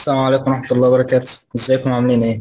السلام عليكم ورحمة الله وبركاته ازيكم عاملين ايه؟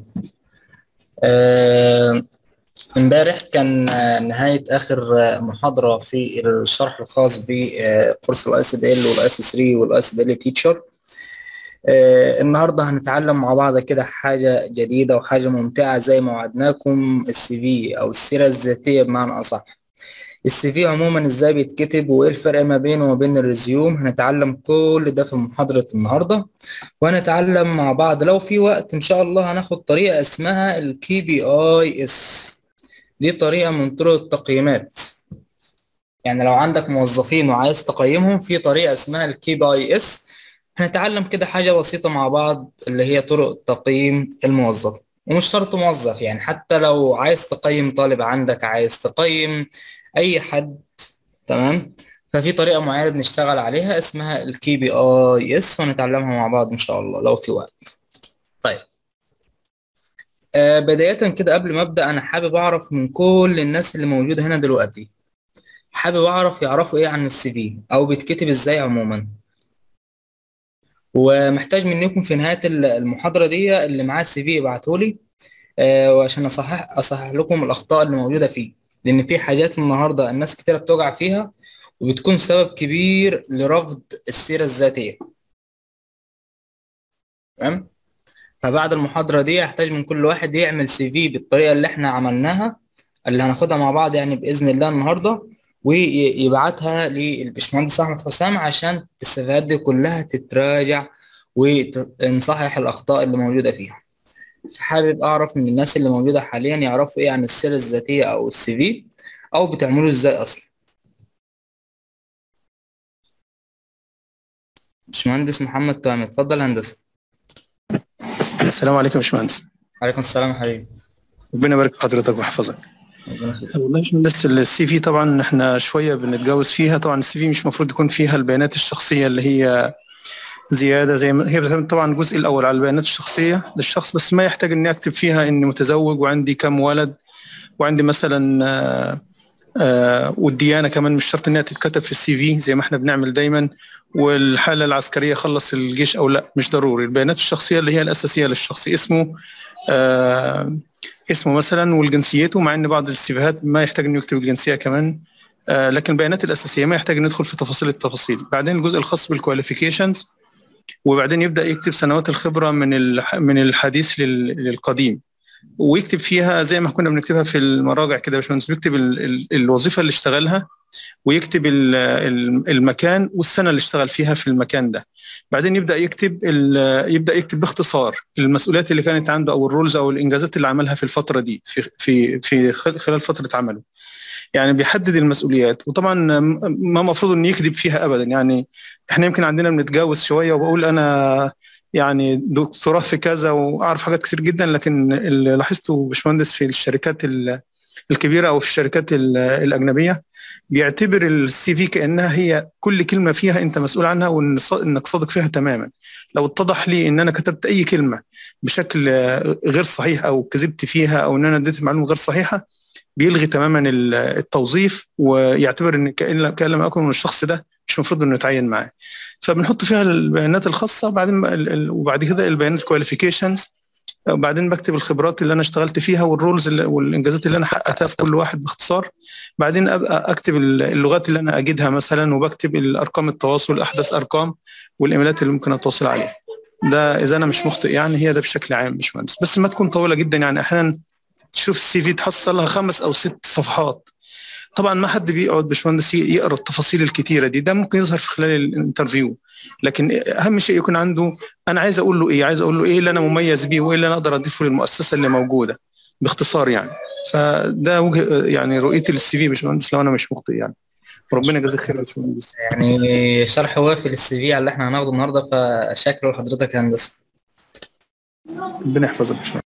آه، امبارح كان آه، نهاية آخر آه، محاضرة في الشرح الخاص بكورس الاي اس دي ال والاي اس 3 والاي اس دي ال تيتشر النهارده هنتعلم مع بعض كده حاجة جديدة وحاجة ممتعة زي ما وعدناكم السي في أو السيرة الذاتية بمعنى أصح السي في عموما ازاي بيتكتب وايه الفرق ما بينه وما بين الريزيوم هنتعلم كل ده في محاضرة النهاردة وهنتعلم مع بعض لو في وقت ان شاء الله هناخد طريقة اسمها الكي بي اي اس دي طريقة من طرق التقييمات يعني لو عندك موظفين وعايز تقيمهم في طريقة اسمها الكي بي اي اس هنتعلم كده حاجة بسيطة مع بعض اللي هي طرق تقييم الموظف ومش شرط موظف يعني حتى لو عايز تقيم طالب عندك عايز تقيم اي حد تمام ففي طريقة معينة بنشتغل عليها اسمها الكي بي اي اس ونتعلمها مع بعض ان شاء الله لو في وقت طيب آه بداية كده قبل ما ابدأ انا حابب اعرف من كل الناس اللي موجودة هنا دلوقتي حابب اعرف يعرفوا ايه عن السي في او بيتكتب ازاي عموما ومحتاج منكم في نهاية المحاضرة دي اللي معاه السي في يبعتهولي آه وعشان اصحح اصحح لكم الاخطاء اللي موجودة فيه لان في حاجات النهارده الناس كتيره بتوجع فيها وبتكون سبب كبير لرفض السيره الذاتيه تمام فبعد المحاضره دي هحتاج من كل واحد يعمل سي في بالطريقه اللي احنا عملناها اللي هناخدها مع بعض يعني باذن الله النهارده ويبعتها للبشمهندس احمد حسام عشان السيفيهات دي كلها تتراجع ونصحح الاخطاء اللي موجوده فيها حابب اعرف من الناس اللي موجوده حاليا يعرفوا ايه عن السيره الذاتيه او السي في او بتعملوا ازاي اصلا باشمهندس محمد تهامي اتفضل هندسه السلام عليكم يا باشمهندس عليكم السلام يا حبيبي ربنا يبارك في حضرتك ويحفظك ربنا يخليك والله يا باشمهندس السي في طبعا احنا شويه بنتجاوز فيها طبعا السي في مش المفروض يكون فيها البيانات الشخصيه اللي هي زياده زي ما هي بتعتمد طبعا الجزء الاول على البيانات الشخصيه للشخص بس ما يحتاج اني اكتب فيها اني متزوج وعندي كم ولد وعندي مثلا آآ آآ والديانه كمان مش شرط انها تتكتب في السي في زي ما احنا بنعمل دايما والحاله العسكريه خلص الجيش او لا مش ضروري البيانات الشخصيه اللي هي الاساسيه للشخص اسمه اسمه مثلا والجنسيته مع ان بعض السيفيهات ما يحتاج انه يكتب الجنسيه كمان لكن البيانات الاساسيه ما يحتاج ندخل في تفاصيل التفاصيل بعدين الجزء الخاص بالكواليفيكيشنز وبعدين يبدا يكتب سنوات الخبره من من الحديث للقديم ويكتب فيها زي ما كنا بنكتبها في المراجع كده يا باشمهندس بيكتب الوظيفه اللي اشتغلها ويكتب المكان والسنه اللي اشتغل فيها في المكان ده بعدين يبدا يكتب يبدا يكتب باختصار المسؤوليات اللي كانت عنده او الرولز او الانجازات اللي عملها في الفتره دي في في في خلال فتره عمله يعني بيحدد المسؤوليات وطبعا ما المفروض انه يكذب فيها ابدا يعني احنا يمكن عندنا بنتجاوز شويه وبقول انا يعني دكتوراه في كذا واعرف حاجات كتير جدا لكن اللي لاحظته باشمهندس في الشركات الكبيره او في الشركات الاجنبيه بيعتبر السي في كانها هي كل كلمه فيها انت مسؤول عنها وانك صادق فيها تماما لو اتضح لي ان انا كتبت اي كلمه بشكل غير صحيح او كذبت فيها او ان انا اديت معلومه غير صحيحه بيلغي تماما التوظيف ويعتبر ان كان لم اكن من الشخص ده مش المفروض انه يتعين معاه فبنحط فيها البيانات الخاصه بعدين وبعد كده البيانات كواليفيكيشنز وبعدين بكتب الخبرات اللي انا اشتغلت فيها والرولز والانجازات اللي انا حققتها في كل واحد باختصار بعدين ابقى اكتب اللغات اللي انا اجدها مثلا وبكتب الارقام التواصل احدث ارقام والايميلات اللي ممكن اتواصل عليها ده اذا انا مش مخطئ يعني هي ده بشكل عام مش مهندس بس ما تكون طويله جدا يعني احيانا تشوف السي في تحصل لها خمس او ست صفحات طبعا ما حد بيقعد باشمهندس يقرا التفاصيل الكتيره دي ده ممكن يظهر في خلال الانترفيو لكن اهم شيء يكون عنده انا عايز اقول له ايه عايز اقول له ايه اللي انا مميز بيه وايه اللي انا اقدر اضيفه للمؤسسه اللي موجوده باختصار يعني فده وجه يعني رؤيتي للسي في باشمهندس لو انا مش مخطئ يعني ربنا يجازيك خير يا باشمهندس يعني شرح وافي للسي في على اللي احنا هناخده النهارده فشاكر لحضرتك يا هندسه ربنا يحفظك يا باشمهندس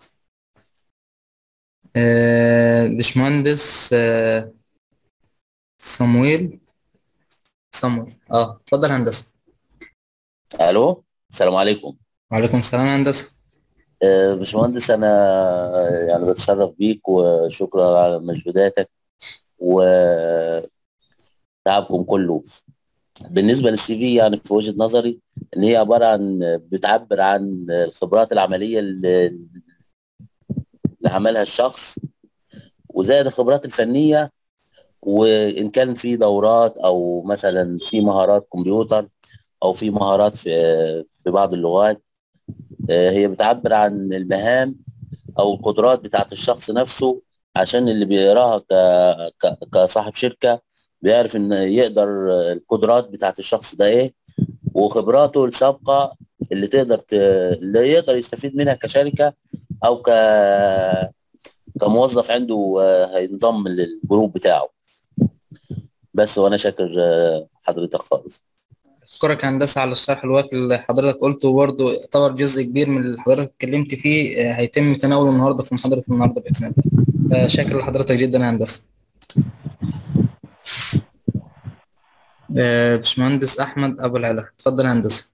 آه باشمهندس آه صمويل صمويل اه اتفضل هندسه الو السلام عليكم وعليكم السلام يا هندسه آه، باشمهندس انا يعني بتشرف بيك وشكرا على مجهوداتك وتعبكم كله بالنسبه للسي في يعني في وجهه نظري ان هي عباره عن بتعبر عن الخبرات العمليه اللي, اللي عملها الشخص وزائد الخبرات الفنيه وان كان في دورات او مثلا في مهارات كمبيوتر او في مهارات في في بعض اللغات هي بتعبر عن المهام او القدرات بتاعت الشخص نفسه عشان اللي بيقراها كصاحب شركه بيعرف ان يقدر القدرات بتاعت الشخص ده ايه وخبراته السابقه اللي تقدر ت... اللي يقدر يستفيد منها كشركه او ك كموظف عنده هينضم للجروب بتاعه بس وانا شاكر حضرتك خالص اشكرك هندسه على الشرح الوافي اللي حضرتك قلته برضه يعتبر جزء كبير من اللي حضرتك اتكلمت فيه هيتم تناوله النهارده في محاضره النهارده باذن الله شاكر لحضرتك جدا يا هندسه باشمهندس احمد ابو العلا اتفضل يا هندسه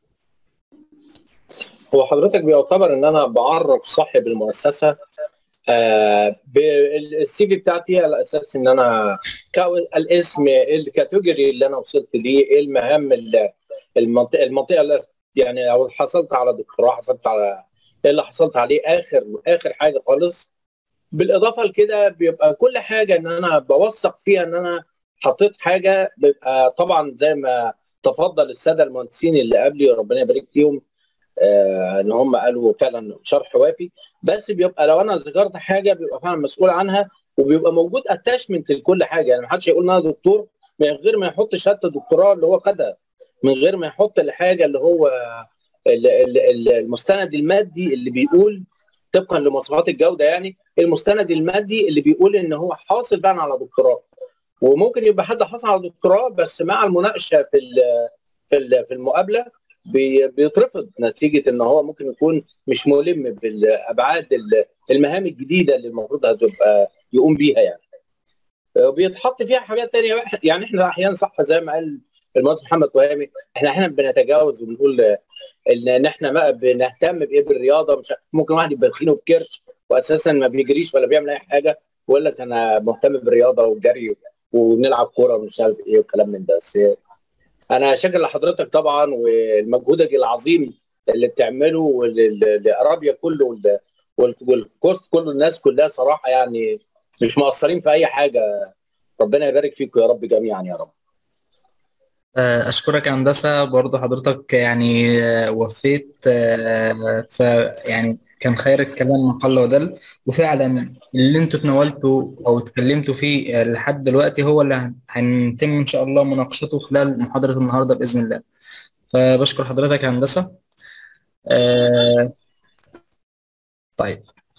هو حضرتك بيعتبر ان انا بعرف صاحب المؤسسه آه السي في بتاعتي على اساس ان انا الاسم الكاتيجوري اللي انا وصلت ليه ايه المهام المنطقه المنطقه يعني لو حصلت على دكتوراه حصلت على ايه اللي حصلت عليه اخر اخر حاجه خالص بالاضافه لكده بيبقى كل حاجه ان انا بوثق فيها ان انا حطيت حاجه بيبقى طبعا زي ما تفضل الساده المهندسين اللي قبلي ربنا يبارك فيهم آه ان هم قالوا فعلا شرح وافي بس بيبقى لو انا ذكرت حاجه بيبقى فعلا مسؤول عنها وبيبقى موجود اتاشمنت لكل حاجه يعني ما حدش يقول ان انا دكتور من غير ما يحط شهاده الدكتوراه اللي هو خدها من غير ما يحط الحاجه اللي هو المستند المادي اللي بيقول طبقا لمواصفات الجوده يعني المستند المادي اللي بيقول ان هو حاصل فعلا على دكتوراه وممكن يبقى حد حصل على دكتوراه بس مع المناقشه في في في المقابله بيترفض نتيجه ان هو ممكن يكون مش ملم بالابعاد المهام الجديده اللي المفروض هتبقى يقوم بيها يعني. وبيتحط فيها حاجات تانية يعني احنا احيانا صح زي ما قال المهندس محمد تهامي احنا احيانا بنتجاوز وبنقول ان احنا ما بنهتم بايه بالرياضه مش ممكن واحد يبقى تخينه بكرش واساسا ما بيجريش ولا بيعمل اي حاجه ويقول لك انا مهتم بالرياضه والجري ونلعب كوره ومش عارف ايه والكلام من ده بس انا شاكر لحضرتك طبعا ومجهودك العظيم اللي بتعمله والارابيا كله والكورس كله الناس كلها صراحه يعني مش مقصرين في اي حاجه ربنا يبارك فيكم يا رب جميعا يا رب اشكرك يا هندسه برضه حضرتك يعني وفيت ف يعني كان خير الكلام ما قل ودل وفعلا اللي انتوا تناولتوا او اتكلمتوا فيه لحد دلوقتي هو اللي هنتم ان شاء الله مناقشته خلال محاضره النهارده باذن الله فبشكر حضرتك يا هندسه آه طيب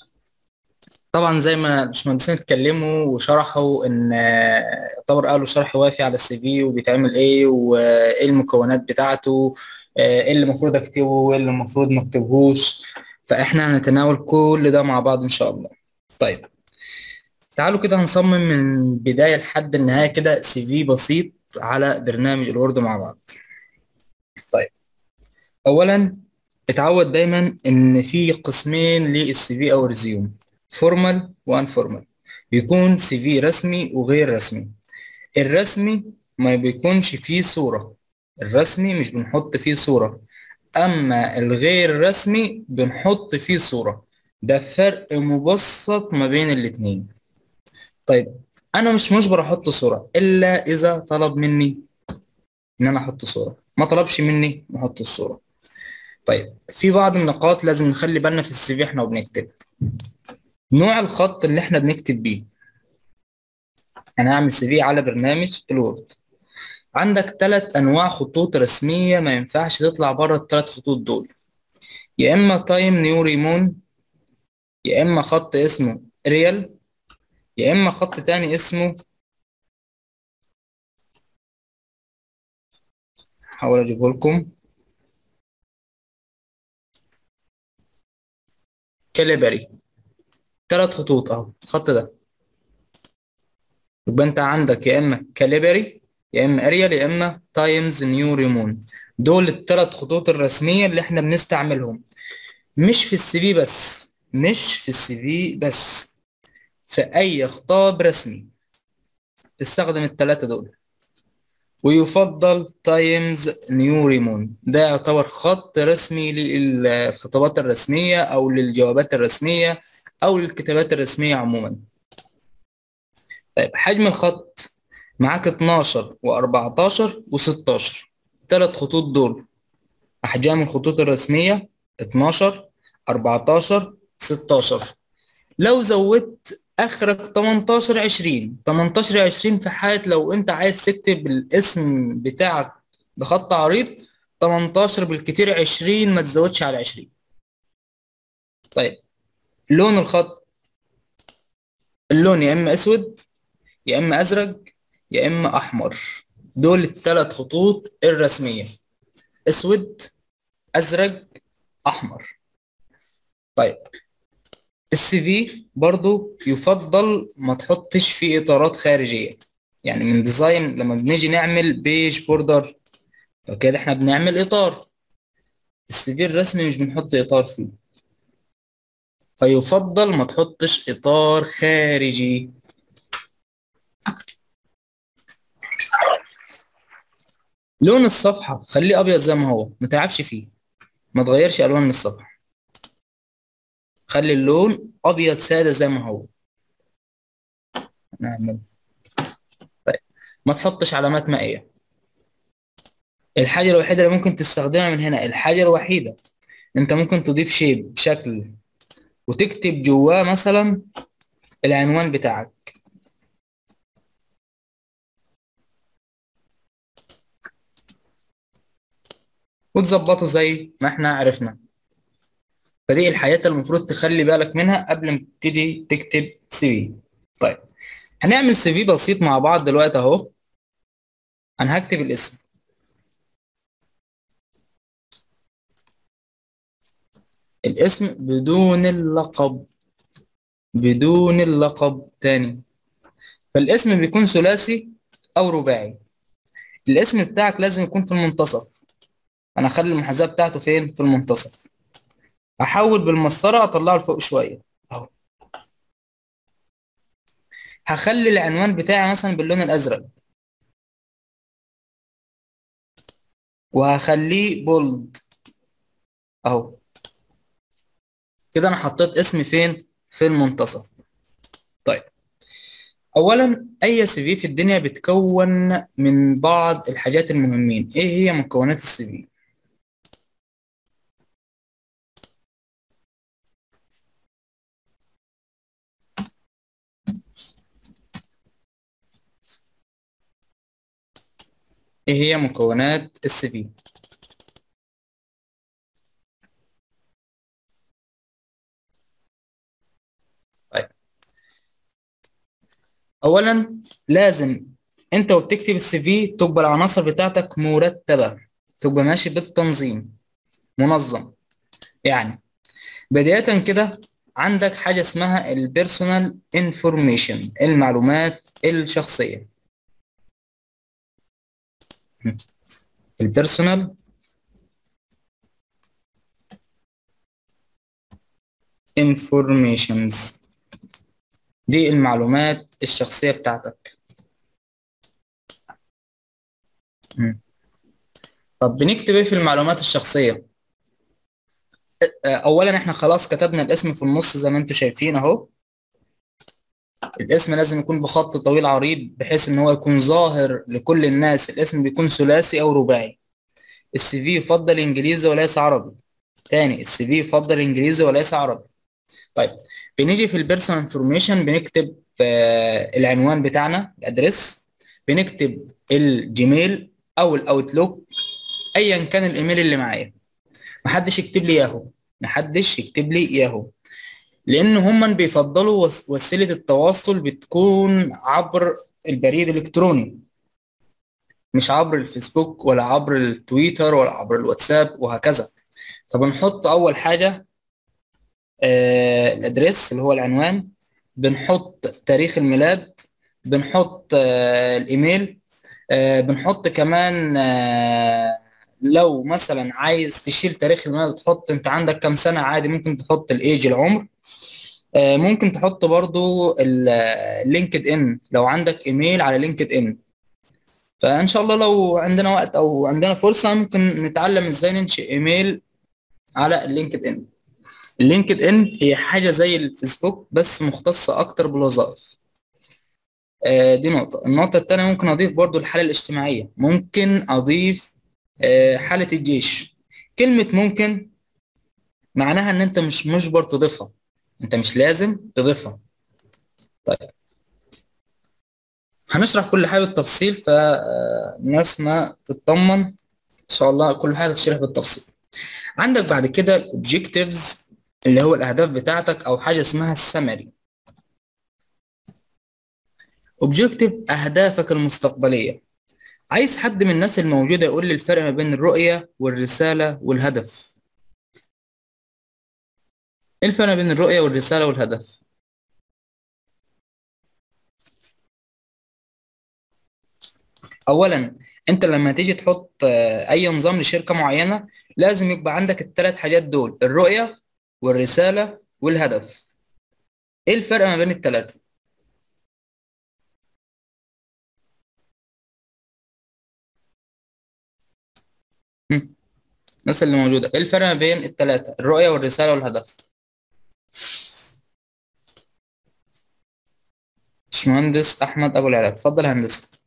طبعا زي ما الباشمهندسين اتكلموا وشرحوا ان يعتبر قالوا شرح وافي على السي في وبيتعمل ايه وايه المكونات بتاعته ايه اللي المفروض اكتبه وايه اللي المفروض ما اكتبهوش فاحنا هنتناول كل ده مع بعض ان شاء الله طيب تعالوا كده هنصمم من بداية لحد النهاية كده سي في بسيط على برنامج الوورد مع بعض طيب اولا اتعود دايما ان في قسمين للسي في او ريزيوم فورمال وان فورمال بيكون سي في رسمي وغير رسمي الرسمي ما بيكونش فيه صورة الرسمي مش بنحط فيه صورة اما الغير رسمي بنحط فيه صورة ده فرق مبسط ما بين الاتنين طيب انا مش مجبر احط صورة الا اذا طلب مني ان انا احط صورة ما طلبش مني نحط الصورة طيب في بعض النقاط لازم نخلي بالنا في السي في احنا وبنكتب نوع الخط اللي احنا بنكتب بيه انا هعمل سي في على برنامج الوورد عندك ثلاث انواع خطوط رسميه ما ينفعش تطلع بره الثلاث خطوط دول يا اما تايم نيو ريمون يا اما خط اسمه ريال يا اما خط تاني اسمه هحاول اجيبه لكم كاليبري ثلاث خطوط اهو الخط ده يبقى انت عندك يا اما كاليبري يا اما اريال يا اما تايمز نيو ريمون دول الثلاث خطوط الرسميه اللي احنا بنستعملهم مش في السي في بس مش في السي في بس في اي خطاب رسمي تستخدم الثلاثه دول ويفضل تايمز نيو ريمون ده يعتبر خط رسمي للخطابات الرسمية أو للجوابات الرسمية أو للكتابات الرسمية عموما طيب حجم الخط معاك 12 و14 و16 ثلاث خطوط دول أحجام الخطوط الرسمية 12 14 16 لو زودت اخرك 18 20 18 20 في حالة لو انت عايز تكتب الاسم بتاعك بخط عريض 18 بالكتير 20 ما تزودش على 20 طيب لون الخط اللون يا اما اسود يا اما ازرق يا اما احمر دول الثلاث خطوط الرسمية اسود ازرق احمر طيب السي في برضو يفضل ما تحطش فيه اطارات خارجيه يعني من ديزاين لما بنيجي نعمل بيج بوردر فكده احنا بنعمل اطار السي في الرسمي مش بنحط اطار فيه فيفضل ما تحطش اطار خارجي لون الصفحه خليه ابيض زي ما هو ما تلعبش فيه ما تغيرش الوان الصفحه خلي اللون ابيض ساده زي ما هو نعمل طيب ما تحطش علامات مائيه الحاجه الوحيده اللي ممكن تستخدمها من هنا الحاجه الوحيده انت ممكن تضيف شيب بشكل وتكتب جواه مثلا العنوان بتاعك وتظبطه زي ما احنا عرفنا فدي الحاجات اللي المفروض تخلي بالك منها قبل ما تبتدي تكتب سي في طيب هنعمل سي في بسيط مع بعض دلوقتي اهو انا هكتب الاسم الاسم بدون اللقب بدون اللقب تاني فالاسم بيكون ثلاثي او رباعي الاسم بتاعك لازم يكون في المنتصف انا اخلي المحاذاه بتاعته فين في المنتصف احول بالمسطره اطلعه لفوق شويه اهو هخلي العنوان بتاعي مثلا باللون الازرق وهخليه بولد اهو كده انا حطيت اسمي فين في المنتصف طيب اولا اي سي في في الدنيا بتكون من بعض الحاجات المهمين ايه هي مكونات السي في ايه هي مكونات السي في طيب اولا لازم انت وبتكتب السي في تبقى العناصر بتاعتك مرتبه تبقى ماشي بالتنظيم منظم يعني بدايه كده عندك حاجه اسمها البيرسونال انفورميشن المعلومات الشخصيه البيرسونال انفورميشنز دي المعلومات الشخصية بتاعتك طب بنكتب ايه في المعلومات الشخصية اولا احنا خلاص كتبنا الاسم في النص زي ما انتم شايفين اهو الاسم لازم يكون بخط طويل عريض بحيث ان هو يكون ظاهر لكل الناس الاسم بيكون ثلاثي او رباعي السي في يفضل انجليزي وليس عربي تاني السي في يفضل انجليزي وليس عربي طيب بنيجي في البيرسونال انفورميشن بنكتب آه العنوان بتاعنا الادرس بنكتب الجيميل او الاوتلوك ايا كان الايميل اللي معايا محدش يكتب لي ياهو محدش يكتب لي ياهو لان هم بيفضلوا وسيله التواصل بتكون عبر البريد الالكتروني مش عبر الفيسبوك ولا عبر التويتر ولا عبر الواتساب وهكذا فبنحط اول حاجه آه الادريس اللي هو العنوان بنحط تاريخ الميلاد بنحط آه الايميل آه بنحط كمان آه لو مثلا عايز تشيل تاريخ الميلاد تحط انت عندك كام سنه عادي ممكن تحط الايج العمر ممكن تحط برضو اللينكد ان لو عندك ايميل على لينكد ان فان شاء الله لو عندنا وقت او عندنا فرصه ممكن نتعلم ازاي ننشئ ايميل على اللينكد ان اللينكد ان هي حاجه زي الفيسبوك بس مختصه اكتر بالوظائف آه، دي نقطه النقطه الثانيه ممكن اضيف برضو الحاله الاجتماعيه ممكن اضيف آه، حاله الجيش كلمه ممكن معناها ان انت مش مجبر تضيفها انت مش لازم تضيفها طيب هنشرح كل حاجه بالتفصيل فالناس ما تطمن ان شاء الله كل حاجه تشرح بالتفصيل عندك بعد كده الاوبجكتيفز اللي هو الاهداف بتاعتك او حاجه اسمها السمري اوبجكتيف اهدافك المستقبليه عايز حد من الناس الموجوده يقول لي الفرق ما بين الرؤيه والرساله والهدف ايه الفرق بين الرؤيه والرساله والهدف اولا انت لما تيجي تحط آه، اي نظام لشركه معينه لازم يبقى عندك الثلاث حاجات دول الرؤيه والرساله والهدف ايه الفرق ما بين الثلاثه الناس اللي موجوده ايه الفرق ما بين الثلاثه الرؤيه والرساله والهدف باشمهندس احمد ابو العلاء اتفضل يا هندسه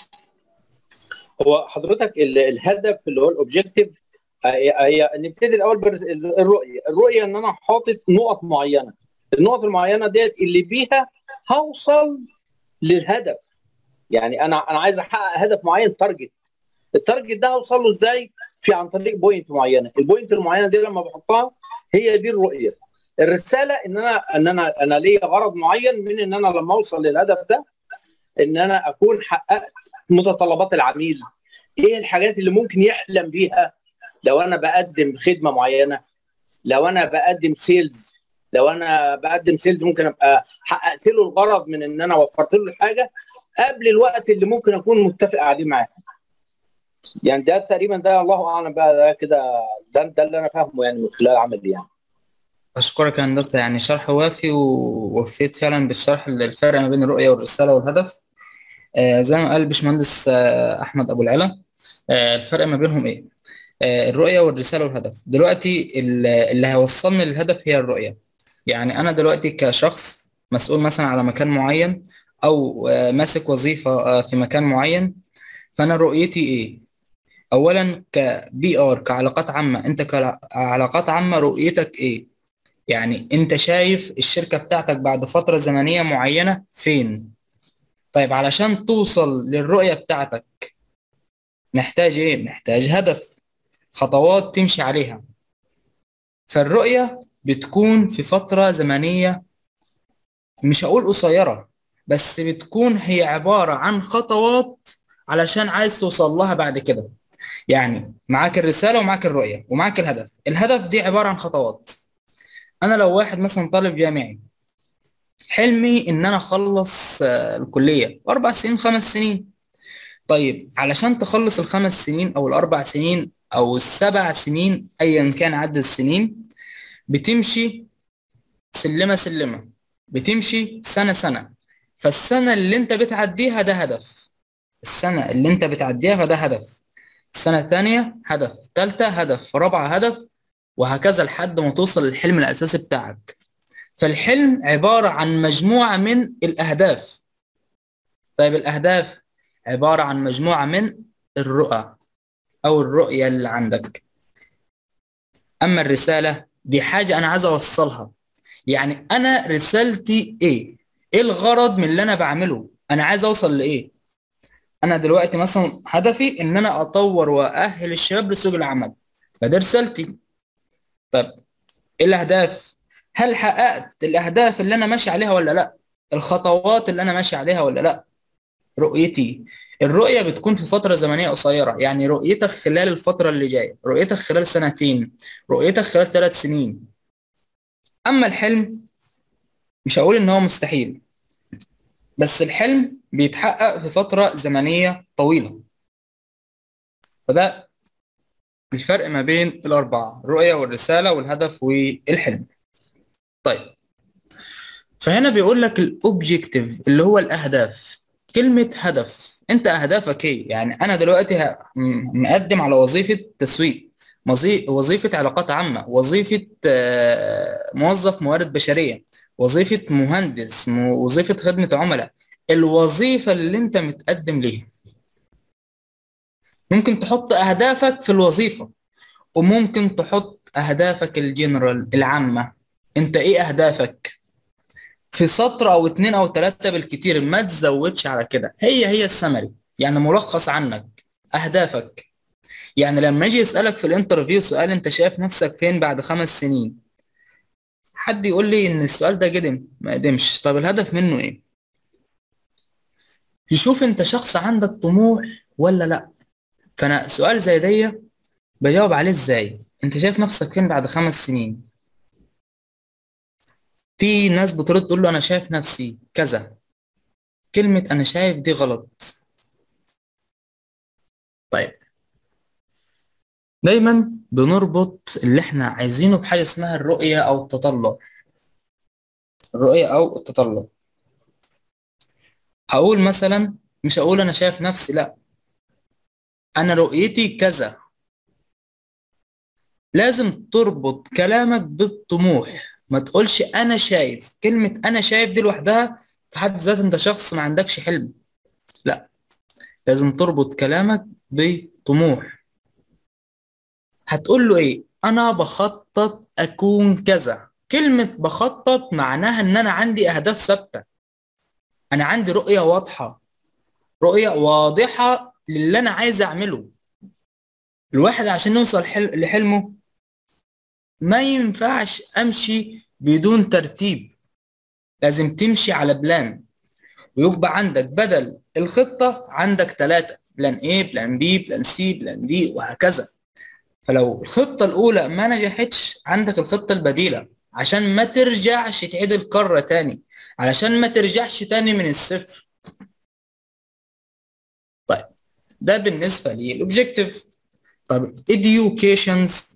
هو حضرتك ال- الهدف اللي هو الاوبجيكتيف هي هي- نبتدي الاول بالرؤيه الرؤيه ان انا حاطط نقط معينه النقط المعينه ديت اللي بيها هوصل للهدف يعني انا انا عايز احقق هدف معين تارجت التارجت ده هوصل له ازاي في عن طريق بوينت معينه البوينت المعينه دي لما بحطها هي دي الرؤيه الرساله ان انا ان انا انا ليا غرض معين من ان انا لما اوصل للهدف ده ان انا اكون حققت متطلبات العميل ايه الحاجات اللي ممكن يحلم بيها لو انا بقدم خدمه معينه لو انا بقدم سيلز لو انا بقدم سيلز ممكن ابقى حققت له الغرض من ان انا وفرت له الحاجه قبل الوقت اللي ممكن اكون متفق عليه معاه يعني ده تقريبا ده الله اعلم بقى ده كده ده, ده اللي انا فاهمه يعني من خلال عملي يعني أشكرك يا هندسة يعني شرح وافي ووفيت فعلا بالشرح الفرق ما بين الرؤية والرسالة والهدف آه زي ما قال باشمهندس آه أحمد أبو العلا آه الفرق ما بينهم إيه؟ آه الرؤية والرسالة والهدف دلوقتي ال- اللي هيوصلني للهدف هي الرؤية يعني أنا دلوقتي كشخص مسؤول مثلا على مكان معين أو آه ماسك وظيفة آه في مكان معين فأنا رؤيتي إيه؟ أولا كبي آر كعلاقات عامة أنت كعلاقات عامة رؤيتك إيه؟ يعني انت شايف الشركة بتاعتك بعد فترة زمنية معينة فين طيب علشان توصل للرؤية بتاعتك محتاج ايه محتاج هدف خطوات تمشي عليها فالرؤية بتكون في فترة زمنية مش هقول قصيرة بس بتكون هي عبارة عن خطوات علشان عايز توصل لها بعد كده يعني معاك الرسالة ومعاك الرؤية ومعاك الهدف الهدف دي عبارة عن خطوات انا لو واحد مثلا طالب جامعي حلمي ان انا اخلص آه، الكليه اربع سنين خمس سنين طيب علشان تخلص الخمس سنين او الاربع سنين او السبع سنين ايا كان عدد السنين بتمشي سلمه سلمه بتمشي سنه سنه فالسنه اللي انت بتعديها ده هدف السنه اللي انت بتعديها فده هدف السنه الثانيه هدف ثالثه هدف رابعه هدف وهكذا لحد ما توصل للحلم الأساسي بتاعك فالحلم عبارة عن مجموعة من الأهداف طيب الأهداف عبارة عن مجموعة من الرؤى أو الرؤية اللي عندك أما الرسالة دي حاجة أنا عايز أوصلها يعني أنا رسالتي إيه؟ إيه الغرض من اللي أنا بعمله؟ أنا عايز أوصل لإيه؟ أنا دلوقتي مثلا هدفي إن أنا أطور وأأهل الشباب لسوق العمل فده رسالتي طب ايه الاهداف هل حققت الاهداف اللي انا ماشي عليها ولا لا الخطوات اللي انا ماشي عليها ولا لا رؤيتي الرؤية بتكون في فترة زمنية قصيرة يعني رؤيتك خلال الفترة اللي جاية رؤيتك خلال سنتين رؤيتك خلال ثلاث سنين أما الحلم مش هقول إن هو مستحيل بس الحلم بيتحقق في فترة زمنية طويلة فده الفرق ما بين الأربعة الرؤية والرسالة والهدف والحلم طيب فهنا بيقول لك الأوبجيكتيف اللي هو الأهداف كلمة هدف انت اهدافك ايه يعني انا دلوقتي ه- م- مقدم على وظيفة تسويق مظي- وظيفة علاقات عامة وظيفة آه، موظف موارد بشرية وظيفة مهندس م- وظيفة خدمة عملاء الوظيفة اللي انت متقدم ليها ممكن تحط اهدافك في الوظيفة وممكن تحط اهدافك الجنرال العامة انت ايه اهدافك في سطر او اتنين او تلاتة بالكتير ما تزودش على كده هي هي السمري يعني ملخص عنك اهدافك يعني لما اجي اسالك في الانترفيو سؤال انت شايف نفسك فين بعد خمس سنين حد يقول لي ان السؤال ده قدم ما قدمش طب الهدف منه ايه يشوف انت شخص عندك طموح ولا لا فانا سؤال زي دي بجاوب عليه ازاي انت شايف نفسك فين بعد خمس سنين في ناس بترد تقول له انا شايف نفسي كذا كلمة انا شايف دي غلط طيب دايما بنربط اللي احنا عايزينه بحاجة اسمها الرؤية او التطلع الرؤية او التطلع هقول مثلا مش هقول انا شايف نفسي لا انا رؤيتي كذا لازم تربط كلامك بالطموح ما تقولش انا شايف كلمة انا شايف دي لوحدها في حد ذاتها انت شخص ما عندكش حلم لا لازم تربط كلامك بطموح هتقول له ايه انا بخطط اكون كذا كلمة بخطط معناها ان انا عندي اهداف ثابتة انا عندي رؤية واضحة رؤية واضحة للي انا عايز اعمله الواحد عشان يوصل حل... لحلمه ما ينفعش امشي بدون ترتيب لازم تمشي على بلان ويبقى عندك بدل الخطة عندك ثلاثة بلان A بلان B بلان C بلان D وهكذا فلو الخطة الأولى ما نجحتش عندك الخطة البديلة عشان ما ترجعش تعيد الكرة تاني علشان ما ترجعش تاني من الصفر طيب ده بالنسبة للأوبجيكتيف طب educations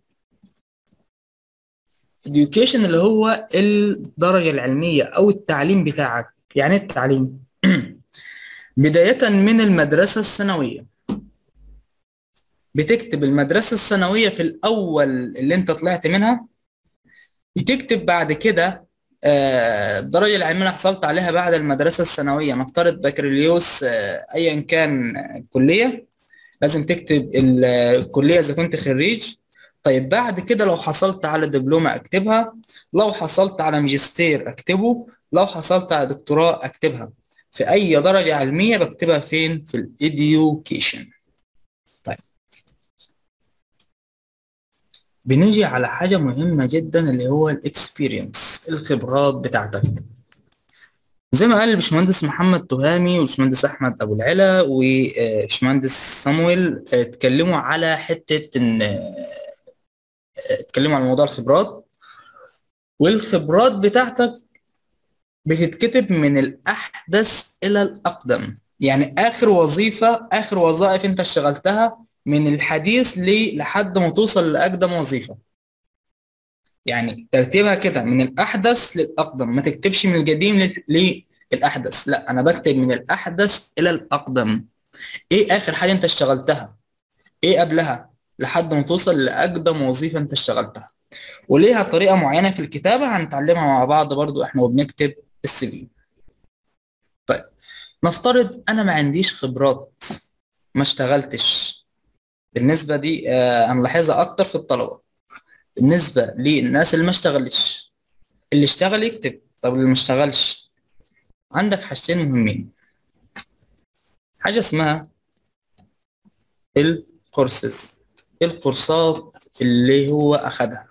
education اللي هو الدرجة العلمية أو التعليم بتاعك يعني إيه التعليم بداية من المدرسة الثانوية بتكتب المدرسة الثانوية في الأول اللي أنت طلعت منها بتكتب بعد كده آه، الدرجة العلمية اللي حصلت عليها بعد المدرسة الثانوية نفترض بكالوريوس آه، أيا كان الكلية لازم تكتب ال- الكلية إذا كنت خريج طيب بعد كده لو حصلت على دبلومة أكتبها لو حصلت على ماجستير أكتبه لو حصلت على دكتوراه أكتبها في أي درجة علمية بكتبها فين في الإديوكيشن طيب بنيجي على حاجة مهمة جدا اللي هو الإكسبيرينس الخبرات بتاعتك زي ما قال الباشمهندس محمد تهامي والباشمهندس احمد ابو العلا وباشمهندس صامويل آه، اتكلموا على حته ان آه، اتكلموا على موضوع الخبرات والخبرات بتاعتك بتتكتب من الاحدث الى الاقدم يعني اخر وظيفه اخر وظائف انت اشتغلتها من الحديث ل لحد ما توصل لاقدم وظيفه يعني ترتيبها كده من الاحدث للاقدم ما تكتبش من القديم لل- للاحدث لا انا بكتب من الاحدث الى الاقدم ايه اخر حاجه انت اشتغلتها ايه قبلها لحد ما توصل لاقدم وظيفه انت اشتغلتها وليها طريقه معينه في الكتابه هنتعلمها مع بعض برضو احنا وبنكتب السي في طيب نفترض انا ما عنديش خبرات ما اشتغلتش بالنسبه دي آه هنلاحظها اكتر في الطلبه بالنسبه للناس اللي ما اشتغلتش اللي اشتغل يكتب طب اللي ما اشتغلش عندك حاجتين مهمين حاجه اسمها الكورسز الكورسات اللي هو اخدها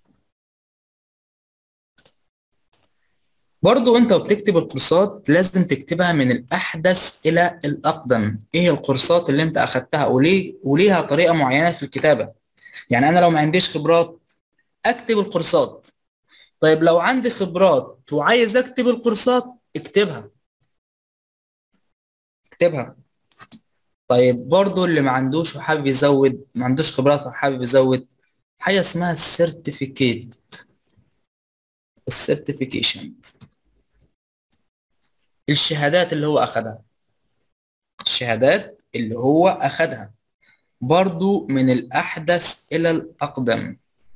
برضو انت وبتكتب الكورسات لازم تكتبها من الاحدث الى الاقدم ايه الكورسات اللي انت اخدتها وليه وليها طريقه معينه في الكتابه يعني انا لو ما عنديش خبرات اكتب الكورسات طيب لو عندي خبرات وعايز اكتب الكورسات اكتبها اكتبها طيب برضو اللي ما عندوش وحابب يزود ما عندوش خبرات وحابب يزود حاجه اسمها السيرتيفيكيت السيرتيفيكيشن الشهادات اللي هو اخدها الشهادات اللي هو أخدها برضو من الأحدث إلى الأقدم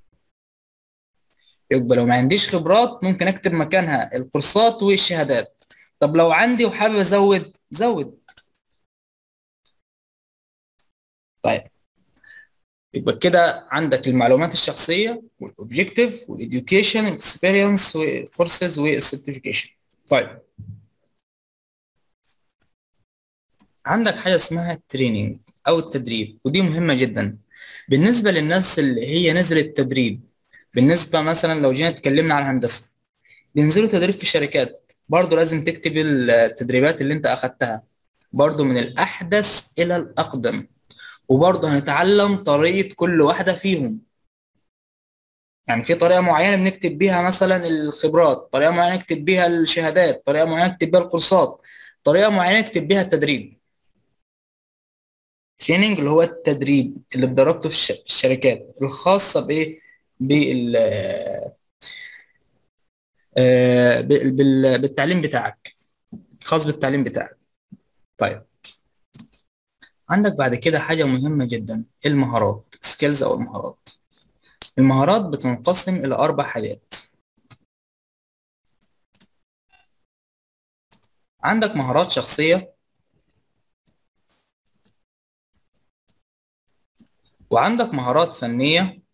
يبقى لو ما عنديش خبرات ممكن أكتب مكانها الكورسات والشهادات طب لو عندي وحابب أزود زود طيب يبقى كده عندك المعلومات الشخصية والأوبجيكتيف والإديوكيشن اكسبيرينس وفورسز والسيرتيفيكيشن طيب عندك حاجة اسمها التريننج أو التدريب ودي مهمة جدا بالنسبة للناس اللي هي نزلت تدريب بالنسبة مثلا لو جينا اتكلمنا عن الهندسة بينزلوا تدريب في شركات برضه لازم تكتب التدريبات اللي انت أخدتها برضه من الأحدث إلى الأقدم وبرضه هنتعلم طريقة كل واحدة فيهم يعني في طريقة معينة بنكتب بيها مثلا الخبرات طريقة معينة نكتب بيها الشهادات طريقة معينة نكتب بيها الكورسات طريقة معينة نكتب بيها التدريب تريننج اللي هو التدريب اللي اتدربته في الشركات الخاصة بايه بال بالتعليم بتاعك خاص بالتعليم بتاعك طيب عندك بعد كده حاجة مهمة جدا المهارات سكيلز أو المهارات المهارات بتنقسم إلى أربع حاجات عندك مهارات شخصية وعندك مهارات فنية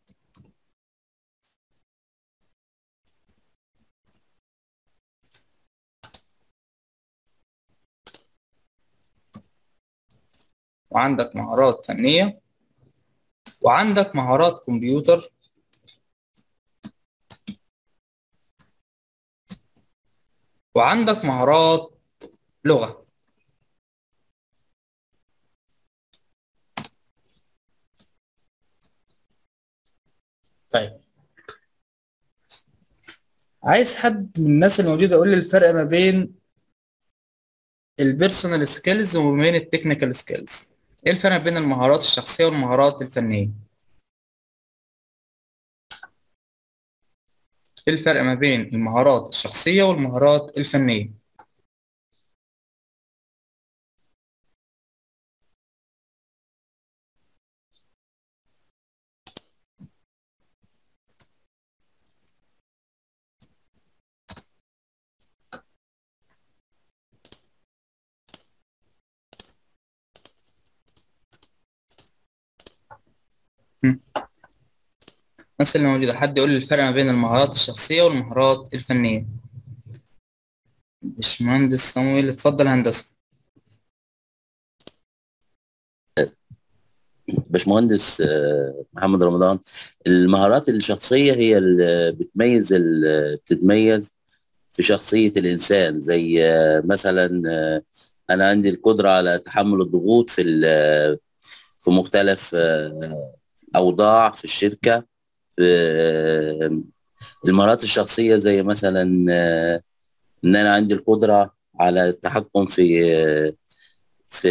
وعندك مهارات فنية وعندك مهارات كمبيوتر وعندك مهارات لغة طيب عايز حد من الناس الموجودة يقول لي الفرق ما بين البيرسونال سكيلز وما بين التكنيكال سكيلز ايه الفرق بين المهارات الشخصية والمهارات الفنية ايه الفرق ما بين المهارات الشخصية والمهارات الفنية الناس اللي موجودة حد يقول لي الفرق ما بين المهارات الشخصية والمهارات الفنية باشمهندس صمويل اتفضل هندسة باشمهندس محمد رمضان المهارات الشخصية هي اللي بتميز اللي بتتميز في شخصية الإنسان زي مثلا أنا عندي القدرة على تحمل الضغوط في في مختلف أوضاع في الشركة المهارات الشخصية زي مثلا إن أنا عندي القدرة على التحكم في في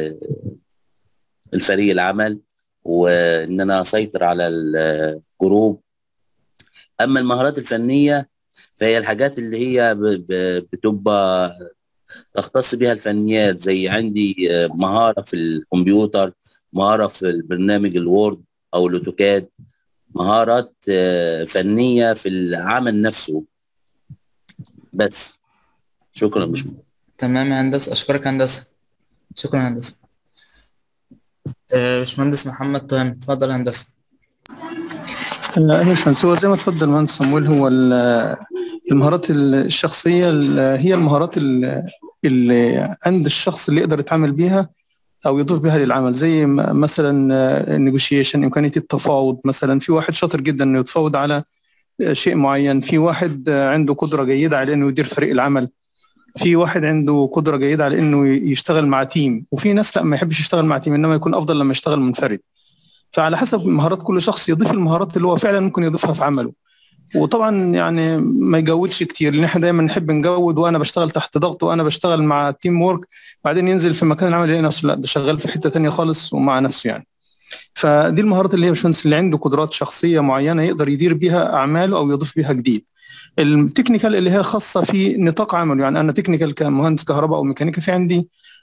الفريق العمل وإن أنا أسيطر على الجروب أما المهارات الفنية فهي الحاجات اللي هي بتبقى تختص بها الفنيات زي عندي مهارة في الكمبيوتر مهارة في البرنامج الوورد أو الأوتوكاد مهارات فنية في العمل نفسه بس شكرا مش تمام يا هندسة أشكرك هندسة شكرا هندسة باشمهندس محمد تهم اتفضل هندسة لا يا باشمهندس هو زي ما اتفضل المهندس صمويل هو المهارات الشخصية هي المهارات اللي عند الشخص اللي يقدر يتعامل بيها او يضيف بها للعمل زي مثلا النيجوشيشن امكانيه التفاوض مثلا في واحد شاطر جدا انه يتفاوض على شيء معين في واحد عنده قدره جيده على انه يدير فريق العمل في واحد عنده قدره جيده على انه يشتغل مع تيم وفي ناس لا ما يحبش يشتغل مع تيم انما يكون افضل لما يشتغل منفرد فعلى حسب مهارات كل شخص يضيف المهارات اللي هو فعلا ممكن يضيفها في عمله وطبعا يعني ما يجودش كتير لان احنا دايما نحب نجود وانا بشتغل تحت ضغط وانا بشتغل مع تيم وورك بعدين ينزل في مكان العمل يلاقي نفسه لا ده شغال في حته تانية خالص ومع نفسه يعني فدي المهارات اللي هي باشمهندس اللي عنده قدرات شخصيه معينه يقدر يدير بيها اعماله او يضيف بيها جديد التكنيكال اللي هي خاصه في نطاق عمله يعني انا تكنيكال كمهندس كهرباء او ميكانيكا في عندي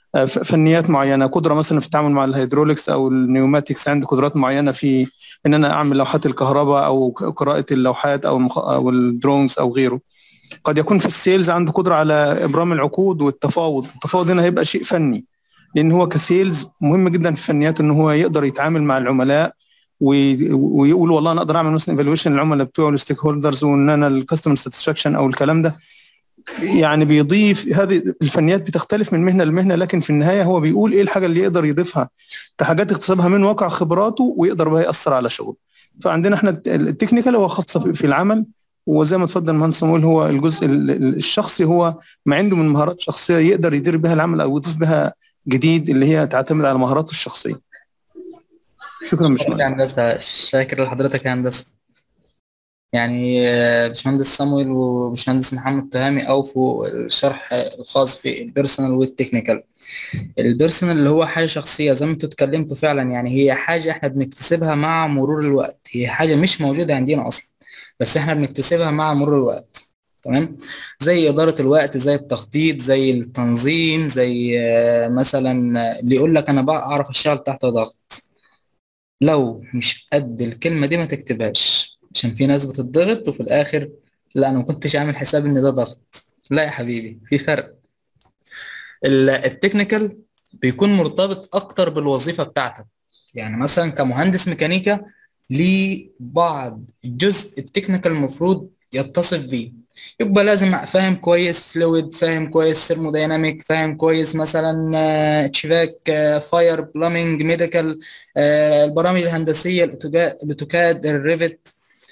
فنيات معينه قدره مثلا في التعامل مع الهيدروليكس او النيوماتكس عندي قدرات معينه في ان انا اعمل لوحات الكهرباء او قراءه اللوحات او المخ... او الدرونز او غيره قد يكون في السيلز عنده قدره على ابرام العقود والتفاوض التفاوض هنا هيبقى شيء فني لان هو كسيلز مهم جدا في الفنيات ان هو يقدر يتعامل مع العملاء ويقول والله انا اقدر اعمل مثلا ايفالويشن للعملاء بتوعه الستيك هولدرز وان انا الكاستمر ساتسفاكشن او الكلام ده يعني بيضيف هذه الفنيات بتختلف من مهنه لمهنه لكن في النهايه هو بيقول ايه الحاجه اللي يقدر يضيفها كحاجات اكتسبها من واقع خبراته ويقدر بقى ياثر على شغله فعندنا احنا التكنيكال هو خاص في العمل وزي ما اتفضل المهندس صمويل هو الجزء الشخصي هو ما عنده من مهارات شخصيه يقدر يدير بها العمل او يضيف بها جديد اللي هي تعتمد على مهاراته الشخصيه شكرا باشمهندس هندسه شاكر لحضرتك يا هندسه يعني باشمهندس صامويل وباشمهندس محمد تهامي اوفوا الشرح الخاص في البيرسونال والتكنيكال البيرسونال اللي هو حاجه شخصيه زي ما انتوا اتكلمتوا فعلا يعني هي حاجه احنا بنكتسبها مع مرور الوقت هي حاجه مش موجوده عندنا اصلا بس احنا بنكتسبها مع مرور الوقت تمام زي إدارة الوقت زي التخطيط زي التنظيم زي مثلا اللي يقول لك أنا بعرف أشتغل تحت ضغط لو مش قد الكلمة دي ما تكتبهاش عشان في ناس بتضغط وفي الآخر لا أنا ما كنتش عامل حساب إن ده ضغط لا يا حبيبي في فرق التكنيكال بيكون مرتبط أكتر بالوظيفة بتاعتك يعني مثلا كمهندس ميكانيكا ليه بعض الجزء التكنيكال المفروض يتصف بيه يبقى لازم فاهم كويس فلويد فاهم كويس ثيرمودايناميك فاهم كويس مثلا تشيفاك فاير بلامينج ميديكال البرامج الهندسيه الاوتوكاد الريفت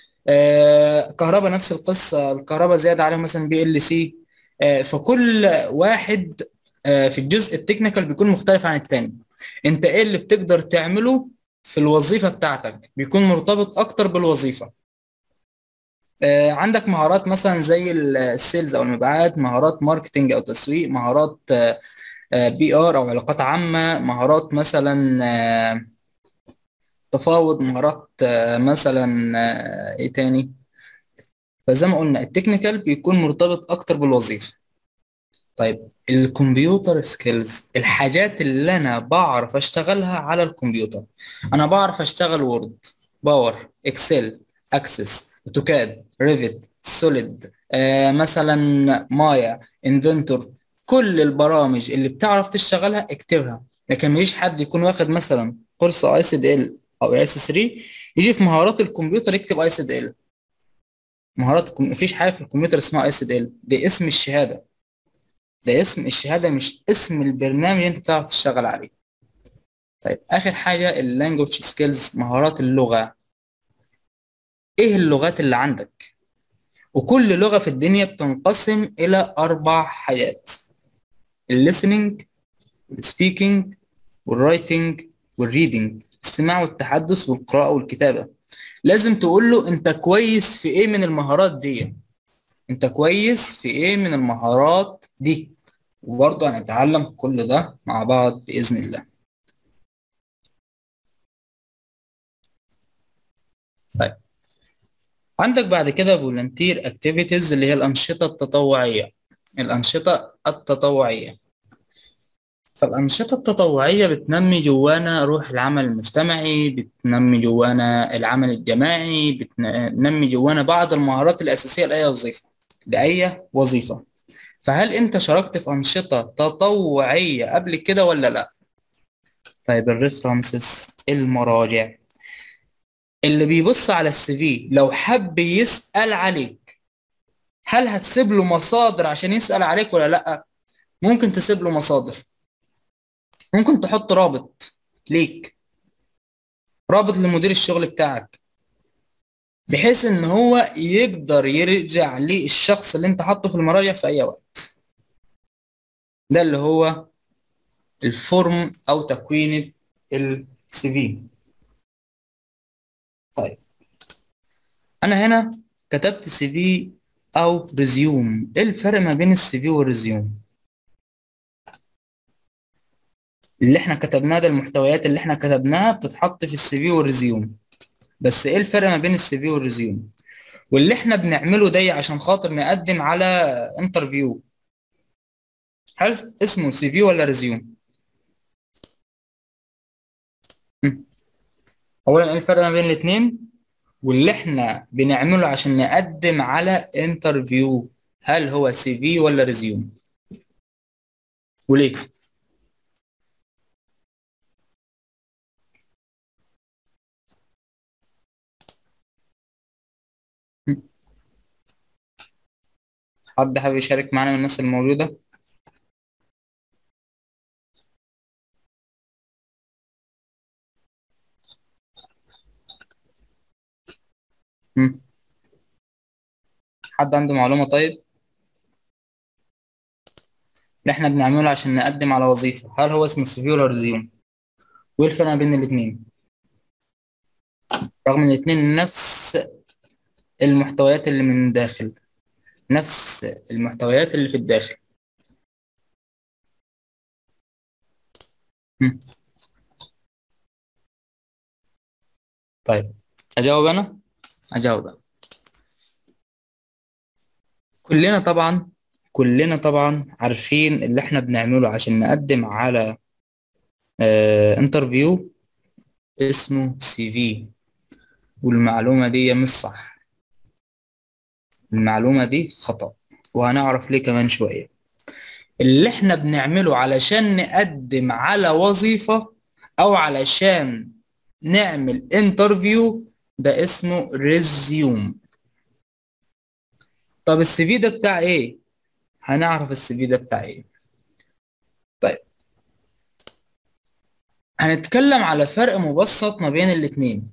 كهرباء نفس القصه الكهرباء زياده عليهم مثلا بي ال سي فكل واحد في الجزء التكنيكال بيكون مختلف عن التاني انت ايه اللي بتقدر تعمله في الوظيفه بتاعتك بيكون مرتبط اكتر بالوظيفه عندك مهارات مثلا زي السيلز او المبيعات مهارات ماركتنج او تسويق مهارات بي ار او علاقات عامه مهارات مثلا تفاوض مهارات مثلا ايه تاني فزي ما قلنا التكنيكال بيكون مرتبط اكتر بالوظيفه طيب الكمبيوتر سكيلز الحاجات اللي انا بعرف اشتغلها على الكمبيوتر انا بعرف اشتغل وورد باور اكسل اكسس اوتوكاد ريفت سوليد آه مثلا مايا انفنتور كل البرامج اللي بتعرف تشتغلها اكتبها لكن مفيش حد يكون واخد مثلا كورس اي سي دي ال او اي اس 3 يجي في مهارات الكمبيوتر يكتب اي سي دي ال مهارات مفيش حاجه في الكمبيوتر اسمها اي سي دي ال دي اسم الشهاده ده اسم الشهاده مش اسم البرنامج اللي انت بتعرف تشتغل عليه طيب اخر حاجه اللانجوج سكيلز مهارات اللغه ايه اللغات اللي عندك وكل لغة في الدنيا بتنقسم إلى أربع حاجات الليسننج والسبيكينج والرايتنج والريدنج الاستماع والتحدث والقراءة والكتابة لازم تقول له أنت كويس في إيه من المهارات دي أنت كويس في إيه من المهارات دي وبرضه هنتعلم كل ده مع بعض بإذن الله طيب عندك بعد كده فولنتير اكتيفيتيز اللي هي الأنشطة التطوعية الأنشطة التطوعية فالأنشطة التطوعية بتنمي جوانا روح العمل المجتمعي بتنمي جوانا العمل الجماعي بتنمي جوانا بعض المهارات الأساسية لأي وظيفة لأي وظيفة فهل أنت شاركت في أنشطة تطوعية قبل كده ولا لأ؟ طيب الريفرنسز المراجع اللي بيبص على السي في لو حب يسأل عليك هل هتسيب له مصادر عشان يسأل عليك ولا لأ؟ ممكن تسيب له مصادر ممكن تحط رابط ليك رابط لمدير الشغل بتاعك بحيث ان هو يقدر يرجع للشخص اللي انت حاطه في المراجع في اي وقت ده اللي هو الفورم او تكوين السي في طيب انا هنا كتبت سي في او ريزيوم ايه الفرق ما بين السي في والريزيوم اللي احنا كتبناه ده المحتويات اللي احنا كتبناها بتتحط في السي في والريزيوم بس ايه الفرق ما بين السي في والريزيوم واللي احنا بنعمله ده عشان خاطر نقدم على انترفيو هل اسمه سي في ولا ريزيوم اولا ايه الفرق ما بين الاثنين واللي احنا بنعمله عشان نقدم على انترفيو هل هو سي في ولا ريزيوم وليه حد حابب يشارك معانا من الناس الموجودة مم. حد عنده معلومة طيب اللي احنا بنعمله عشان نقدم على وظيفة هل هو اسمه سي في ولا ريزيوم وايه الفرق بين الاتنين رغم ان الاتنين نفس المحتويات اللي من داخل نفس المحتويات اللي في الداخل مم. طيب اجاوب انا اجاوب أنا. كلنا طبعا كلنا طبعا عارفين اللي احنا بنعمله عشان نقدم على اه انترفيو اسمه سي في والمعلومة دي مش صح المعلومة دي خطأ وهنعرف ليه كمان شوية اللي احنا بنعمله علشان نقدم على وظيفة او علشان نعمل انترفيو ده اسمه ريزيوم طب السي في ده بتاع ايه هنعرف السي في ده بتاع ايه طيب هنتكلم على فرق مبسط ما بين الاتنين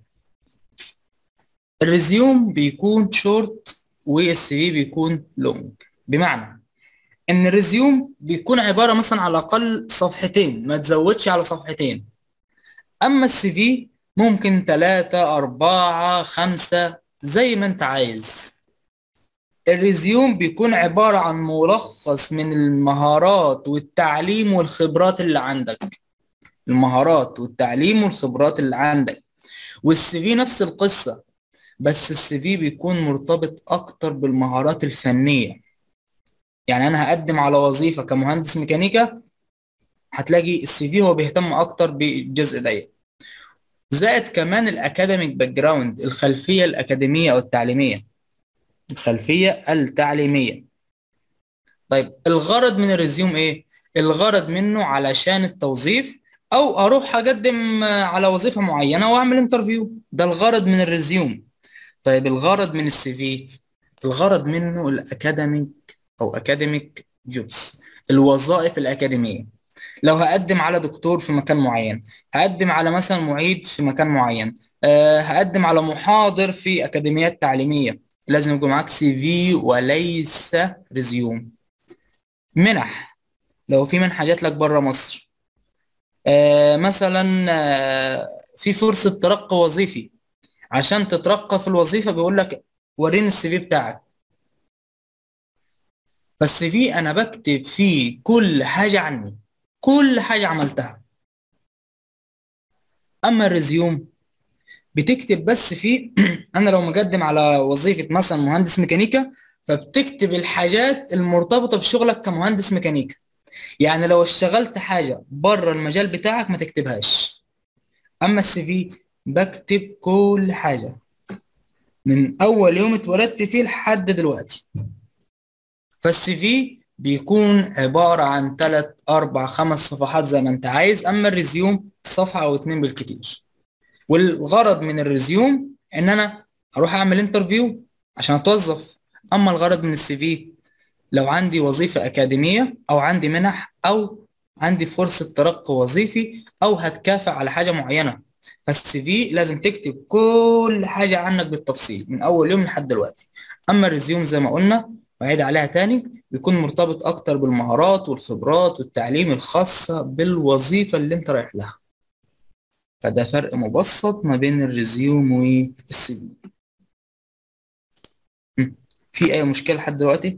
الريزيوم بيكون شورت والسي في بيكون لونج بمعنى ان الريزيوم بيكون عبارة مثلا على الاقل صفحتين ما تزودش على صفحتين اما السي في ممكن ثلاثة أربعة خمسة زي ما انت عايز الريزيوم بيكون عبارة عن ملخص من المهارات والتعليم والخبرات اللي عندك المهارات والتعليم والخبرات اللي عندك والسي في نفس القصة بس السي في بيكون مرتبط أكتر بالمهارات الفنية يعني أنا هقدم على وظيفة كمهندس ميكانيكا هتلاقي السي في هو بيهتم أكتر بالجزء ده زائد كمان الأكاديميك باك جراوند الخلفية الأكاديمية أو التعليمية الخلفية التعليمية طيب الغرض من الريزيوم ايه؟ الغرض منه علشان التوظيف او اروح اقدم على وظيفة معينة واعمل انترفيو ده الغرض من الريزيوم طيب الغرض من السي في الغرض منه الاكاديميك او اكاديميك جوبس الوظائف الاكاديمية لو هقدم على دكتور في مكان معين هقدم على مثلا معيد في مكان معين أه هقدم على محاضر في اكاديميات تعليمية لازم يكون معاك سي في وليس ريزيوم منح لو في منحة جات لك بره مصر آه مثلا آه في فرصة ترقى وظيفي عشان تترقى في الوظيفة بيقول لك وريني السي في بتاعك فالسي في انا بكتب فيه كل حاجة عني كل حاجة عملتها اما الريزيوم بتكتب بس فيه انا لو مقدم على وظيفة مثلا مهندس ميكانيكا فبتكتب الحاجات المرتبطة بشغلك كمهندس ميكانيكا يعني لو اشتغلت حاجة بره المجال بتاعك ما تكتبهاش اما السي في بكتب كل حاجة من اول يوم اتولدت فيه لحد دلوقتي فالسي في بيكون عبارة عن ثلاث أربع خمس صفحات زي ما أنت عايز أما الريزيوم صفحة أو اتنين بالكتير والغرض من الريزيوم ان انا اروح اعمل انترفيو عشان اتوظف اما الغرض من السي في لو عندي وظيفة اكاديمية او عندي منح او عندي فرصة ترقي وظيفي او هتكافئ على حاجة معينة فالسي في لازم تكتب كل حاجة عنك بالتفصيل من اول يوم لحد دلوقتي اما الريزيوم زي ما قلنا وعيد عليها تاني بيكون مرتبط اكتر بالمهارات والخبرات والتعليم الخاصة بالوظيفة اللي انت رايح لها فده فرق مبسط ما بين الريزيوم والسي في في اي مشكله لحد دلوقتي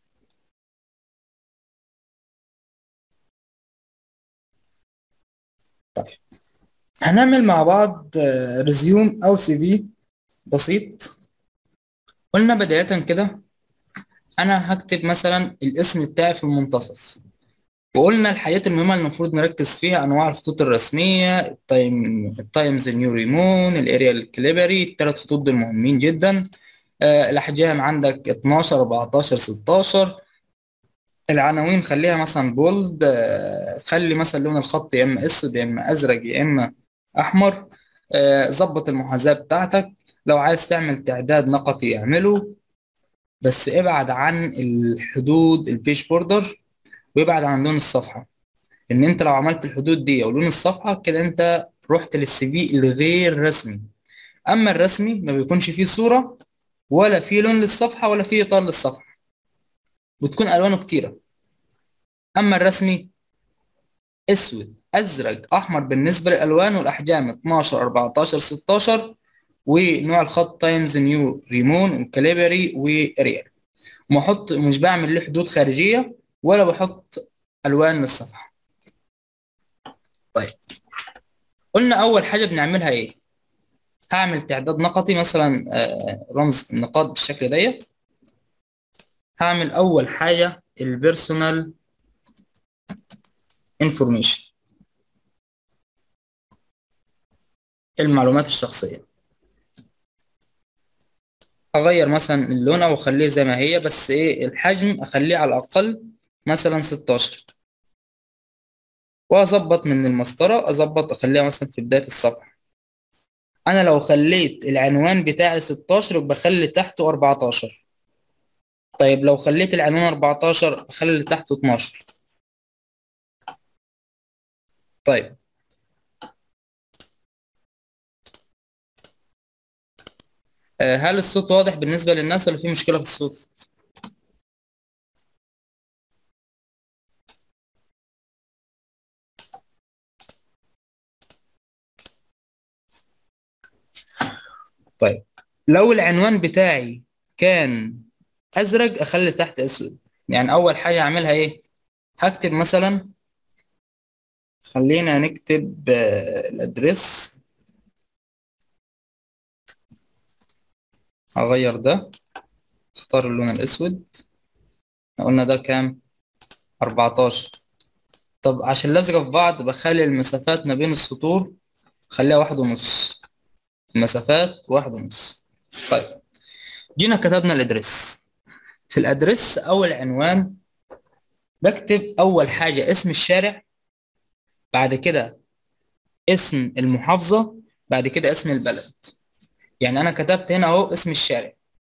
طيب هنعمل مع بعض ريزيوم او سي في بسيط قلنا بدايه كده انا هكتب مثلا الاسم بتاعي في المنتصف وقلنا الحاجات المهمة اللي المفروض نركز فيها أنواع الخطوط الرسمية التايم التايمز نيو ريمون الاريال كليبري الثلاث خطوط دول مهمين جدا آه الأحجام عندك 12 14 16 العناوين خليها مثلا بولد آه خلي مثلا لون الخط يا إما أسود يا إما أزرق يا إما أحمر آه ظبط المحاذاة بتاعتك لو عايز تعمل تعداد نقطي اعمله بس ابعد عن الحدود البيج بوردر وابعد عن لون الصفحة ان انت لو عملت الحدود دي او لون الصفحة كده انت رحت للسي في الغير رسمي اما الرسمي ما بيكونش فيه صورة ولا فيه لون للصفحة ولا فيه اطار للصفحة بتكون الوانه كتيرة اما الرسمي اسود ازرق احمر بالنسبة للالوان والاحجام 12 14 16 ونوع الخط تايمز نيو ريمون وكاليبري واريال وما احط مش بعمل له حدود خارجيه ولا بحط الوان للصفحه طيب قلنا اول حاجه بنعملها ايه هعمل تعداد نقطي مثلا رمز النقاط بالشكل ده هعمل اول حاجه البيرسونال انفورميشن المعلومات الشخصيه اغير مثلا اللون او اخليه زي ما هي بس ايه الحجم اخليه على الاقل مثلا 16 واظبط من المسطره اظبط اخليها مثلا في بدايه الصفحه انا لو خليت العنوان بتاعي 16 يبقى اخلي تحته 14 طيب لو خليت العنوان 14 اخلي اللي تحته 12 طيب هل الصوت واضح بالنسبة للناس ولا في مشكلة في الصوت؟ طيب لو العنوان بتاعي كان أزرق أخلي تحت أسود يعني أول حاجة أعملها إيه؟ هكتب مثلا خلينا نكتب الأدرس هغير ده اختار اللون الاسود قلنا ده كام 14 طب عشان لازقة في بعض بخلي المسافات ما بين السطور خليها واحد ونص المسافات واحد ونص طيب جينا كتبنا الادرس في الادرس او العنوان بكتب اول حاجة اسم الشارع بعد كده اسم المحافظة بعد كده اسم البلد يعني انا كتبت هنا اهو اسم الشارع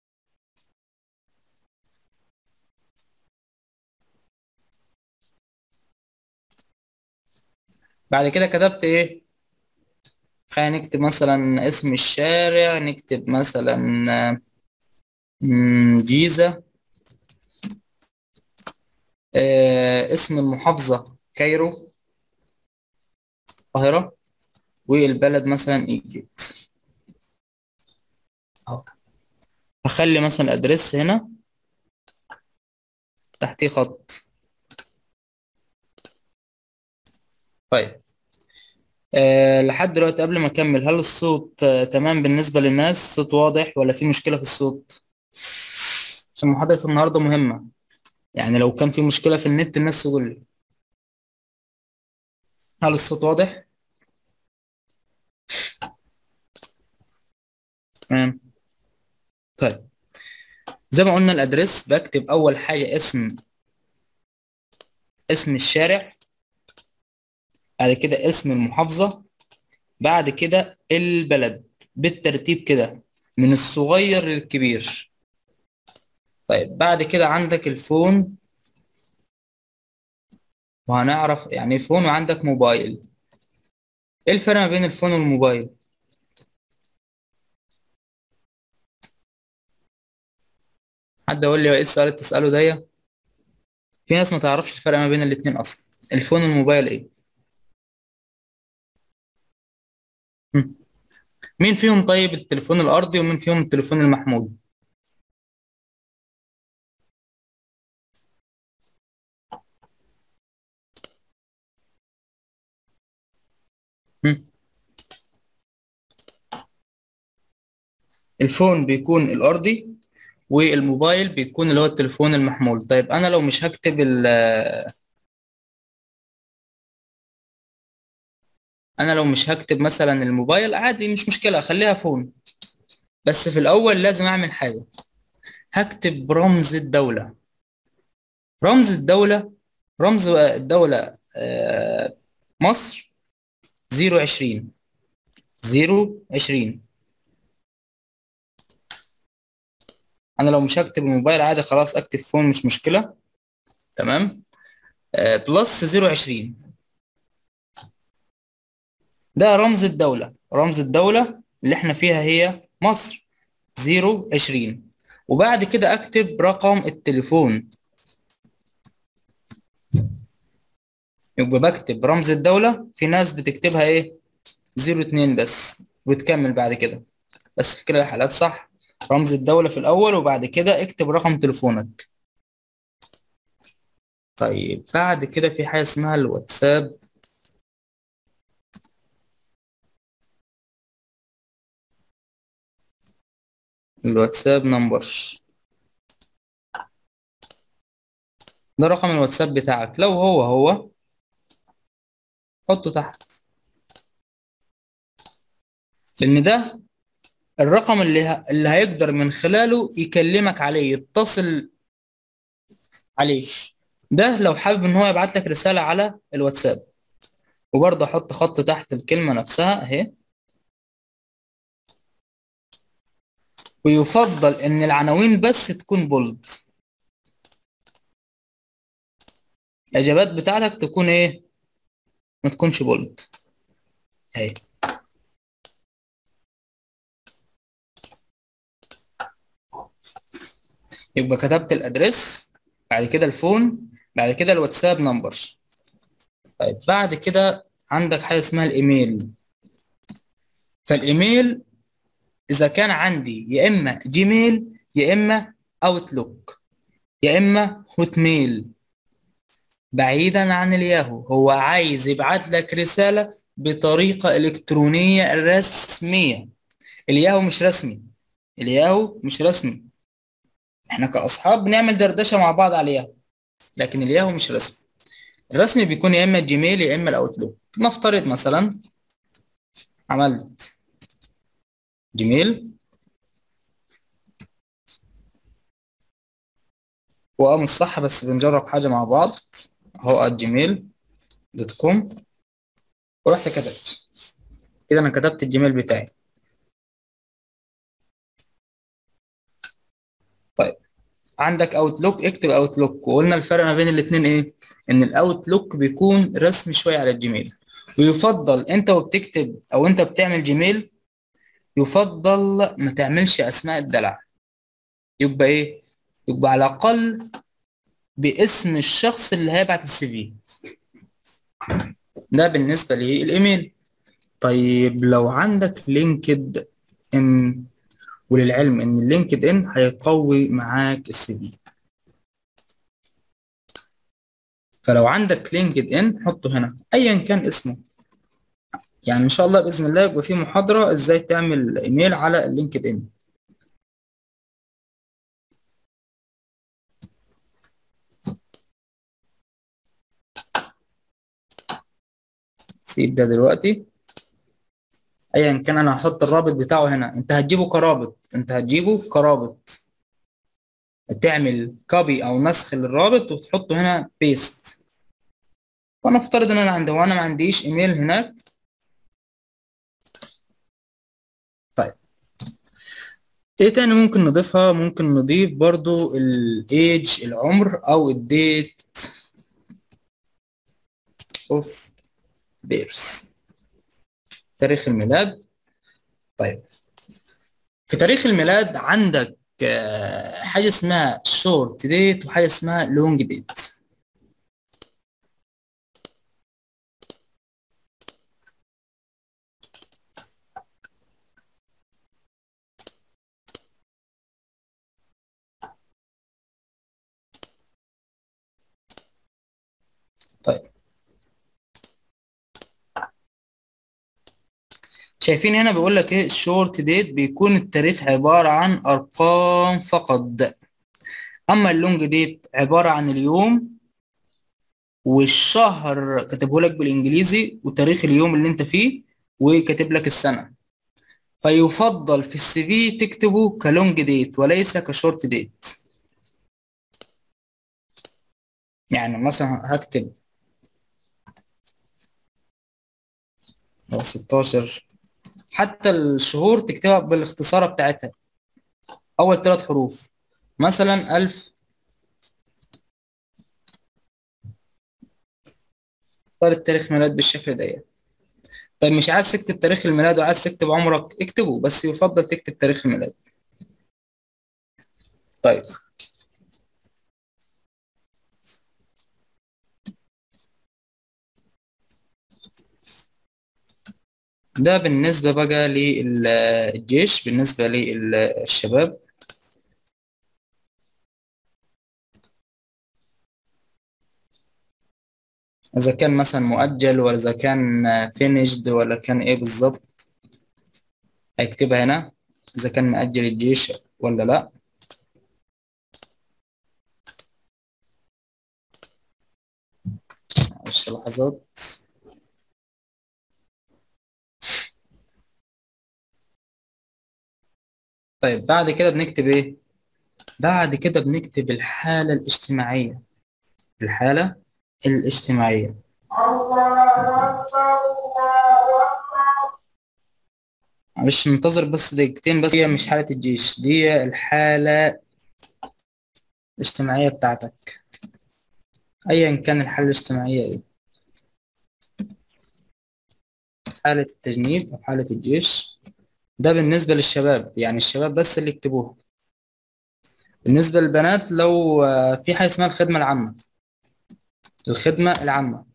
بعد كده كتبت ايه خلينا نكتب مثلا اسم الشارع نكتب مثلا جيزة آه اسم المحافظة كايرو القاهرة والبلد مثلا ايجيبت اهو هخلي مثلا الادرس هنا تحتيه خط طيب أه لحد دلوقتي قبل ما اكمل هل الصوت أه تمام بالنسبة للناس الصوت واضح ولا في مشكلة في الصوت عشان محاضرة النهاردة مهمة يعني لو كان في مشكلة في النت الناس تقول لي هل الصوت واضح تمام طيب زي ما قلنا الادرس بكتب اول حاجه اسم اسم الشارع بعد كده اسم المحافظه بعد كده البلد بالترتيب كده من الصغير للكبير طيب بعد كده عندك الفون وهنعرف يعني فون وعندك موبايل ايه الفرق ما بين الفون والموبايل حد يقول لي ايه السؤال اللي بتسأله ده في ناس ما تعرفش الفرق ما بين الاتنين اصلا الفون والموبايل ايه هم. مين فيهم طيب التليفون الارضي ومين فيهم التليفون المحمول هم. الفون بيكون الارضي والموبايل بيكون اللي هو التليفون المحمول طيب انا لو مش هكتب ال انا لو مش هكتب مثلا الموبايل عادي مش مشكله اخليها فون بس في الاول لازم اعمل حاجه هكتب رمز الدوله رمز الدوله رمز الدوله آه، مصر زيرو عشرين زيرو عشرين انا لو مش هكتب الموبايل عادي خلاص اكتب فون مش مشكله تمام آه، بلس زيرو عشرين ده رمز الدولة رمز الدولة اللي احنا فيها هي مصر زيرو عشرين وبعد كده اكتب رقم التليفون يبقى بكتب رمز الدولة في ناس بتكتبها ايه زيرو اتنين بس وتكمل بعد كده بس في كلا الحالات صح رمز الدولة في الأول وبعد كده اكتب رقم تليفونك طيب بعد كده في حاجة اسمها الواتساب الواتساب نمبر ده رقم الواتساب بتاعك لو هو هو حطه تحت لأن ده الرقم اللي ه... اللي هيقدر من خلاله يكلمك عليه يتصل عليه ده لو حابب ان هو يبعت لك رسالة على الواتساب وبرضه احط خط تحت الكلمة نفسها اهي ويفضل ان العناوين بس تكون بولد الاجابات بتاعتك تكون ايه ما تكونش بولد اهي يبقى كتبت الادرس بعد كده الفون بعد كده الواتساب نمبر طيب بعد كده عندك حاجه اسمها الايميل فالايميل اذا كان عندي يا اما جيميل يا اما اوتلوك يا اما هوت ميل بعيدا عن الياهو هو عايز يبعت لك رساله بطريقه الكترونيه رسميه الياهو مش رسمي الياهو مش رسمي احنا كاصحاب بنعمل دردشه مع بعض على الياهو لكن الياهو مش رسمي الرسمي بيكون يا اما الجيميل يا اما الاوتلوك نفترض مثلا عملت جيميل وقام الصح بس بنجرب حاجه مع بعض اهو جيميل دوت كوم ورحت كتبت كده انا كتبت الجيميل بتاعي طيب عندك اوتلوك اكتب اوتلوك وقلنا الفرق ما بين الاثنين ايه ان الاوتلوك بيكون رسمي شويه على الجيميل ويفضل انت وبتكتب او انت بتعمل جيميل يفضل ما تعملش اسماء الدلع يبقى ايه يبقى على الاقل باسم الشخص اللي هيبعت السي في ده بالنسبه للايميل طيب لو عندك لينكد ان وللعلم ان اللينكد ان هيقوي معاك السي في فلو عندك لينكد ان حطه هنا ايا كان اسمه يعني ان شاء الله باذن الله يبقى في محاضره ازاي تعمل ايميل على اللينكد ان سيب ده دلوقتي ايا كان انا هحط الرابط بتاعه هنا انت هتجيبه كرابط انت هتجيبه كرابط تعمل كوبي او نسخ للرابط وتحطه هنا بيست وانا افترض ان انا عندي وانا ما عنديش ايميل هناك طيب ايه تاني ممكن نضيفها ممكن نضيف برضو الايج العمر او الديت اوف بيرس تاريخ الميلاد طيب في تاريخ الميلاد عندك حاجة اسمها شورت ديت وحاجة اسمها لونج ديت طيب شايفين هنا بيقول لك ايه الشورت ديت بيكون التاريخ عبارة عن ارقام فقط اما اللونج ديت عبارة عن اليوم والشهر كاتبه لك بالانجليزي وتاريخ اليوم اللي انت فيه وكاتب لك السنه فيفضل في السي في تكتبه كلونج ديت وليس كشورت ديت يعني مثلا هكتب لو 16 حتى الشهور تكتبها بالاختصارة بتاعتها أول ثلاث حروف مثلا ألف اختار التاريخ ميلاد بالشكل ده طيب مش عايز تكتب تاريخ الميلاد وعايز تكتب عمرك اكتبه بس يفضل تكتب تاريخ الميلاد طيب ده بالنسبة بقى للجيش بالنسبة للشباب إذا كان مثلا مؤجل ولا إذا كان فينيشد ولا كان إيه بالظبط هيكتبها هنا إذا كان مؤجل الجيش ولا لأ معلش لحظات طيب بعد كده بنكتب ايه بعد كده بنكتب الحالة الاجتماعية الحالة الاجتماعية معلش ننتظر بس دقيقتين بس هي مش حالة الجيش دي الحالة الاجتماعية بتاعتك أيا كان الحالة الاجتماعية ايه حالة التجنيد أو حالة الجيش ده بالنسبة للشباب يعني الشباب بس اللي يكتبوها بالنسبة للبنات لو في حاجة اسمها الخدمة العامة الخدمة العامة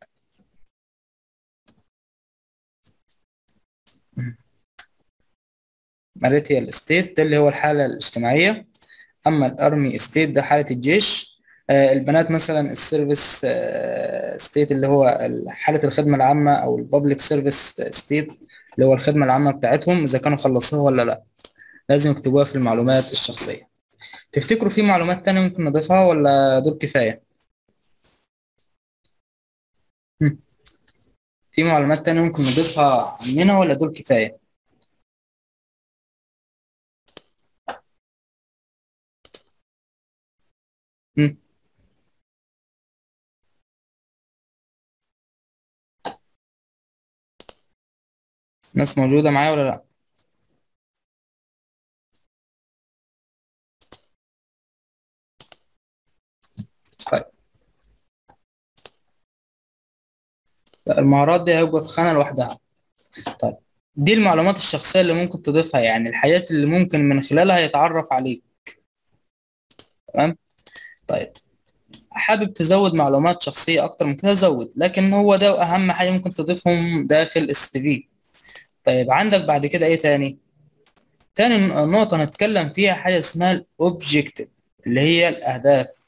ماريتيال ستيت ده اللي هو الحالة الاجتماعية أما الأرمي ستيت ده حالة الجيش البنات مثلا السيرفيس ستيت اللي هو حالة الخدمة العامة أو البابليك سيرفيس ستيت اللي هو الخدمة العامة بتاعتهم إذا كانوا خلصوها ولا لأ لازم يكتبوها في المعلومات الشخصية تفتكروا في معلومات تانية ممكن نضيفها ولا دول كفاية؟ في معلومات تانية ممكن نضيفها عننا ولا دول كفاية؟ مم. ناس موجودة معايا ولا لأ؟ طيب المهارات دي هيبقى في خانة لوحدها طيب دي المعلومات الشخصية اللي ممكن تضيفها يعني الحاجات اللي ممكن من خلالها يتعرف عليك تمام طيب حابب تزود معلومات شخصية أكتر من كده زود لكن هو ده أهم حاجة ممكن تضيفهم داخل السي في طيب عندك بعد كده إيه تاني؟ تاني نقطة هنتكلم فيها حاجة اسمها الأوبجيكتيف اللي هي الأهداف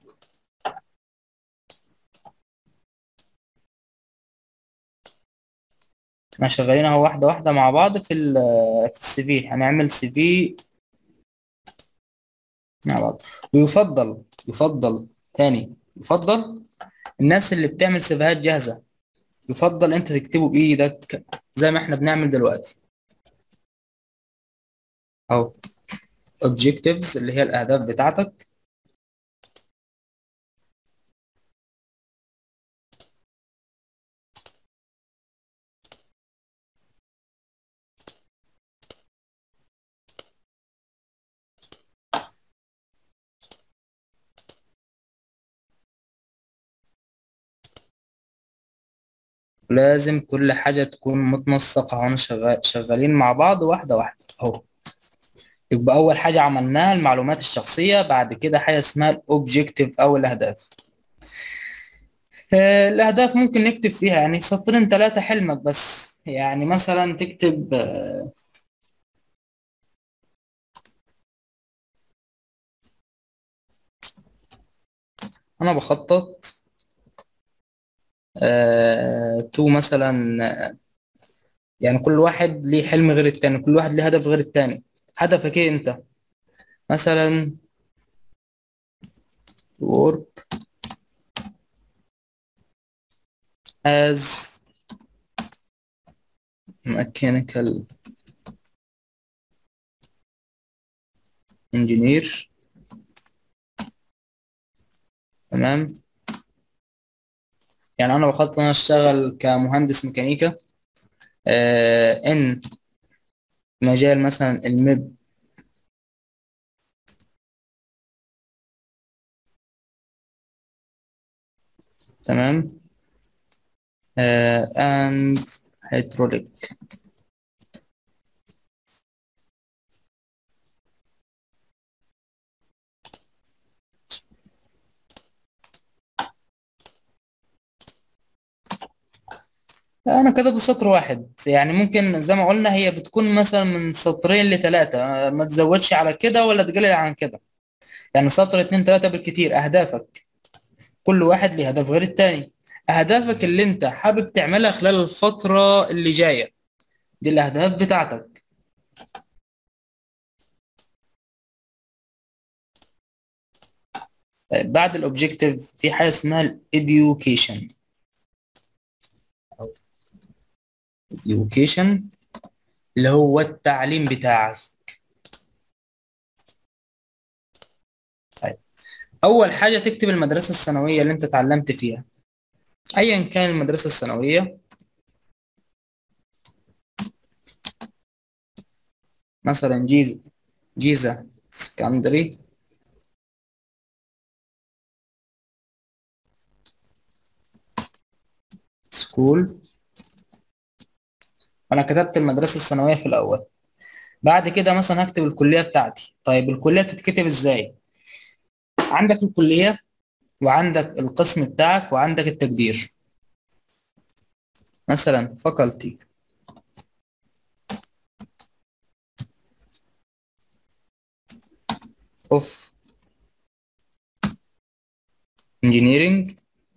احنا شغالين اهو واحدة واحدة مع بعض في ال في السي في هنعمل سي في مع بعض ويفضل يفضل تاني يفضل الناس اللي بتعمل سيفيهات جاهزة يفضل انت تكتبه بايدك زي ما احنا بنعمل دلوقتي اهو objectives اللي هي الاهداف بتاعتك لازم كل حاجة تكون متنسقة وانا شغال شغالين مع بعض واحدة واحدة اهو يبقى أول حاجة عملناها المعلومات الشخصية بعد كده حاجة اسمها الأوبجيكتيف أو الأهداف آه، الأهداف ممكن نكتب فيها يعني سطرين ثلاثة حلمك بس يعني مثلا تكتب آه، أنا بخطط آه، تو مثلا آه، يعني كل واحد ليه حلم غير التاني كل واحد ليه هدف غير التاني هدفك ايه انت مثلا work as mechanical engineer تمام يعني انا بخطط ان انا اشتغل كمهندس ميكانيكا آه ان مجال مثلا الميب تمام آه and hydraulic انا كده بسطر واحد يعني ممكن زي ما قلنا هي بتكون مثلا من سطرين لثلاثة ما تزودش على كده ولا تقلل عن كده يعني سطر اتنين تلاتة بالكتير اهدافك كل واحد ليه هدف غير التاني اهدافك اللي انت حابب تعملها خلال الفترة اللي جاية دي الاهداف بتاعتك بعد الاوبجيكتيف في حاجة اسمها الاديوكيشن education اللي هو التعليم بتاعك طيب أول حاجة تكتب المدرسة الثانوية اللي أنت اتعلمت فيها أيا كان المدرسة الثانوية مثلا جيزة جيزة سكندري سكول انا كتبت المدرسه الثانويه في الاول بعد كده مثلا هكتب الكليه بتاعتي طيب الكليه بتتكتب ازاي عندك الكليه وعندك القسم بتاعك وعندك التقدير مثلا faculty of engineering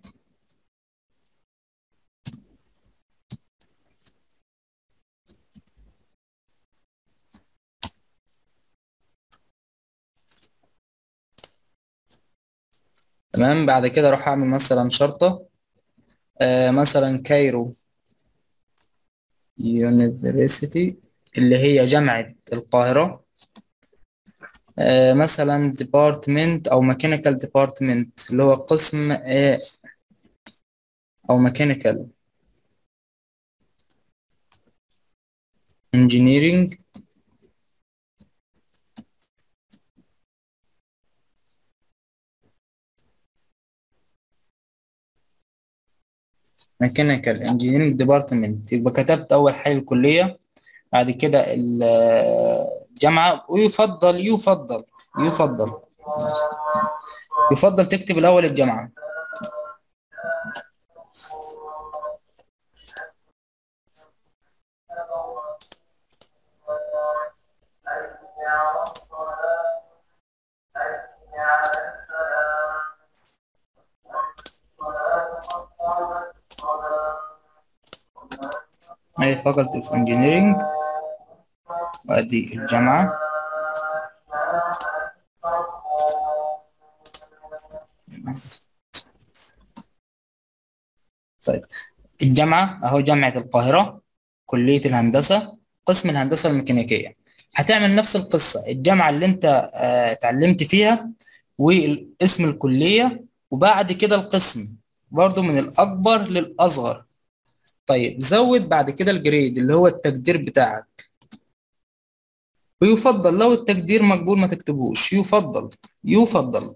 تمام بعد كده اروح اعمل مثلا شرطة آه مثلا كايرو يونيفرسيتي اللي هي جامعة القاهرة آه مثلا ديبارتمنت او ميكانيكال ديبارتمنت اللي هو قسم آه او ميكانيكال انجينيرينج ميكانيكال انجينيرنج ديبارتمنت يبقى كتبت اول حاجه الكليه بعد كده الجامعه ويفضل يفضل يفضل يفضل تكتب الاول الجامعه هي faculty of engineering وادي الجامعة طيب الجامعة اهو جامعة القاهرة كلية الهندسة قسم الهندسة الميكانيكية هتعمل نفس القصة الجامعة اللي انت اه اتعلمت فيها واسم الكلية وبعد كده القسم برضو من الأكبر للأصغر طيب زود بعد كده الجريد اللي هو التقدير بتاعك ويفضل لو التقدير مقبول ما تكتبوش يفضل يفضل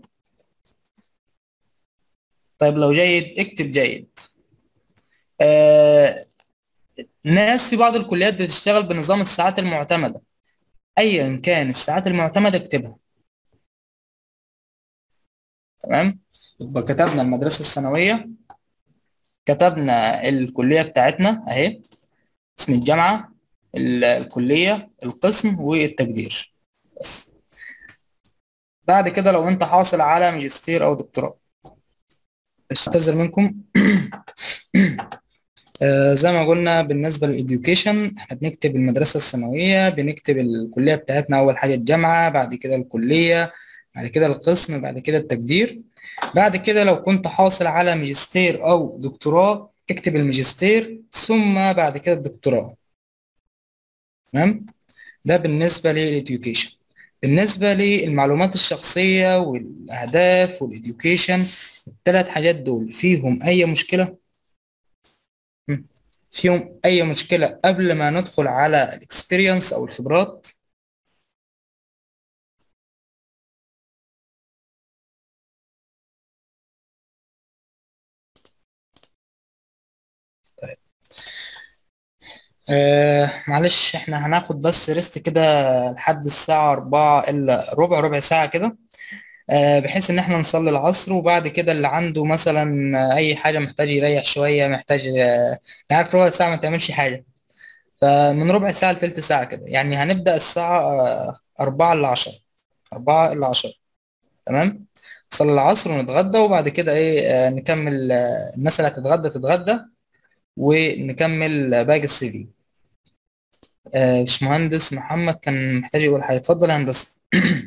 طيب لو جيد اكتب جيد آه ناس في بعض الكليات بتشتغل بنظام الساعات المعتمدة ايا كان الساعات المعتمدة اكتبها تمام يبقى كتبنا المدرسة الثانوية كتبنا الكلية بتاعتنا اهي اسم الجامعة الكلية القسم والتقدير بس بعد كده لو انت حاصل على ماجستير او دكتوراه اعتذر منكم آه زي ما قلنا بالنسبة للإديوكيشن احنا بنكتب المدرسة الثانوية بنكتب الكلية بتاعتنا أول حاجة الجامعة بعد كده الكلية بعد كده القسم بعد كده التقدير بعد كده لو كنت حاصل على ماجستير أو دكتوراه اكتب الماجستير ثم بعد كده الدكتوراه تمام ده بالنسبة للإديوكيشن بالنسبة للمعلومات الشخصية والأهداف والإديوكيشن الثلاث حاجات دول فيهم أي مشكلة؟ فيهم أي مشكلة قبل ما ندخل على الإكسبيرينس أو الخبرات؟ طيب آه معلش احنا هناخد بس ريست كده لحد الساعة أربعة إلا ربع ربع ساعة كده آه بحيث إن احنا نصلي العصر وبعد كده اللي عنده مثلا أي حاجة محتاج يريح شوية محتاج آه عارف ربع ساعة ما تعملش حاجة فمن ربع ساعة لتلت ساعة كده يعني هنبدأ الساعة آه أربعة إلا عشرة أربعة إلا عشرة تمام نصلي العصر ونتغدى وبعد كده إيه آه نكمل آه الناس اللي هتتغدى تتغدى ونكمل باقي السي في آه، باشمهندس محمد كان محتاج يقول حاجة اتفضل يا هندسة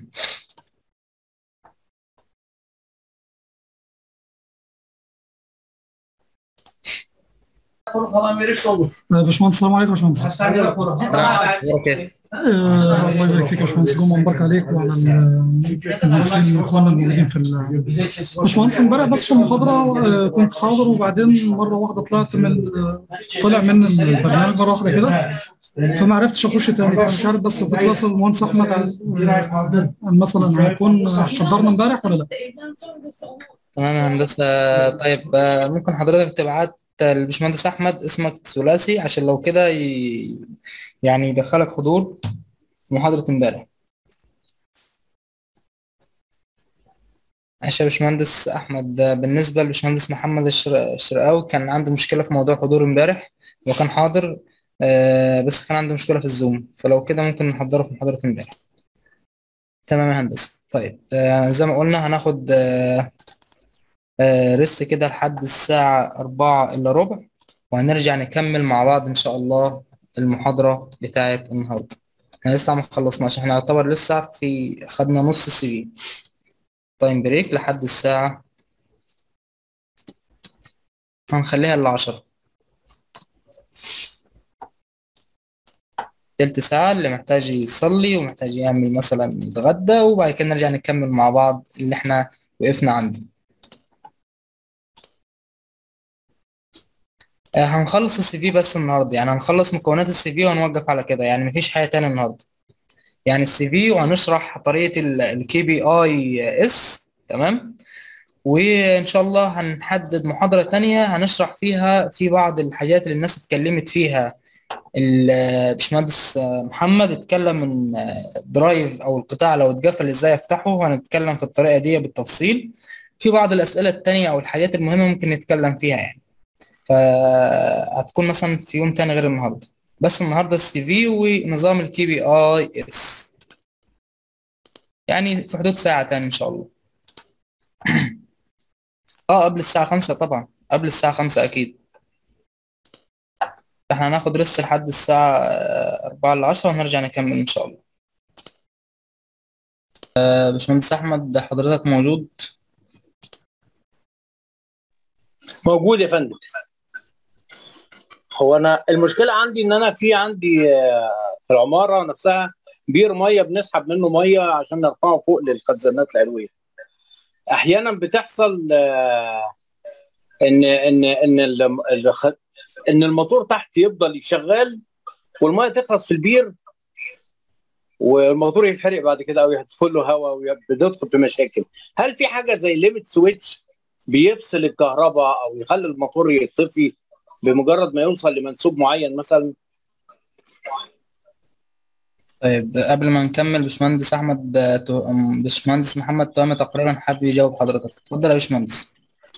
باشمهندس السلام عليكم يا باشمهندس اوكي آه، الله يبارك فيك يا باشمهندس جمعه مبارك عليك وعلى المهندسين واخواننا الموجودين في ال- باشمهندس امبارح بس في المحاضره آه، كنت حاضر وبعدين مره واحده طلعت من آه، طلع من البرنامج مره واحده كده فما عرفتش اخش تاني فمش عارف بس كنت بسال المهندس احمد عن عن مثلا هيكون حضرنا امبارح ولا لا؟ تمام يا هندسة طيب آه، ممكن حضرتك تبعت الباشمهندس أحمد اسمك ثلاثي عشان لو كده ي... يعني يدخلك حضور محاضرة امبارح ماشي يا باشمهندس أحمد آه، بالنسبة لباشمهندس محمد الشر- الشرقاوي كان عنده مشكلة في موضوع حضور امبارح وكان حاضر آه، بس كان عنده مشكلة في الزوم فلو كده ممكن نحضره في محاضرة امبارح تمام يا هندسة طيب آه، زي ما قلنا هناخد آه، آه، ريست كده لحد الساعة أربعة إلا ربع وهنرجع نكمل مع بعض إن شاء الله المحاضرة بتاعة النهاردة احنا لسه ما خلصناش احنا يعتبر لسه في خدنا نص السي في تايم بريك لحد الساعة هنخليها للعشرة تلت ساعة اللي محتاج يصلي ومحتاج يعمل مثلا يتغدى وبعد كده نرجع نكمل مع بعض اللي احنا وقفنا عنده آه، هنخلص السي في بس النهارده يعني هنخلص مكونات السي في وهنوقف على كده يعني مفيش حاجه تاني النهارده يعني السي في وهنشرح طريقه الكي بي اي اس تمام وان شاء الله هنحدد محاضره تانية هنشرح فيها في بعض الحاجات اللي الناس اتكلمت فيها الباشمهندس محمد اتكلم ان درايف او القطاع لو اتقفل ازاي افتحه هنتكلم في الطريقه دي بالتفصيل في بعض الاسئله التانية او الحاجات المهمه ممكن نتكلم فيها يعني فهتكون مثلا في يوم تاني غير النهارده بس النهارده السي في ونظام الكي بي اي اس يعني في حدود ساعة تاني ان شاء الله اه قبل الساعة خمسة طبعا قبل الساعة خمسة اكيد احنا هناخد ريست لحد الساعة آه، أربعة لعشرة ونرجع نكمل ان شاء الله آه، باشمهندس احمد حضرتك موجود موجود يا فندم هو انا المشكله عندي ان انا في عندي آه، في العماره نفسها بير ميه بنسحب منه ميه عشان نرفعه فوق للخزانات العلويه احيانا بتحصل آه، ان ان ان ال- الخ- ان الموتور تحت يفضل شغال والميه تخلص في البير والموتور يتحرق بعد كده او يدخل له هواء وبتدخل في مشاكل هل في حاجه زي ليميت سويتش بيفصل الكهرباء او يخلي الموتور يطفي بمجرد ما يوصل لمنسوب معين مثلا طيب قبل ما نكمل باشمهندس احمد آه، تو- أم، باشمهندس محمد تهامي تقريبا حابب يجاوب حضرتك اتفضل يا باشمهندس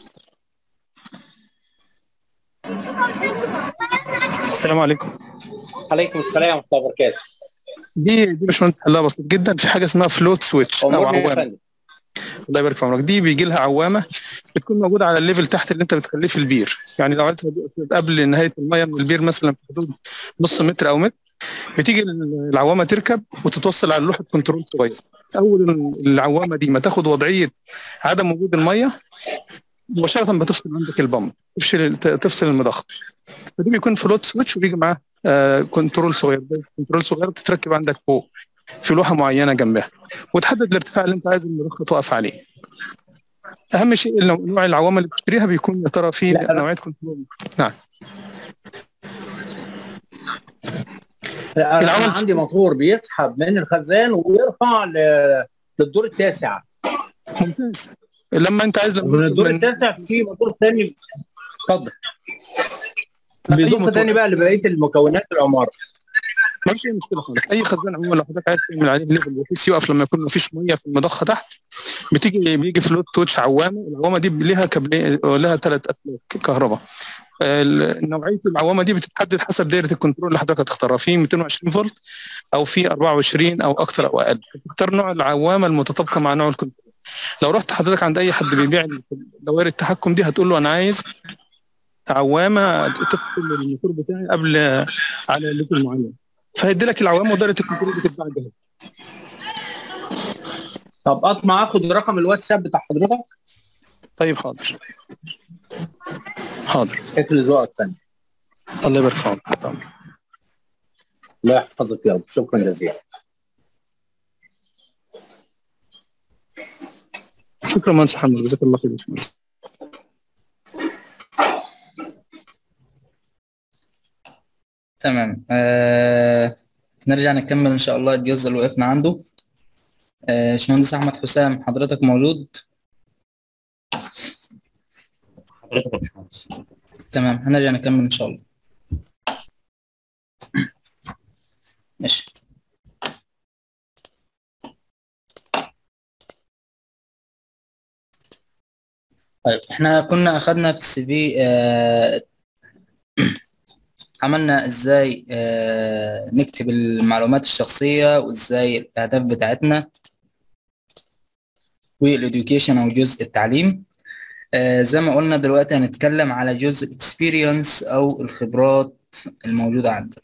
السلام عليكم عليكم السلام ورحمه الله وبركاته دي دي باشمهندس حلها بسيط جدا في حاجه اسمها فلوت سويتش او امورني يا عوامه فندم الله يبارك في عمرك دي بيجي لها عوامه بتكون موجوده على الليفل تحت اللي انت بتخليه في البير يعني لو عايز قبل نهايه الميه من البير مثلا في حدود نص متر او متر بتيجي العوامه تركب وتتوصل على لوحه كنترول صغير اول العوامه دي ما تاخد وضعيه عدم وجود الميه مباشره بتفصل عندك البامب تفصل تفصل المضخه فدي بيكون فلوت سويتش وبيجي معاه آه كنترول صغير كنترول صغير بتتركب عندك فوق في لوحه معينه جنبها وتحدد الارتفاع اللي انت عايز المضخه تقف عليه اهم شيء نوع العوامل اللي بتشتريها بيكون يا ترى في نوعيه كنترول نعم انا عندي موتور بيسحب من الخزان ويرفع للدور التاسع ممتاز لما انت عايز من الدور التاسع في موتور ثاني اتفضل بيضخ ثاني بقى لبقيه المكونات العماره ما فيش اي مشكله خالص اي خزان عموما لو حضرتك عايز تعمل عليه ليفل بحيث يقف لما يكون ما فيش ميه في المضخه تحت بتيجي بيجي فلوت توتش عوامه العوامه دي ليها كابلين لها ثلاث اسلاك كهرباء نوعيه العوامه دي بتتحدد حسب دايره الكنترول اللي حضرتك هتختارها في 220 فولت او في 24 او اكثر او اقل تختار نوع العوامه المتطابقه مع نوع الكنترول لو رحت حضرتك عند اي حد بيبيع دوائر التحكم دي هتقول له انا عايز عوامه تفصل الموتور بتاعي قبل على ليفل معين فهيدي لك العوامه ودايره الكنترول بتتباع الجهاز طب اطمع اخد رقم الواتساب بتاع حضرتك طيب حاضر حاضر اكل ذوقك ثاني الله يبارك في عمرك الله يحفظك يا رب شكرا جزيلا شكرا مهندس محمد جزاك الله خير تمام آه نرجع نكمل ان شاء الله الجزء اللي وقفنا عنده آه باشمهندس احمد حسام حضرتك موجود حضرتك يا باشمهندس تمام هنرجع نكمل ان شاء الله ماشي طيب احنا كنا اخدنا في السي في آه عملنا ازاي آه نكتب المعلومات الشخصية وازاي الاهداف بتاعتنا والإديوكيشن او جزء التعليم آه زي ما قلنا دلوقتي هنتكلم على جزء experience او الخبرات الموجودة عندنا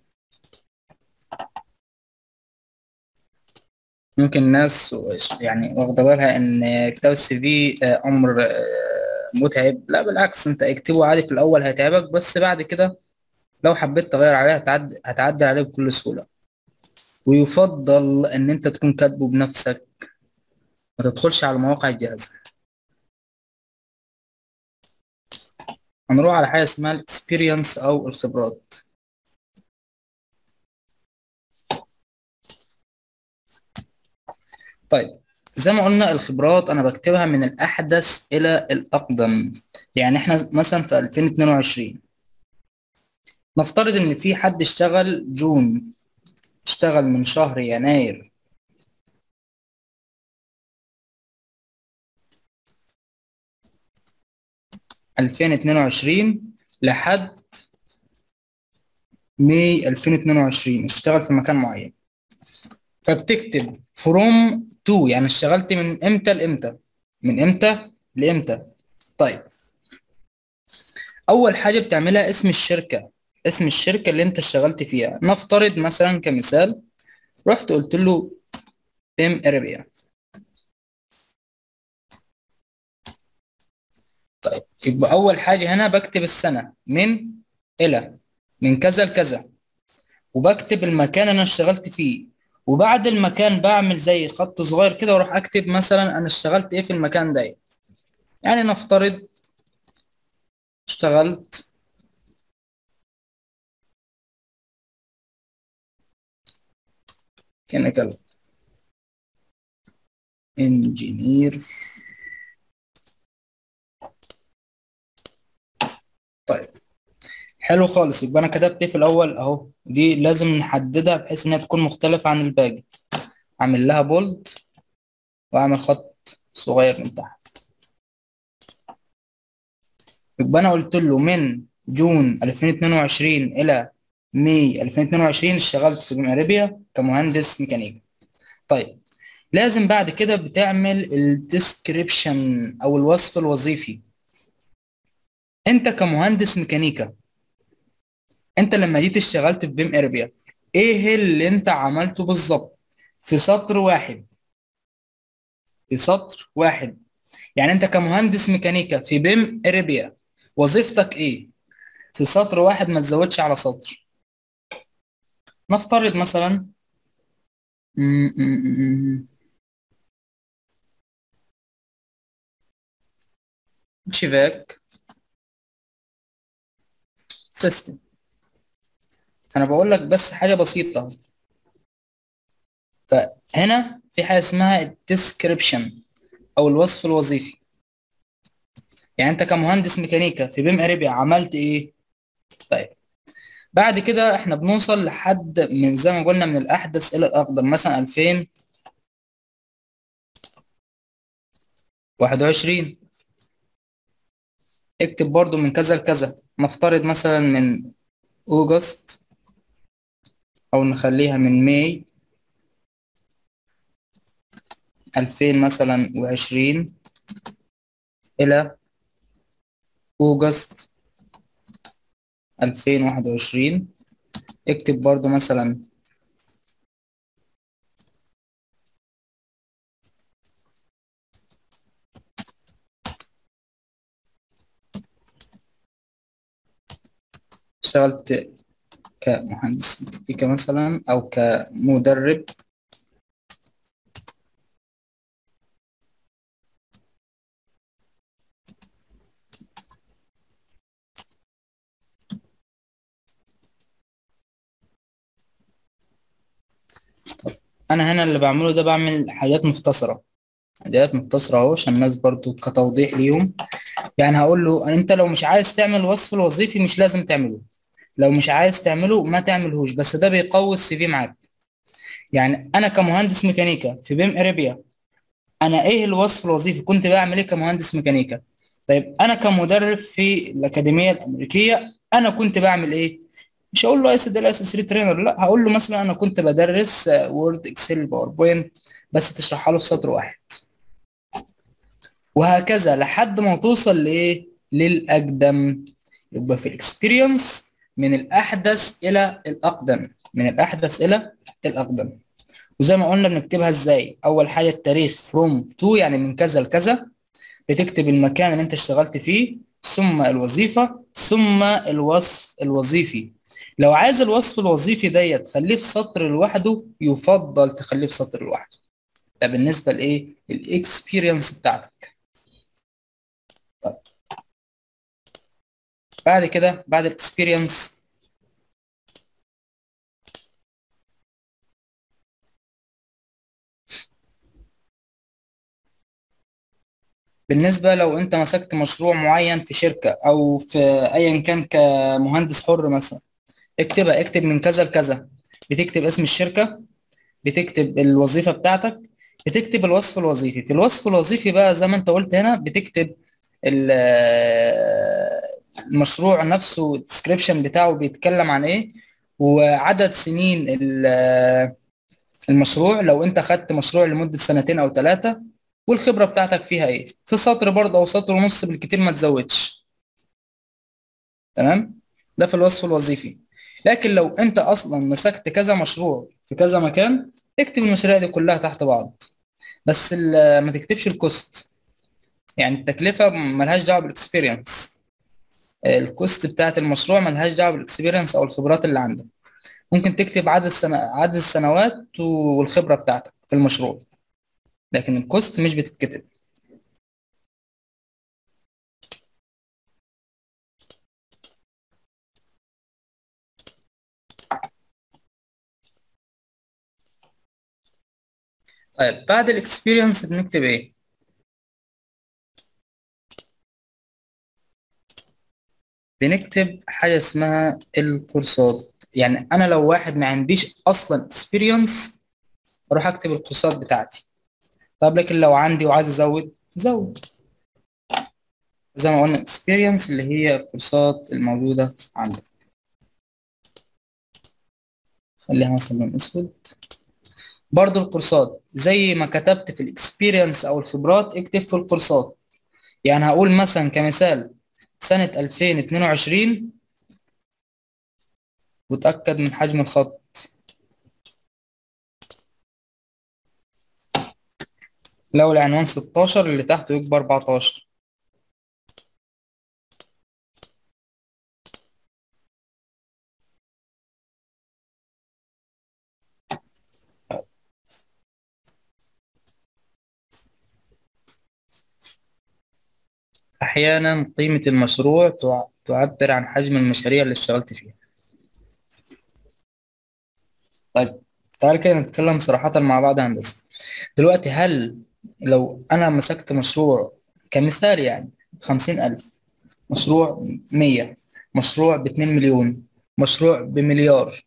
ممكن الناس يعني واخدة بالها ان كتاب السي في آه امر آه متعب لا بالعكس انت اكتبه عادي في الاول هيتعبك بس بعد كده لو حبيت تغير عليه هتعد... هتعدل عليه بكل سهولة ويفضل ان انت تكون كاتبه بنفسك ما تدخلش على مواقع الجهاز هنروح على حاجة اسمها الاكسبيرينس او الخبرات طيب زي ما قلنا الخبرات انا بكتبها من الاحدث الى الاقدم يعني احنا مثلا في 2022 نفترض ان في حد اشتغل جون اشتغل من شهر يناير ألفين اتنين وعشرين لحد ماي ألفين اتنين وعشرين اشتغل في مكان معين فبتكتب from to يعني اشتغلت من امتى لامتى من امتى لامتى طيب اول حاجه بتعملها اسم الشركه اسم الشركه اللي انت اشتغلت فيها نفترض مثلا كمثال رحت قلت له ام اربيا طيب يبقى اول حاجه هنا بكتب السنه من الى من كذا لكذا وبكتب المكان اللي انا اشتغلت فيه وبعد المكان بعمل زي خط صغير كده واروح اكتب مثلا انا اشتغلت ايه في المكان ده يعني نفترض اشتغلت chemical engineer طيب حلو خالص يبقى انا كتبت في الاول اهو دي لازم نحددها بحيث انها تكون مختلفة عن الباقي اعمل لها بولد واعمل خط صغير من تحت يبقى انا قلت له من جون 2022 الى ماي 2022 اشتغلت في ارابيا كمهندس ميكانيكا طيب لازم بعد كده بتعمل الديسكريبشن او الوصف الوظيفي انت كمهندس ميكانيكا انت لما جيت اشتغلت في بيم اربيا ايه اللي انت عملته بالظبط في سطر واحد في سطر واحد يعني انت كمهندس ميكانيكا في بيم اريبيا وظيفتك ايه في سطر واحد ما تزودش على سطر نفترض مثلا م- م- م- شباك سيستم انا بقول لك بس حاجه بسيطه فهنا في حاجه اسمها الديسكريبشن او الوصف الوظيفي يعني انت كمهندس ميكانيكا في بيم اريبيا عملت ايه طيب بعد كده احنا بنوصل لحد من زي ما قلنا من الاحدث الى الاقدم مثلا 2021 اكتب برضو من كذا لكذا نفترض مثلا من اوجست او نخليها من ماي 2000 مثلا وعشرين إلى أوجست 2021 اكتب برضو مثلا اشتغلت كمهندس ميكانيكا مثلا أو كمدرب انا هنا اللي بعمله ده بعمل حاجات مختصره حاجات مختصره اهو عشان الناس برضو كتوضيح ليهم يعني هقول له انت لو مش عايز تعمل الوصف الوظيفي مش لازم تعمله لو مش عايز تعمله ما تعملهوش بس ده بيقوي السي في معاك يعني انا كمهندس ميكانيكا في بيم اريبيا انا ايه الوصف الوظيفي كنت بعمل ايه كمهندس ميكانيكا طيب انا كمدرب في الاكاديميه الامريكيه انا كنت بعمل ايه مش هقول له اس دي اس 3 ترينر لا هقول له مثلا انا كنت بدرس وورد اكسل باوربوينت بس تشرحها له في سطر واحد وهكذا لحد ما توصل لايه للاقدم يبقى في الاكسبيرينس من الاحدث الى الاقدم من الاحدث الى الاقدم وزي ما قلنا بنكتبها ازاي اول حاجه التاريخ فروم تو يعني من كذا لكذا بتكتب المكان اللي انت اشتغلت فيه ثم الوظيفه ثم الوصف الوظيفي لو عايز الوصف الوظيفي ديت تخليه في سطر لوحده يفضل تخليه في سطر لوحده ده بالنسبه لايه الاكسبيرينس بتاعتك طيب بعد كده بعد الاكسبيرينس بالنسبة لو أنت مسكت مشروع معين في شركة أو في أيا كان كمهندس حر مثلا اكتبها اكتب من كذا لكذا بتكتب اسم الشركة بتكتب الوظيفة بتاعتك بتكتب الوصف الوظيفي في الوصف الوظيفي بقى زي ما أنت قلت هنا بتكتب المشروع نفسه الديسكريبشن بتاعه بيتكلم عن إيه وعدد سنين المشروع لو أنت خدت مشروع لمدة سنتين أو ثلاثة والخبرة بتاعتك فيها ايه في سطر برضه او سطر ونص بالكتير ما تزودش تمام ده في الوصف الوظيفي لكن لو انت اصلا مسكت كذا مشروع في كذا مكان اكتب المشاريع دي كلها تحت بعض بس ما تكتبش الكوست يعني التكلفة ملهاش دعوة بالاكسبيرينس الكوست بتاعت المشروع ملهاش دعوة بالاكسبيرينس او الخبرات اللي عندك ممكن تكتب عدد السنة عدد السنوات والخبرة بتاعتك في المشروع لكن الكوست مش بتتكتب طيب بعد الاكسبيرينس بنكتب ايه بنكتب حاجة اسمها الكورسات يعني انا لو واحد ما عنديش اصلا اكسبيرينس اروح اكتب الكورسات بتاعتي طب لكن لو عندي وعايز ازود زود زي ما قلنا experience اللي هي الكورسات الموجودة عندك خليها مثلا لون اسود برضو الكورسات زي ما كتبت في الاكسبيرينس او الخبرات اكتب في الكورسات يعني هقول مثلا كمثال سنة 2022 وتأكد من حجم الخط لو العنوان 16 اللي تحته يكبر 14 أحيانا قيمة المشروع تع- تعبر عن حجم المشاريع اللي اشتغلت فيها طيب تعال كده نتكلم صراحة مع بعض يا هندسة دلوقتي هل لو أنا مسكت مشروع كمثال يعني خمسين ألف مشروع مية مشروع باتنين مليون مشروع بمليار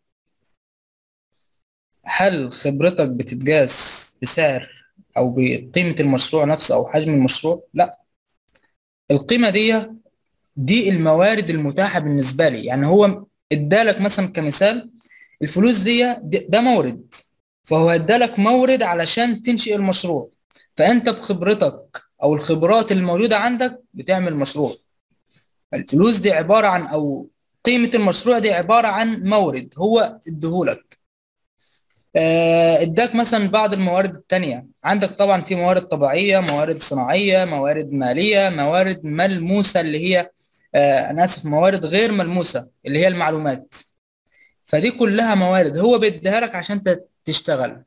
هل خبرتك بتتقاس بسعر أو بقيمة المشروع نفسه أو حجم المشروع؟ لا القيمة دي دي الموارد المتاحة بالنسبة لي يعني هو ادالك مثلا كمثال الفلوس دي د- ده مورد فهو ادالك مورد علشان تنشئ المشروع فانت بخبرتك او الخبرات الموجودة عندك بتعمل مشروع الفلوس دي عبارة عن او قيمة المشروع دي عبارة عن مورد هو اديهولك آه، اداك مثلا بعض الموارد التانية عندك طبعا في موارد طبيعية موارد صناعية موارد مالية موارد ملموسة اللي هي آه، انا اسف موارد غير ملموسة اللي هي المعلومات فدي كلها موارد هو بيديها لك عشان انت تشتغل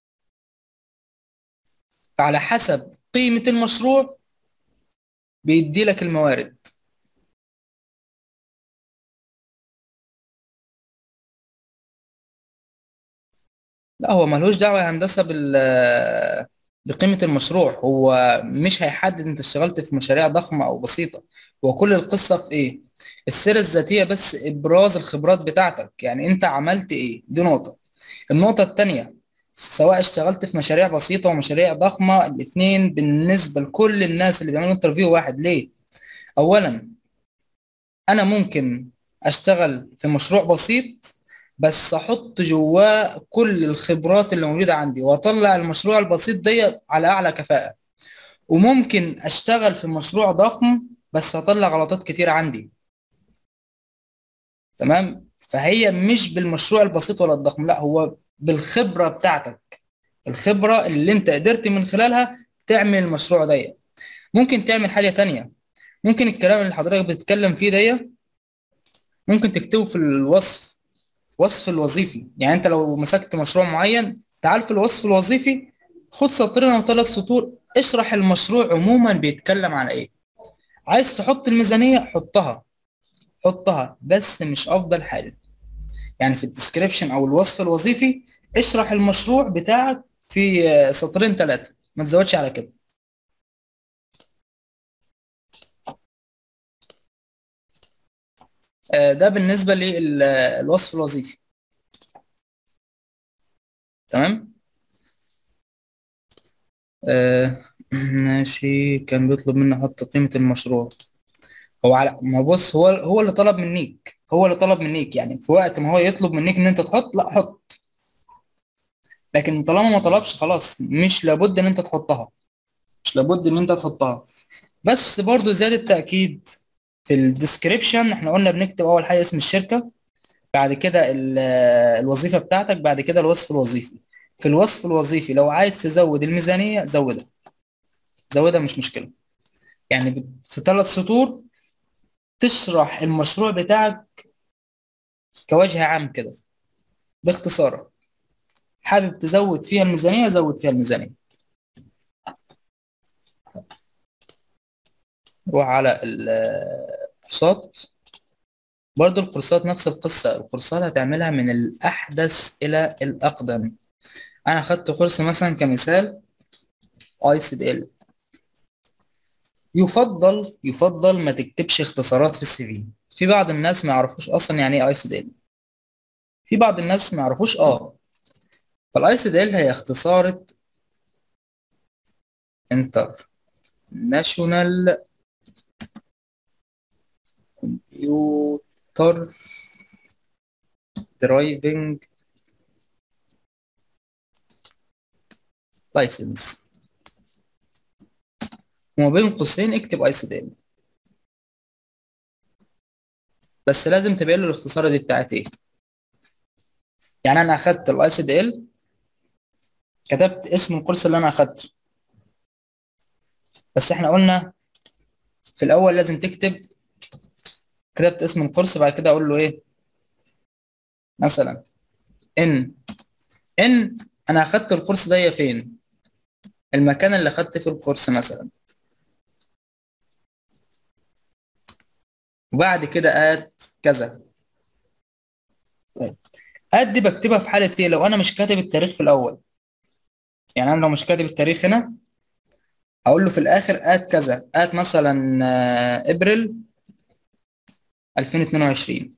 فعلى حسب قيمة المشروع بيدي لك الموارد لا هو ملوش دعوة يا هندسة بال بقيمة المشروع هو مش هيحدد انت اشتغلت في مشاريع ضخمة او بسيطة هو كل القصة في ايه السيرة الذاتية بس ابراز الخبرات بتاعتك يعني انت عملت ايه دي نقطة النقطة التانية سواء اشتغلت في مشاريع بسيطة ومشاريع ضخمة الاتنين بالنسبة لكل الناس اللي بيعملوا انترفيو واحد ليه اولا انا ممكن اشتغل في مشروع بسيط بس احط جواه كل الخبرات اللي موجوده عندي واطلع المشروع البسيط ده على اعلى كفاءه وممكن اشتغل في مشروع ضخم بس اطلع غلطات كتير عندي تمام فهي مش بالمشروع البسيط ولا الضخم لا هو بالخبره بتاعتك الخبره اللي انت قدرت من خلالها تعمل المشروع ده ممكن تعمل حاجه تانية ممكن الكلام اللي حضرتك بتتكلم فيه ده ممكن تكتبه في الوصف وصف الوظيفي يعني انت لو مسكت مشروع معين تعال في الوصف الوظيفي خد سطرين او ثلاث سطور اشرح المشروع عموما بيتكلم على ايه عايز تحط الميزانية حطها حطها بس مش افضل حاجة يعني في الديسكريبشن او الوصف الوظيفي اشرح المشروع بتاعك في سطرين ثلاثة ما تزودش على كده ده بالنسبة للوصف الوظيفي تمام آه ماشي كان بيطلب مني احط قيمة المشروع هو على ما بص هو هو اللي طلب منيك هو اللي طلب منيك يعني في وقت ما هو يطلب منيك ان انت تحط لا حط لكن طالما ما طلبش خلاص مش لابد ان انت تحطها مش لابد ان انت تحطها بس برضو زيادة تأكيد في الديسكريبشن احنا قلنا بنكتب اول حاجة اسم الشركة بعد كده الوظيفة بتاعتك بعد كده الوصف الوظيفي في الوصف الوظيفي لو عايز تزود الميزانية زودها زودها مش مشكلة يعني في ثلاث سطور تشرح المشروع بتاعك كوجه عام كده باختصار حابب تزود فيها الميزانية زود فيها الميزانية روح على الكورسات برضو الكورسات نفس القصة الكورسات هتعملها من الأحدث إلى الأقدم أنا خدت كورس مثلا كمثال اي سي دي ال يفضل يفضل ما تكتبش اختصارات في السي في في بعض الناس ما يعرفوش أصلا يعني إيه اي سي دي ال في بعض الناس ما يعرفوش اه فالاي سي دي ال هي اختصارة انتر ناشونال كمبيوتر درايفنج لايسنس وما بين قوسين اكتب اي سي دي ال بس لازم تبين له الاختصار دي بتاعت ايه يعني انا اخدت الاي سي دي ال كتبت اسم الكورس اللي انا اخدته بس احنا قلنا في الاول لازم تكتب كتبت اسم الكورس بعد كده اقول له ايه مثلا ان ان انا اخدت الكورس ده فين المكان اللي اخدت فيه الكورس مثلا وبعد كده اد كذا اد دي بكتبها في حالة ايه لو انا مش كاتب التاريخ في الاول يعني انا لو مش كاتب التاريخ هنا اقول له في الاخر اد كذا اد مثلا ابريل 2022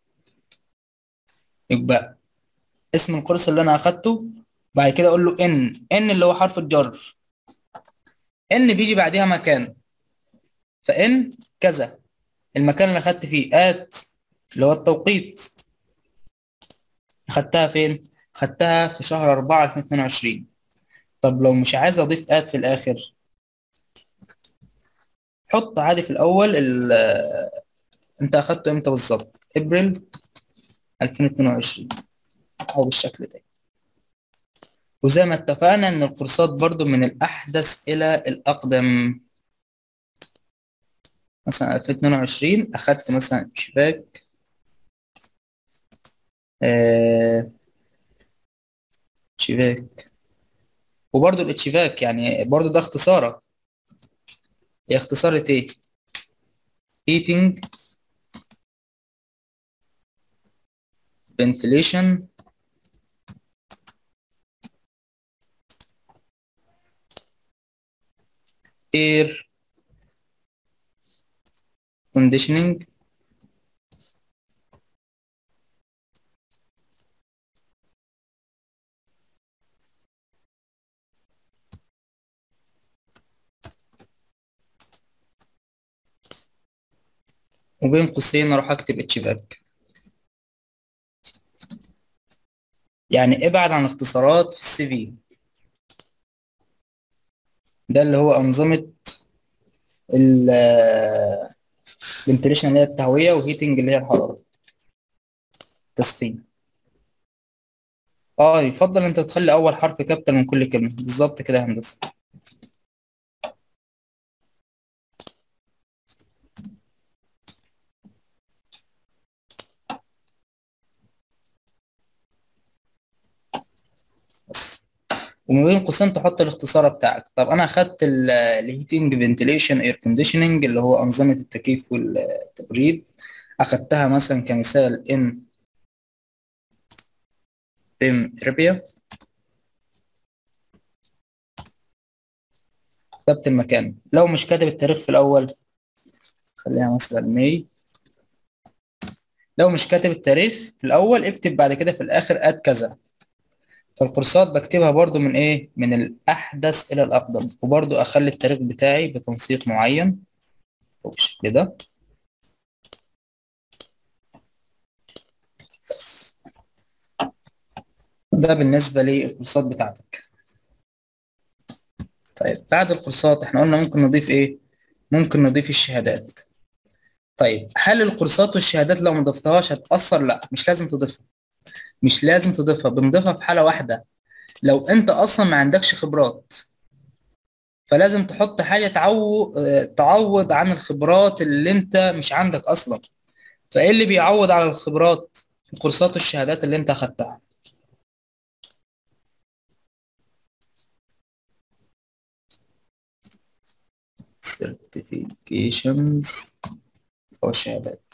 يبقى اسم الكورس اللي انا اخدته بعد كده اقول له ان ان اللي هو حرف الجر ان بيجي بعدها مكان فان كذا المكان اللي اخدت فيه ات اللي هو التوقيت اخدتها فين اخدتها في شهر 4 2022 طب لو مش عايز اضيف ات في الاخر حط عادي في الاول ال انت اخدته امتى بالظبط ابريل 2022 او بالشكل ده وزي ما اتفقنا ان الكورسات برضو من الاحدث الى الاقدم مثلا 2022 اخدت مثلا شباك آه شباك وبرضو الاتشباك يعني برضو ده اختصارة هي اختصارة ايه heating ventilation air conditioning وبين قوسين اروح اكتب اتشباك يعني ابعد عن اختصارات في السي في ده اللي هو انظمه الفنتريشن اللي هي التهويه وهيتنج اللي هي الحراره تسخين اه يفضل انت تخلي اول حرف كابيتال من كل كلمه بالظبط كده يا هندسه بس وما بين قوسين تحط الاختصار بتاعك طب انا اخدت الهيتنج فنتيليشن اير كونديشننج اللي هو انظمه التكييف والتبريد اخدتها مثلا كمثال ان بيم اربيا كتبت المكان لو مش كاتب التاريخ في الاول خليها مثلا ماي لو مش كاتب التاريخ في الاول اكتب بعد كده في الاخر اد كذا فالكورسات بكتبها برضو من ايه من الاحدث الى الاقدم وبرضو اخلي التاريخ بتاعي بتنسيق معين بالشكل ده ده بالنسبة للكورسات بتاعتك طيب بعد الكورسات احنا قلنا ممكن نضيف ايه ممكن نضيف الشهادات طيب هل الكورسات والشهادات لو ما ضفتهاش هتأثر لا مش لازم تضيفها مش لازم تضيفها بنضيفها في حالة واحدة لو انت اصلا ما عندكش خبرات فلازم تحط حاجة تعو... تعوض عن الخبرات اللي انت مش عندك اصلا فايه اللي بيعوض على الخبرات الكورسات والشهادات اللي انت اخدتها certifications او الشهادات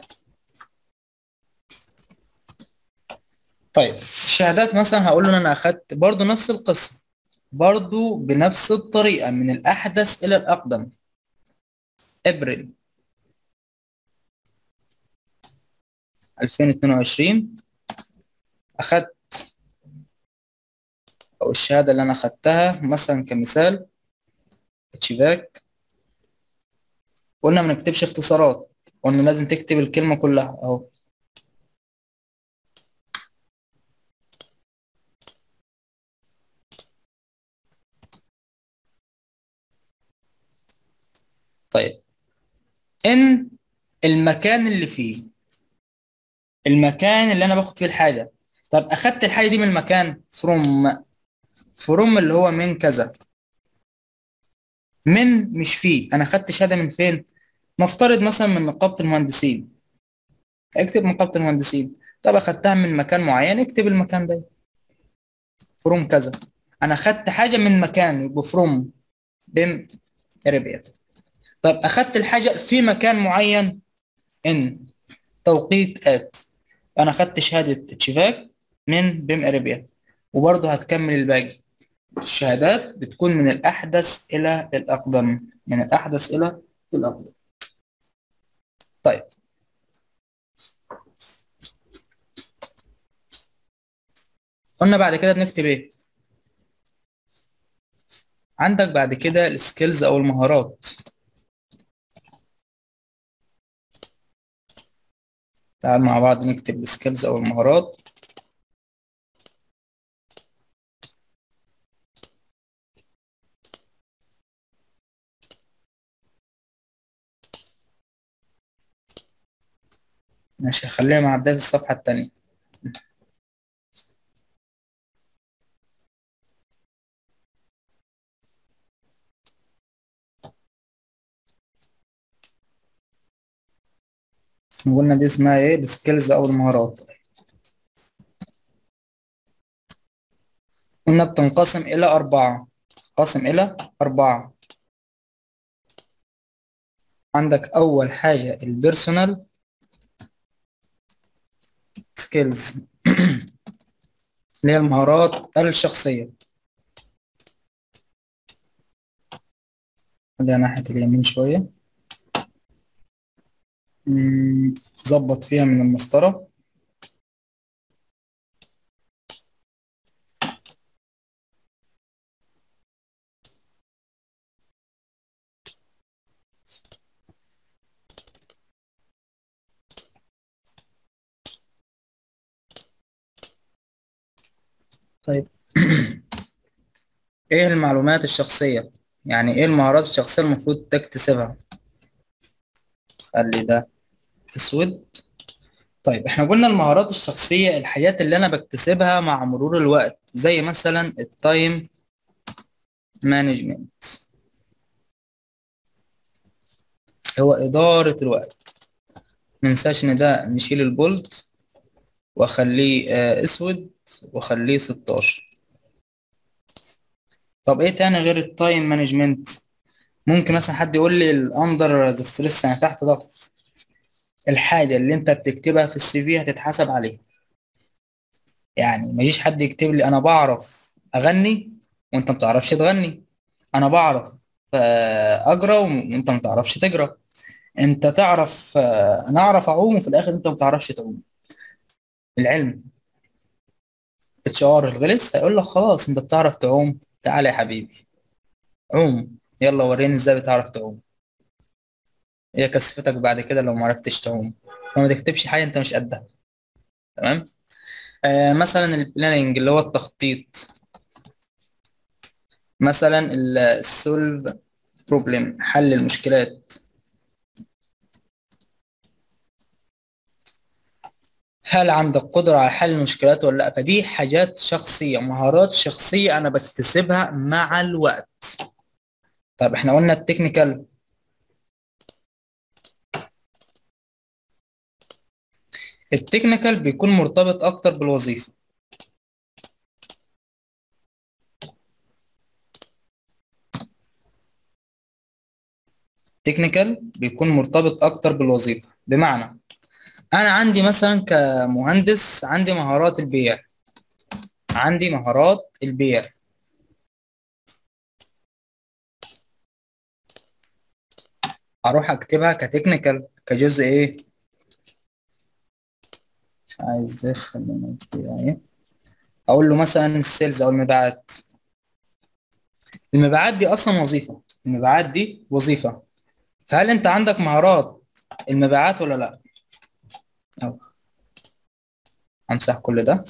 طيب الشهادات مثلا هقول له ان انا اخدت برضو نفس القصه برضو بنفس الطريقه من الاحدث الى الاقدم ابريل 2022 اخدت او الشهاده اللي انا اخدتها مثلا كمثال اتشباك قلنا ما نكتبش اختصارات قلنا لازم تكتب الكلمه كلها اهو طيب ان المكان اللي فيه المكان اللي انا باخد فيه الحاجه طب اخدت الحاجه دي من المكان فروم فروم اللي هو من كذا من مش فيه انا خدت شهاده من فين نفترض مثلا من نقابه المهندسين اكتب نقابه المهندسين طب اخدتها من مكان معين اكتب المكان ده فروم كذا انا خدت حاجه من مكان يبقى فروم بم اريبيا طب اخدت الحاجه في مكان معين ان توقيت ات انا خدت شهاده تشيفاك من بم اريبيا وبرضه هتكمل الباقي الشهادات بتكون من الأحدث إلى الأقدم من الأحدث إلى الأقدم طيب قلنا بعد كده بنكتب إيه عندك بعد كده السكيلز أو المهارات تعال مع بعض نكتب السكيلز أو المهارات ماشي خلينا مع بداية الصفحة التانية قلنا دي اسمها ايه السكيلز او المهارات قلنا بتنقسم الى اربعة قسم الى اربعة عندك اول حاجة البيرسونال سكيلز اللي هي المهارات الشخصية خليها ناحية اليمين شوية ظبط فيها من المسطرة طيب ايه المعلومات الشخصية يعني ايه المهارات الشخصية المفروض تكتسبها خلي ده اسود طيب احنا قلنا المهارات الشخصية الحاجات اللي انا بكتسبها مع مرور الوقت زي مثلا التايم مانجمنت هو إدارة الوقت منساش ان ده نشيل البولد واخليه آه اسود واخليه 16 طب ايه تاني غير التايم مانجمنت ممكن مثلا حد يقول لي الاندر ذا ستريس يعني تحت ضغط الحاجه اللي انت بتكتبها في السي في هتتحاسب عليها يعني ما يجيش حد يكتب لي انا بعرف اغني وانت ما بتعرفش تغني انا بعرف اجرى وانت ما بتعرفش تجرى انت تعرف انا اعرف اعوم وفي الاخر انت ما بتعرفش تعوم العلم اتش ار الغلس هيقول لك خلاص انت بتعرف تعوم تعالى يا حبيبي عوم يلا وريني ازاي بتعرف تعوم هي كثفتك بعد كده لو ما عرفتش تعوم فما تكتبش حاجه انت مش قدها تمام آه مثلا البلاننج اللي هو التخطيط مثلا السولف بروبلم حل المشكلات هل عندك قدرة على حل المشكلات ولا لا فدي حاجات شخصية مهارات شخصية أنا بكتسبها مع الوقت طيب احنا قلنا التكنيكال التكنيكال بيكون مرتبط أكتر بالوظيفة التكنيكال بيكون مرتبط أكتر بالوظيفة بمعنى انا عندي مثلا كمهندس عندي مهارات البيع عندي مهارات البيع اروح اكتبها كتكنيكال كجزء ايه مش عايز ده خلينا نكتبها ايه اقول له مثلا السيلز او المبيعات المبيعات دي اصلا وظيفه المبيعات دي وظيفه فهل انت عندك مهارات المبيعات ولا لا أو أمسح كل ده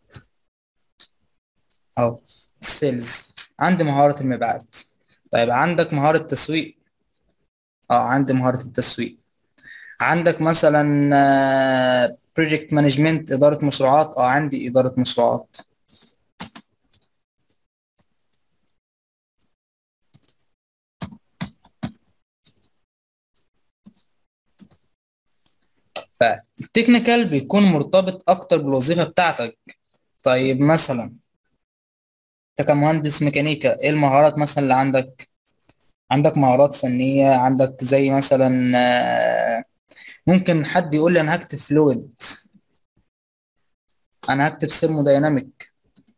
أو سيلز عندي مهارة المبيعات طيب عندك مهارة تسويق اه عندي مهارة التسويق عندك مثلا بروجكت مانجمنت إدارة مشروعات اه عندي إدارة مشروعات فالتكنيكال بيكون مرتبط اكتر بالوظيفه بتاعتك طيب مثلا انت كمهندس ميكانيكا ايه المهارات مثلا اللي عندك عندك مهارات فنيه عندك زي مثلا آه، ممكن حد يقول لي انا هكتب فلويد انا هكتب ثيرمودايناميك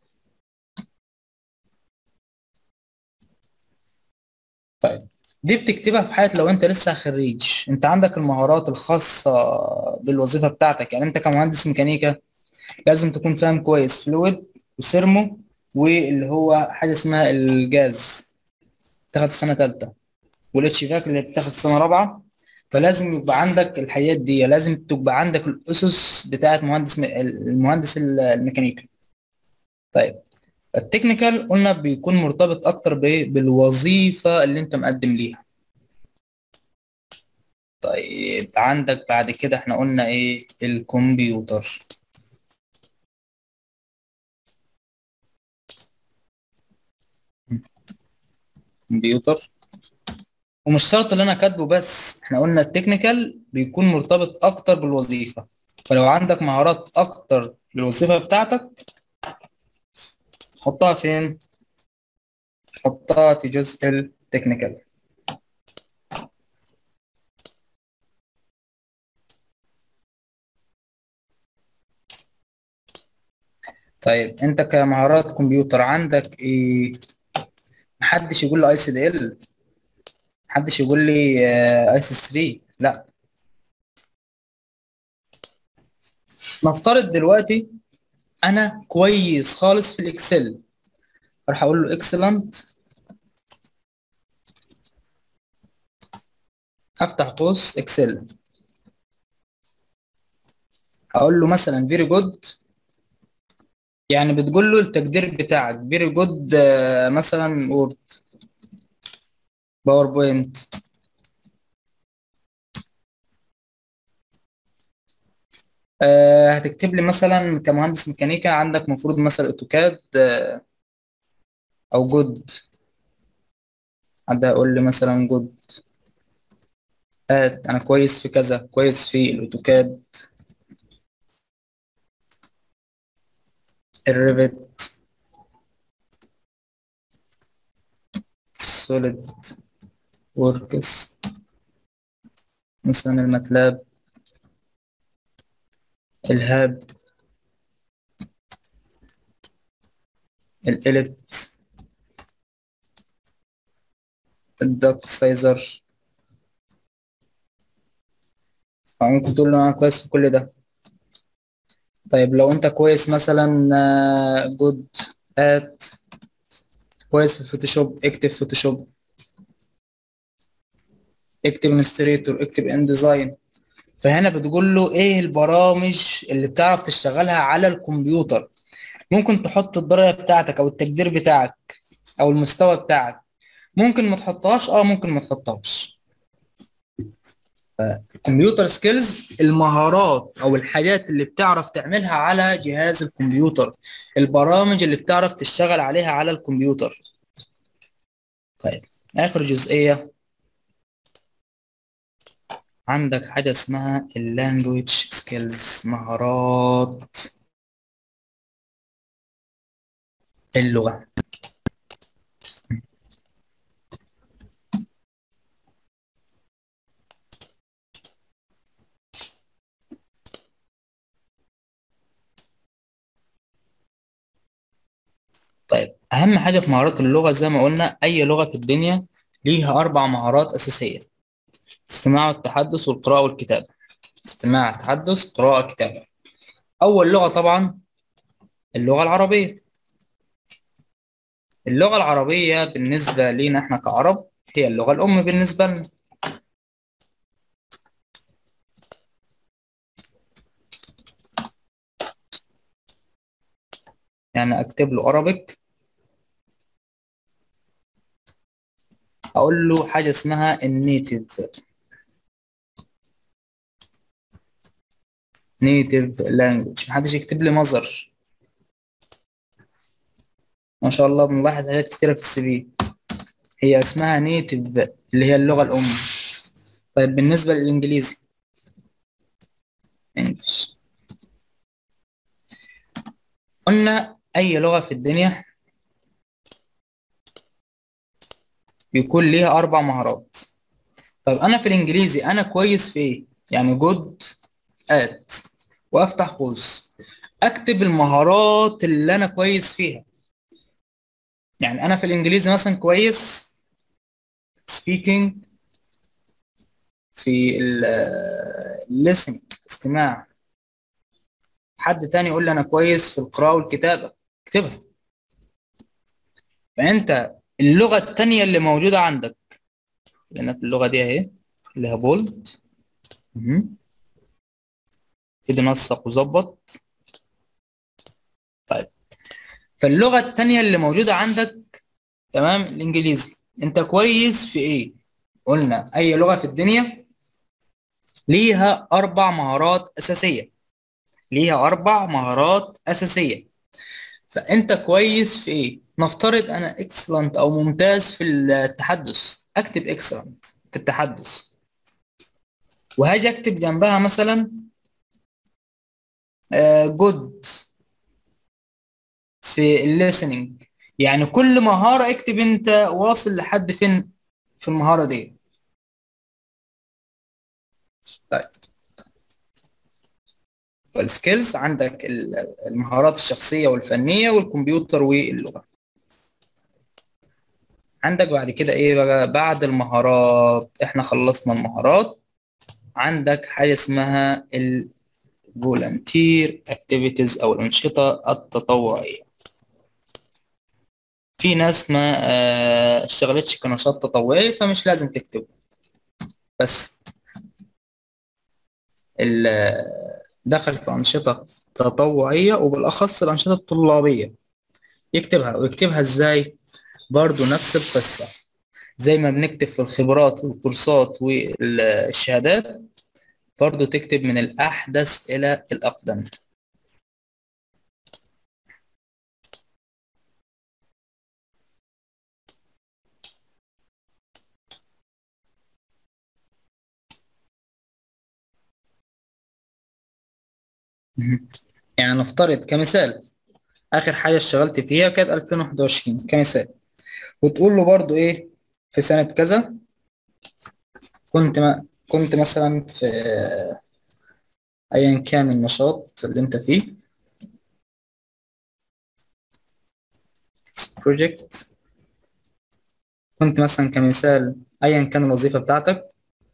طيب دي بتكتبها في حالة لو انت لسه خريج انت عندك المهارات الخاصة بالوظيفة بتاعتك يعني انت كمهندس ميكانيكا لازم تكون فاهم كويس فلويد وسيرمو واللي هو حاجة اسمها الجاز بتاخد في سنة تالتة والاتش فاك اللي بتاخد في سنة رابعة فلازم يبقى عندك الحاجات دي لازم تبقى عندك الأسس بتاعت مهندس المهندس الميكانيكا طيب التكنيكال قلنا بيكون مرتبط اكتر بايه بالوظيفة اللي انت مقدم ليها طيب عندك بعد كده احنا قلنا ايه الكمبيوتر كمبيوتر ومش شرط اللي انا كاتبه بس احنا قلنا التكنيكال بيكون مرتبط اكتر بالوظيفة فلو عندك مهارات اكتر للوظيفة بتاعتك حطها فين حطها في جزء التكنيكال طيب انت كمهارات كمبيوتر عندك ايه محدش يقول لي اي سي دي ال محدش يقول لي اي سي 3 لا نفترض دلوقتي انا كويس خالص في الاكسل راح اقول له اكسلنت افتح قوس اكسل هقول له مثلا فيري جود يعني بتقول له التقدير بتاعك فيري جود مثلا وورد باوربوينت أه هتكتب لي مثلا كمهندس ميكانيكا عندك مفروض مثلا اوتوكاد أه او جود حد هيقول لي مثلا جود آه انا كويس في كذا كويس في الاوتوكاد الريفت سوليد وركس مثلا الماتلاب الهاب الإليت الدك سايزر ممكن تقول له انا كويس في كل ده طيب لو انت كويس مثلا جود ات كويس في الفوتوشوب اكتب فوتوشوب اكتب انستريتور اكتب ان ديزاين فهنا بتقول له ايه البرامج اللي بتعرف تشتغلها على الكمبيوتر ممكن تحط الدرجة بتاعتك او التقدير بتاعك او المستوى بتاعك ممكن ما تحطهاش اه ممكن ما تحطهاش الكمبيوتر سكيلز المهارات او الحاجات اللي بتعرف تعملها على جهاز الكمبيوتر البرامج اللي بتعرف تشتغل عليها على الكمبيوتر طيب اخر جزئية عندك حاجة اسمها اللانجوج سكيلز مهارات اللغة طيب أهم حاجة في مهارات اللغة زي ما قلنا أي لغة في الدنيا ليها أربع مهارات أساسية استماع والتحدث والقراءة والكتابة استماع تحدث قراءة كتابة أول لغة طبعا اللغة العربية اللغة العربية بالنسبة لينا احنا كعرب هي اللغة الأم بالنسبة لنا يعني أكتب له Arabic أقول له حاجة اسمها النيتيف نيتيف لانجوج محدش يكتب لي مصدر ما شاء الله بنلاحظ حاجات كتيرة في السي في هي اسمها نيتيف اللي هي اللغة الأم طيب بالنسبة للإنجليزي انجلش قلنا اي لغة في الدنيا بيكون ليها اربع مهارات طيب انا في الانجليزي انا كويس في ايه يعني جود ات وافتح قوس اكتب المهارات اللي انا كويس فيها يعني انا في الانجليزي مثلا كويس speaking في ال listening استماع حد تاني يقول لي انا كويس في القراءة والكتابة اكتبها فانت اللغة التانية اللي موجودة عندك لان في اللغة دي اهي اللي هي بولد كده نسق وظبط طيب فاللغة التانية اللي موجودة عندك تمام الإنجليزي أنت كويس في إيه؟ قلنا أي لغة في الدنيا ليها أربع مهارات أساسية ليها أربع مهارات أساسية فأنت كويس في إيه؟ نفترض أنا إكسلنت أو ممتاز في التحدث أكتب إكسلنت في التحدث وهاجي أكتب جنبها مثلا جود uh, في الليسننج يعني كل مهارة اكتب انت واصل لحد فين في المهارة دي طيب والسكيلز عندك المهارات الشخصية والفنية والكمبيوتر واللغة عندك بعد كده ايه بقى بعد المهارات احنا خلصنا المهارات عندك حاجة اسمها ال volunteer activities او الانشطة التطوعية في ناس ما اشتغلتش كنشاط تطوعي فمش لازم تكتبه بس دخل في أنشطة تطوعية وبالأخص الأنشطة الطلابية يكتبها ويكتبها إزاي برضو نفس القصة زي ما بنكتب في الخبرات والكورسات والشهادات برضو تكتب من الأحدث إلى الأقدم يعني نفترض كمثال آخر حاجة اشتغلت فيها كانت 2021 كمثال وتقول له برضو إيه في سنة كذا كنت ما كنت مثلا في ايا كان النشاط اللي انت فيه project كنت مثلا كمثال ايا كان الوظيفة بتاعتك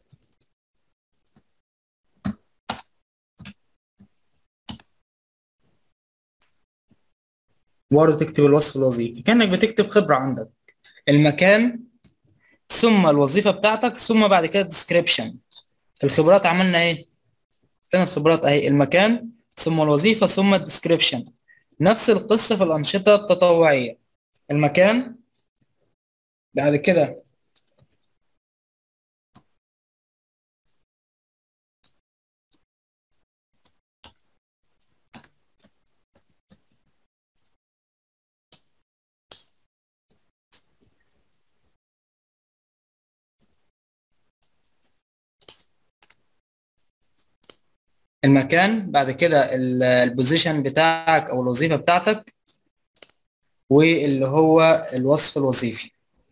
برضه تكتب الوصف الوظيفي كأنك بتكتب خبرة عندك المكان ثم الوظيفة بتاعتك ثم بعد كده description في الخبرات عملنا ايه فين الخبرات اهي المكان ثم الوظيفة ثم الديسكريبشن نفس القصة في الأنشطة التطوعية المكان بعد كده المكان بعد كده البوزيشن بتاعك او الوظيفه بتاعتك واللي هو الوصف الوظيفي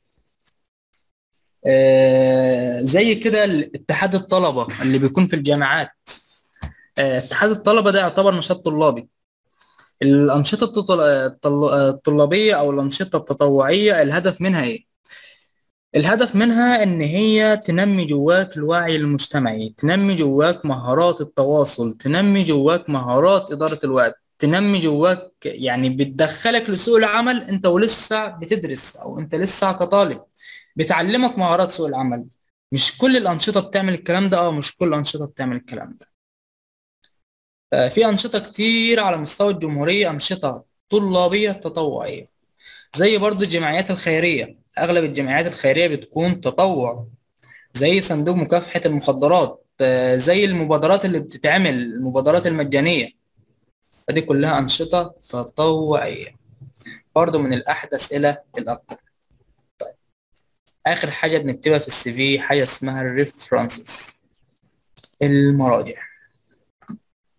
آه زي كده اتحاد الطلبه اللي بيكون في الجامعات آه اتحاد الطلبه ده يعتبر نشاط طلابي الانشطه الطلابيه او الانشطه التطوعيه الهدف منها ايه الهدف منها ان هي تنمي جواك الوعي المجتمعي تنمي جواك مهارات التواصل تنمي جواك مهارات اداره الوقت تنمي جواك يعني بتدخلك لسوق العمل انت ولسه بتدرس او انت لسه كطالب بتعلمك مهارات سوق العمل مش كل الانشطه بتعمل الكلام ده اه مش كل الانشطه بتعمل الكلام ده في انشطه كتير على مستوى الجمهوريه انشطه طلابيه تطوعيه زي برضو الجمعيات الخيريه اغلب الجمعيات الخيريه بتكون تطوع زي صندوق مكافحه المخدرات زي المبادرات اللي بتتعمل المبادرات المجانيه فدي كلها انشطه تطوعيه برضو من الاحدث الى الاقدم طيب اخر حاجه بنكتبها في السي في حاجه اسمها الريفرنسز المراجع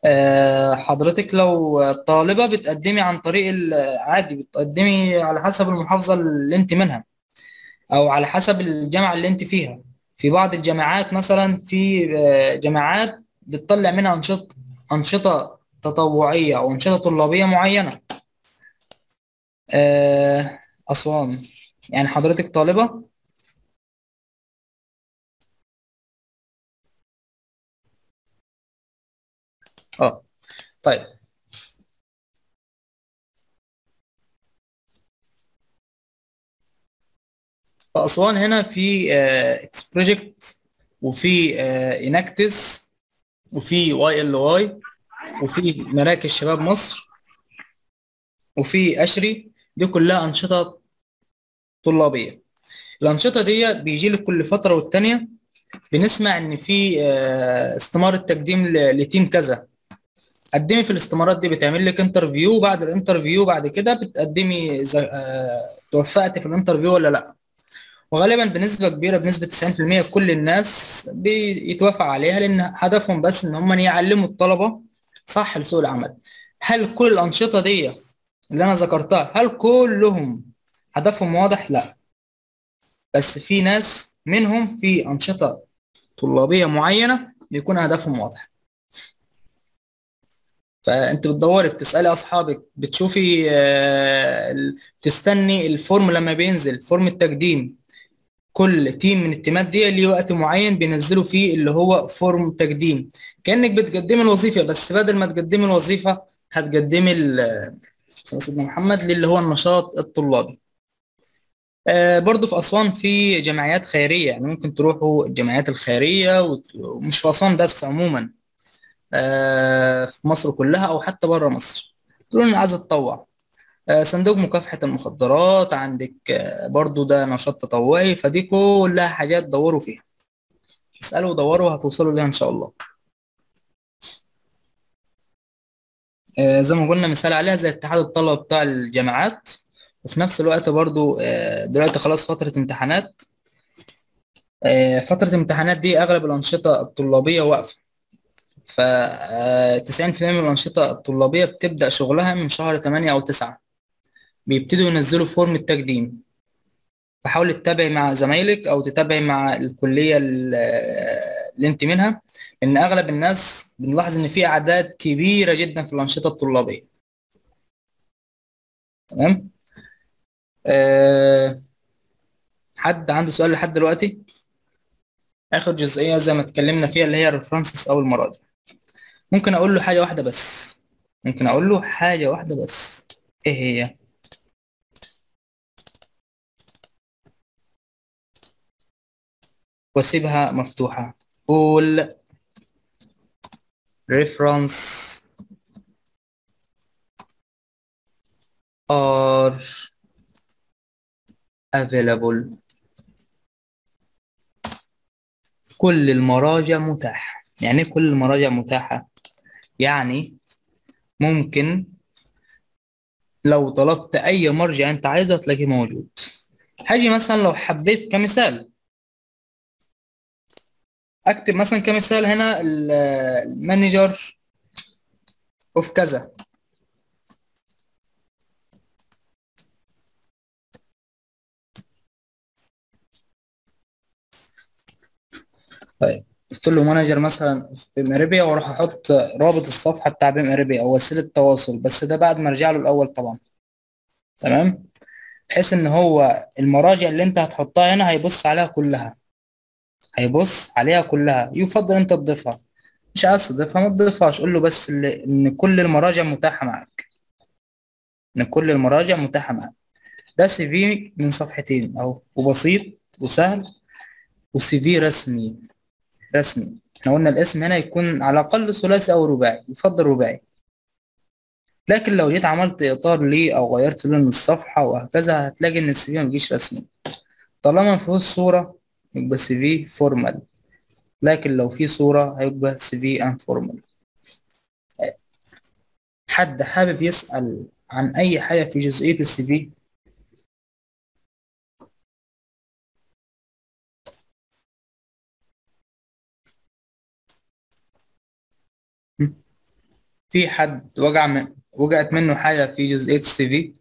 آه، حضرتك لو طالبة بتقدمي عن طريق ال- عادي بتقدمي على حسب المحافظة اللي انت منها او على حسب الجامعة اللي انت فيها في بعض الجامعات مثلا في آه، جامعات بتطلع منها أنشطة أنشطة تطوعية أو أنشطة طلابية معينة آه، أسوان يعني حضرتك طالبة اه طيب في أسوان هنا في اكس بروجكت وفي اناكتس وفي واي ال واي وفي مراكز شباب مصر وفي أشري دي كلها أنشطة طلابية الأنشطة دي بيجي لك كل فترة والتانية بنسمع إن في آه، استمارة تقديم ل- لتيم كذا قدمي في الاستمارات دي بتعمل لك انترفيو بعد الانترفيو بعد كده بتقدمي إذا آه، توفقتي في الانترفيو ولا لا وغالبا بنسبة كبيرة بنسبة 90% كل الناس بيتوافق عليها لأن هدفهم بس إن هم يعلموا الطلبة صح لسوق العمل هل كل الأنشطة دي اللي أنا ذكرتها هل كلهم هدفهم واضح؟ لا بس في ناس منهم في أنشطة طلابية معينة بيكون هدفهم واضح فأنت بتدوري بتسألي أصحابك بتشوفي آه، ال- تستني الفورم لما بينزل فورم التقديم كل تيم من التيمات دي ليه وقت معين بينزلوا فيه اللي هو فورم تقديم كأنك بتقدمي الوظيفة بس بدل ما تقدمي الوظيفة هتقدمي ال- سيدنا محمد للي هو النشاط الطلابي آه برضو في أسوان في جمعيات خيرية يعني ممكن تروحوا الجمعيات الخيرية وت- ومش في أسوان بس عموما آه في مصر كلها أو حتى بره مصر تقولوا أنا عايز أتطوع آه صندوق مكافحة المخدرات عندك آه برضو ده نشاط تطوعي فدي كلها حاجات دوروا فيها اسألوا ودوروا هتوصلوا ليها إن شاء الله آه زي ما قلنا مثال عليها زي اتحاد الطلبة بتاع الجامعات وفي نفس الوقت برضو آه دلوقتي خلاص فترة امتحانات آه فترة الامتحانات دي أغلب الأنشطة الطلابية واقفة ف آه، 90% من الأنشطة الطلابية بتبدأ شغلها من شهر 8 أو 9 بيبتدوا ينزلوا فورم التقديم فحاول تتابعي مع زمايلك أو تتابعي مع الكلية ال- اللي أنت منها إن أغلب الناس بنلاحظ إن في أعداد كبيرة جدا في الأنشطة الطلابية تمام أه حد عنده سؤال لحد دلوقتي آخر جزئية زي ما اتكلمنا فيها اللي هي الريفرنسز أو المراجع ممكن أقول له حاجة واحدة بس ممكن أقول له حاجة واحدة بس إيه هي واسيبها مفتوحة قول reference are available كل المراجع متاحة يعني إيه كل المراجع متاحة يعني ممكن لو طلبت أي مرجع أنت عايزه هتلاقيه موجود هاجي مثلا لو حبيت كمثال اكتب مثلا كمثال هنا ال- المانجر اوف كذا طيب قلت له مانجر مثلا في بيم اريبيا واروح احط رابط الصفحه بتاع بيم اريبيا او وسيله تواصل بس ده بعد ما ارجع له الاول طبعا تمام بحيث ان هو المراجع اللي انت هتحطها هنا هيبص عليها كلها هيبص عليها كلها يفضل انت تضيفها مش عايز تضيفها ما تضيفهاش قول له بس اللي ان كل المراجع متاحه معاك ان كل المراجع متاحه معاك ده سي في من صفحتين اهو وبسيط وسهل وسي في رسمي رسمي احنا قلنا الاسم هنا يكون على الاقل ثلاثي او رباعي يفضل رباعي لكن لو جيت عملت اطار ليه او غيرت لون الصفحه وهكذا هتلاقي ان السي في ما بيجيش رسمي طالما ما فيهوش صوره يبقى سي في فورمال لكن لو في صوره هيبقى سي في انفورمال حد حابب يسأل عن اي حاجه في جزئيه السي في في حد وجع من وجعت منه حاجة في جزئية السي في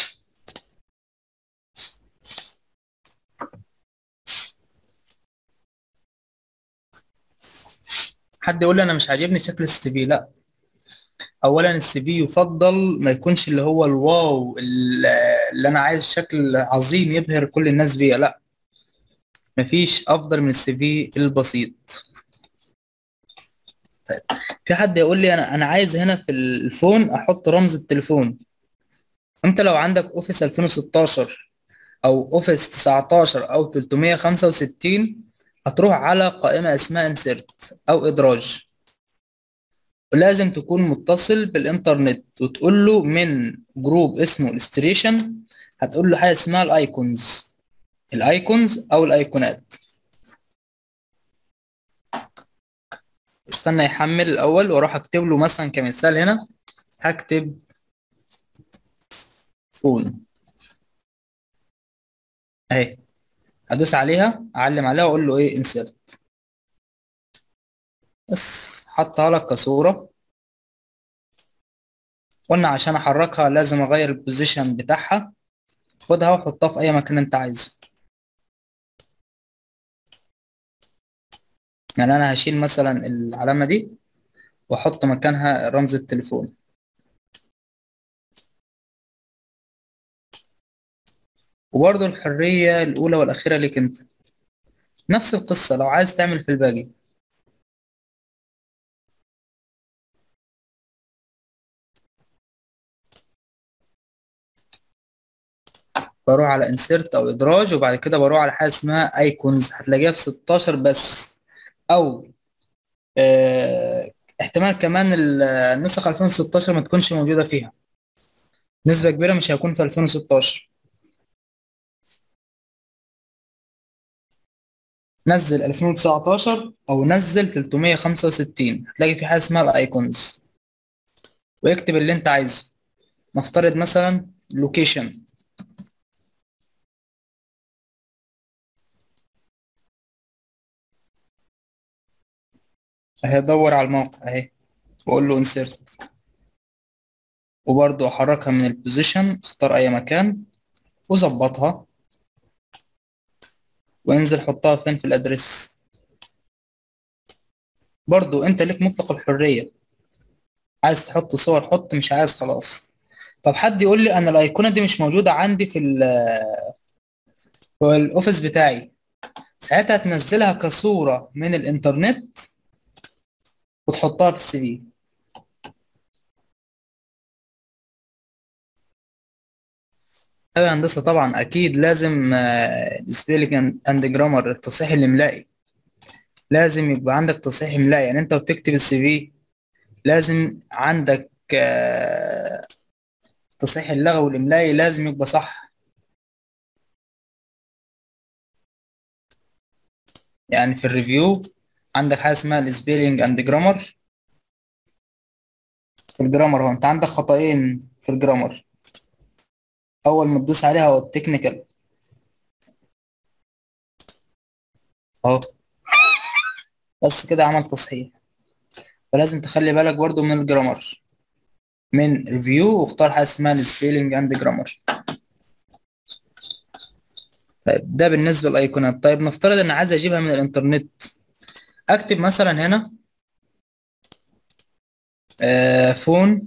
حد يقول لي انا مش عاجبني شكل السي في لا اولا السي في يفضل ما يكونش اللي هو الواو اللي انا عايز شكل عظيم يبهر كل الناس بيه لا مفيش افضل من السي في البسيط طيب في حد يقول لي انا انا عايز هنا في الفون احط رمز التليفون انت لو عندك اوفيس 2016 او اوفيس 19 او 365 هتروح على قائمة اسمها انسيرت او ادراج ولازم تكون متصل بالانترنت وتقول له من جروب اسمه الستريشن هتقول له حاجة اسمها الايكونز الايكونز او الايقونات استنى يحمل الاول واروح اكتب له مثلا كمثال هنا هكتب فون اهي هدوس عليها اعلم عليها واقول له ايه انسيرت بس حطها لك كصورة قلنا عشان احركها لازم اغير البوزيشن بتاعها خدها وحطها في اي مكان انت عايزه يعني انا هشيل مثلا العلامة دي واحط مكانها رمز التليفون وبرضه الحرية الأولى والأخيرة ليك أنت نفس القصة لو عايز تعمل في الباقي بروح على انسيرت او ادراج وبعد كده بروح على حاجه اسمها ايكونز هتلاقيها في 16 بس او اه احتمال كمان النسخ 2016 ما تكونش موجوده فيها نسبه كبيره مش هيكون في 2016 نزل 2019 او نزل 365 هتلاقي في حاجه اسمها الايكونز واكتب اللي انت عايزه نفترض مثلا لوكيشن اهي ادور على الموقع اهي واقول له انسيرت وبرضو احركها من البوزيشن اختار اي مكان وظبطها وانزل حطها فين في الادرس برضو انت ليك مطلق الحرية عايز تحط صور حط مش عايز خلاص طب حد يقول لي انا الايقونة دي مش موجودة عندي في ال في الاوفيس بتاعي ساعتها تنزلها كصورة من الانترنت وتحطها في السي في ايوه يا هندسه طبعا اكيد لازم سبيلنج اند جرامر التصحيح الاملائي لازم يبقى عندك تصحيح املائي يعني انت بتكتب السي في لازم عندك التصحيح اللغوي والاملائي لازم يبقى صح يعني في الريفيو عندك حاجه اسمها السبيلنج اند جرامر في الجرامر هو انت عندك خطأين في الجرامر اول ما تدوس عليها هو التكنيكال اهو بس كده عمل تصحيح فلازم تخلي بالك برضو من الجرامر من ريفيو واختار حاجه اسمها السبيلنج اند جرامر طيب ده بالنسبه للايقونات طيب نفترض ان عايز اجيبها من الانترنت اكتب مثلا هنا آه فون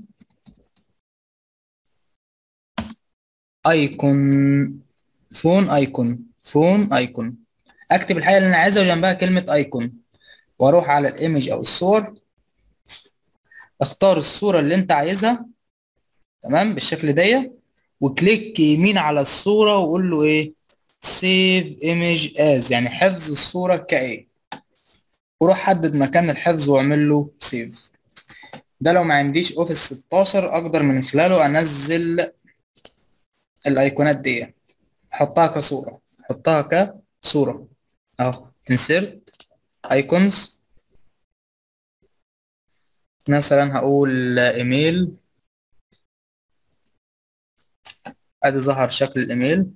ايكون فون ايكون فون ايكون اكتب الحاجه اللي انا عايزها وجنبها كلمه ايكون واروح على الايمج او الصور اختار الصوره اللي انت عايزها تمام بالشكل ده وكليك يمين على الصوره وقول له ايه سيف ايمج از يعني حفظ الصوره كايه وروح حدد مكان الحفظ واعمل له سيف ده لو ما عنديش اوفيس 16 اقدر من خلاله انزل الايقونات دي احطها كصوره احطها كصوره اهو insert icons مثلا هقول ايميل ادي ظهر شكل الايميل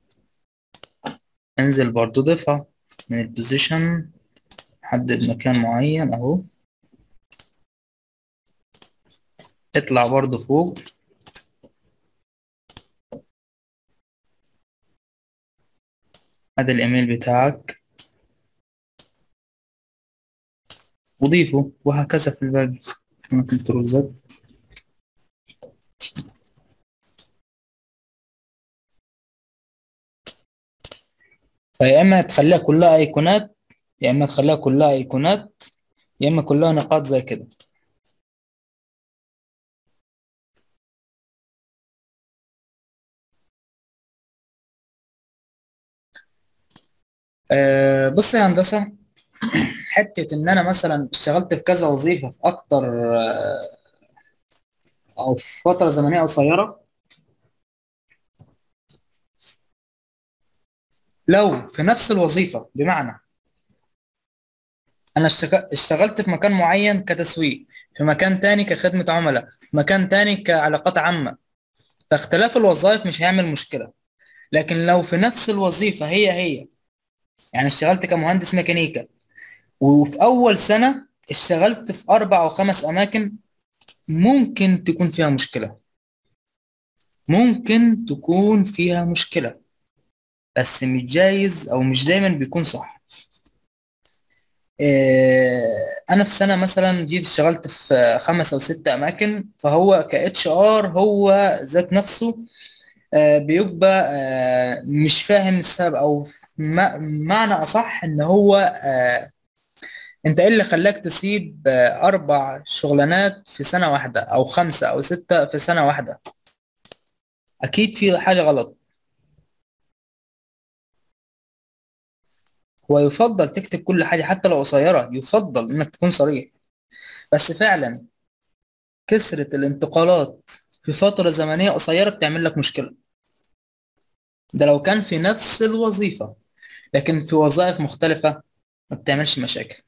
انزل برضو ضيفها من البوزيشن حدد مكان معين اهو اطلع برضو فوق هذا الايميل بتاعك وضيفه وهكذا في الباقي كنترول زد فيا اما تخليها كلها ايقونات يا اما تخليها كلها ايقونات يا اما كلها نقاط زي كده أه بص يا هندسة حتة إن أنا مثلا اشتغلت في كذا وظيفة في أكتر أه أو في فترة زمنية قصيرة لو في نفس الوظيفة بمعنى أنا اشتغلت في مكان معين كتسويق في مكان تاني كخدمة عملاء في مكان تاني كعلاقات عامة فاختلاف الوظائف مش هيعمل مشكلة لكن لو في نفس الوظيفة هي هي يعني اشتغلت كمهندس ميكانيكا وفي أول سنة اشتغلت في أربع أو خمس أماكن ممكن تكون فيها مشكلة ممكن تكون فيها مشكلة بس مش جايز أو مش دايما بيكون صح أنا في سنة مثلا جيت اشتغلت في خمس أو ست أماكن فهو ك اتش ار هو ذات نفسه بيبقى مش فاهم السبب او معنى اصح ان هو انت ايه اللي خلاك تسيب اربع شغلانات في سنة واحدة او خمسة او ستة في سنة واحدة اكيد في حاجة غلط هو يفضل تكتب كل حاجة حتى لو قصيرة يفضل انك تكون صريح بس فعلا كثرة الانتقالات في فترة زمنية قصيرة بتعمل لك مشكلة ده لو كان في نفس الوظيفة لكن في وظائف مختلفة ما بتعملش مشاكل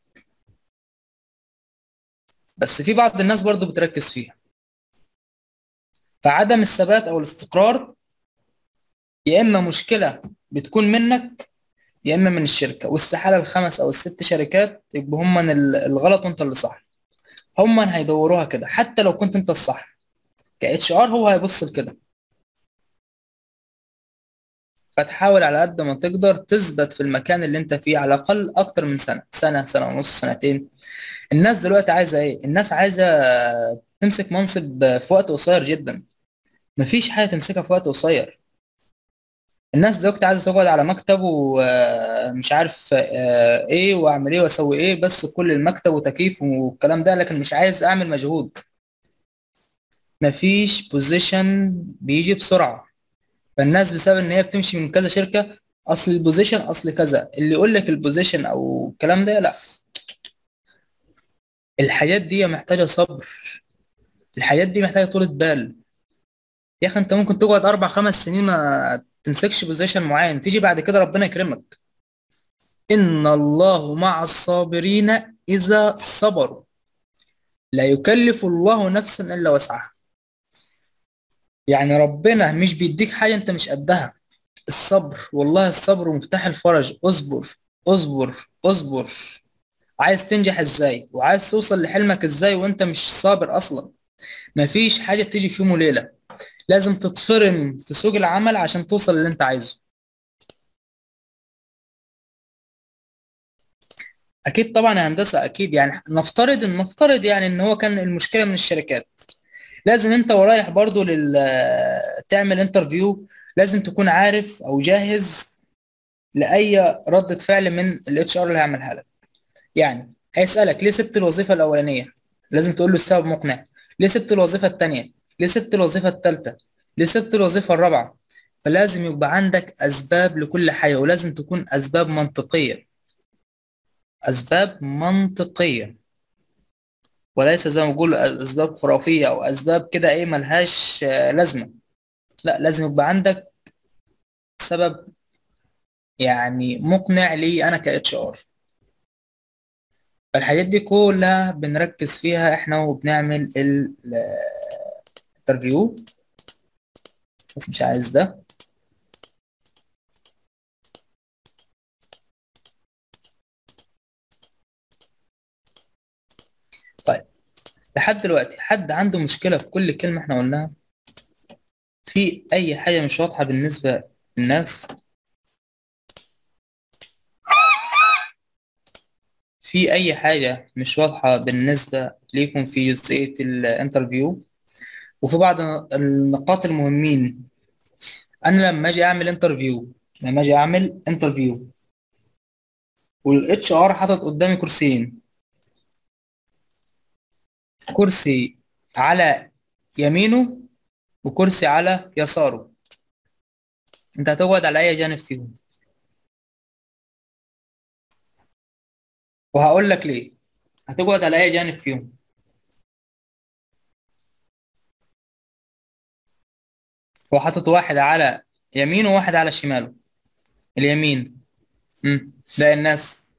بس في بعض الناس برضو بتركز فيها فعدم الثبات أو الاستقرار يا إما مشكلة بتكون منك يا إما من الشركة واستحالة الخمس أو الست شركات يبقوا هم الغلط وأنت اللي صح هم هيدوروها كده حتى لو كنت أنت الصح ك اتش ار هو هيبص لكده فتحاول على قد ما تقدر تثبت في المكان اللي انت فيه على الاقل اكتر من سنه سنه سنه ونص سنتين الناس دلوقتي عايزه ايه الناس عايزه تمسك منصب في وقت قصير جدا مفيش حاجه تمسكها في وقت قصير الناس دلوقتي عايزه تقعد على مكتب ومش عارف ايه واعمل ايه واسوي ايه بس كل المكتب وتكييف والكلام ده لكن مش عايز اعمل مجهود مفيش بوزيشن بيجي بسرعه فالناس بسبب ان هي بتمشي من كذا شركه اصل البوزيشن اصل كذا اللي يقول لك البوزيشن او الكلام ده لا الحاجات دي محتاجه صبر الحاجات دي محتاجه طولة بال يا اخي انت ممكن تقعد اربع خمس سنين ما تمسكش بوزيشن معين تيجي بعد كده ربنا يكرمك ان الله مع الصابرين اذا صبروا لا يكلف الله نفسا الا وسعها يعني ربنا مش بيديك حاجة انت مش قدها الصبر والله الصبر مفتاح الفرج اصبر اصبر اصبر عايز تنجح ازاي وعايز توصل لحلمك ازاي وانت مش صابر اصلا مفيش حاجة بتيجي في يوم وليلة لازم تتفرم في سوق العمل عشان توصل للي انت عايزه اكيد طبعا يا هندسة اكيد يعني نفترض ان نفترض يعني ان هو كان المشكلة من الشركات لازم انت ورايح برضو لل تعمل انترفيو لازم تكون عارف او جاهز لاي ردة فعل من الاتش ار اللي هيعملها لك يعني هيسالك ليه سبت الوظيفه الاولانيه لازم تقول له السبب مقنع ليه سبت الوظيفه الثانيه ليه سبت الوظيفه الثالثه ليه سبت الوظيفه الرابعه فلازم يبقى عندك اسباب لكل حاجه ولازم تكون اسباب منطقيه اسباب منطقيه وليس زي ما بقول اسباب خرافيه او اسباب كده ايه ملهاش لازمه لا لازم يبقى عندك سبب يعني مقنع لي انا كاتش ار فالحاجات دي كلها بنركز فيها احنا وبنعمل الانترفيو بس مش عايز ده لحد دلوقتي حد عنده مشكلة في كل كلمة احنا قلناها في أي حاجة مش واضحة بالنسبة للناس في أي حاجة مش واضحة بالنسبة ليكم في جزئية الانترفيو وفي بعض النقاط المهمين أنا لما أجي أعمل انترفيو لما أجي أعمل انترفيو والاتش ار حاطط قدامي كرسيين كرسي على يمينه وكرسي على يساره انت هتقعد على اي جانب فيهم وهقول لك ليه هتقعد على اي جانب فيهم هو حاطط واحد على يمينه وواحد على شماله اليمين امم ده الناس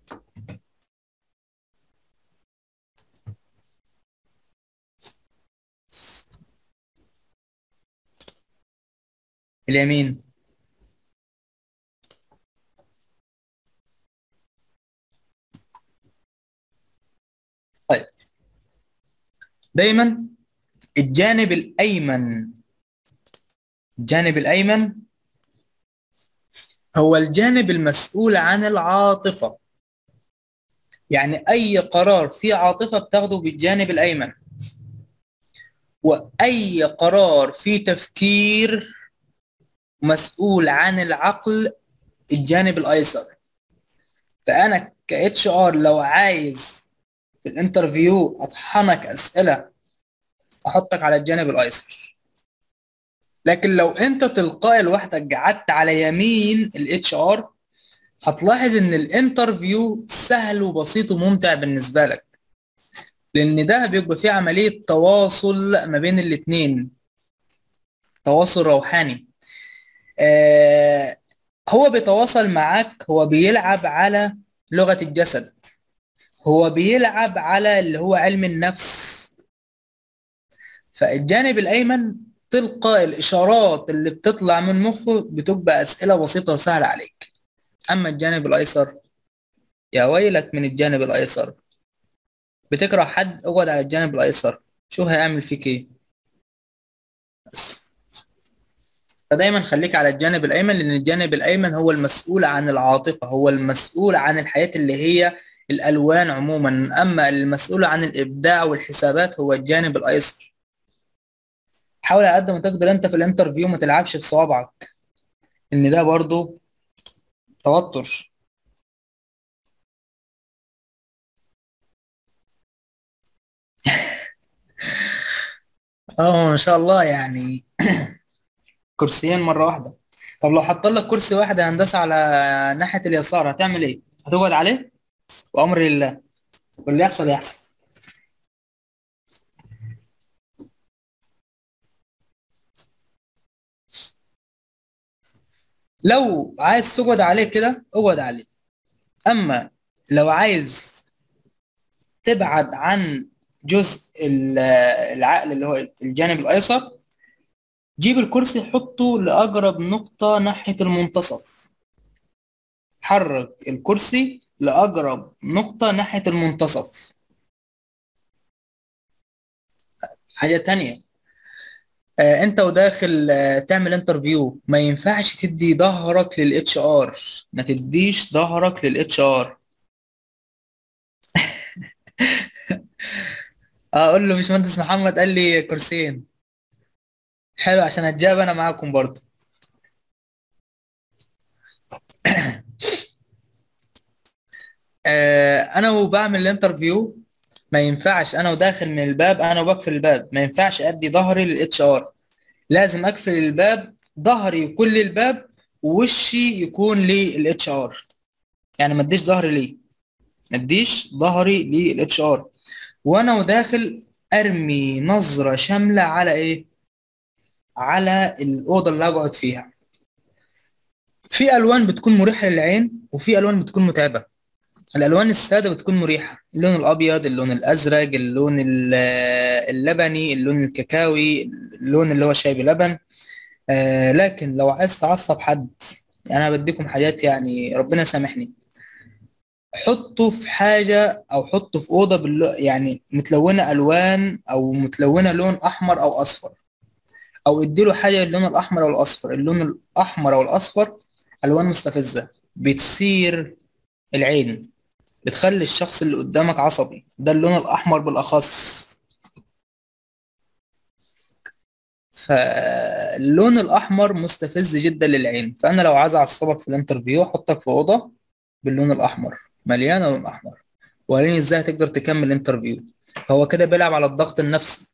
اليمين طيب دايما الجانب الأيمن الجانب الأيمن هو الجانب المسؤول عن العاطفة يعني أي قرار فيه عاطفة بتاخده بالجانب الأيمن وأي قرار فيه تفكير مسؤول عن العقل الجانب الايسر فانا كاتش ار لو عايز في الانترفيو اطحنك اسئله احطك على الجانب الايسر لكن لو انت تلقائي لوحدك قعدت على يمين الاتش ار هتلاحظ ان الانترفيو سهل وبسيط وممتع بالنسبه لك لان ده بيبقى فيه عمليه تواصل ما بين الاتنين تواصل روحاني آه هو بيتواصل معاك هو بيلعب على لغة الجسد هو بيلعب على اللي هو علم النفس فالجانب الأيمن تلقى الإشارات اللي بتطلع من مخه بتبقى أسئلة بسيطة وسهلة عليك أما الجانب الأيسر يا ويلك من الجانب الأيسر بتكره حد اقعد على الجانب الأيسر شوف هيعمل فيك ايه بس فدايما خليك على الجانب الايمن لان الجانب الايمن هو المسؤول عن العاطفه هو المسؤول عن الحياه اللي هي الالوان عموما اما المسؤول عن الابداع والحسابات هو الجانب الايسر حاول على قد ما تقدر انت في الانترفيو ما تلعبش في صوابعك ان ده برضو توتر اه ما شاء الله يعني كرسيين مرة واحدة طب لو حط لك كرسي واحد يا هندسة على ناحية اليسار هتعمل ايه؟ هتقعد عليه؟ وأمر لله واللي يحصل يحصل لو عايز تقعد عليه كده اقعد عليه أما لو عايز تبعد عن جزء العقل اللي هو الجانب الأيسر جيب الكرسي حطه لأقرب نقطة ناحية المنتصف حرك الكرسي لأقرب نقطة ناحية المنتصف حاجة تانية آه انت وداخل آه تعمل انترفيو ما ينفعش تدي ظهرك للاتش ار ما تديش ظهرك للاتش ار اقول له باشمهندس محمد قال لي كرسيين حلو عشان اتجاب انا معاكم برضه آه انا وبعمل الانترفيو ما ينفعش انا وداخل من الباب انا وبقفل الباب ما ينفعش ادي ظهري للاتش ار لازم اقفل الباب ظهري يكون للباب ووشي يكون للاتش ار يعني ما اديش ظهري ليه ما اديش ظهري للاتش ار وانا وداخل ارمي نظره شامله على ايه على الاوضه اللي هقعد فيها في الوان بتكون مريحه للعين وفي الوان بتكون متعبه الالوان الساده بتكون مريحه اللون الابيض اللون الازرق اللون اللبني اللون الكاكاوي اللون اللي هو شاي بلبن آه لكن لو عايز تعصب حد انا بديكم حاجات يعني ربنا سامحني حطه في حاجة أو حطه في أوضة باللو... يعني متلونة ألوان أو متلونة لون أحمر أو أصفر أو اديله حاجة اللون الأحمر أو الأصفر اللون الأحمر أو الأصفر ألوان مستفزة بتثير العين بتخلي الشخص اللي قدامك عصبي ده اللون الأحمر بالأخص فاللون الأحمر مستفز جدا للعين فأنا لو عايز أعصبك في الانترفيو أحطك في أوضة باللون الأحمر مليانة لون أحمر ووريني إزاي هتقدر تكمل الانترفيو هو كده بيلعب على الضغط النفسي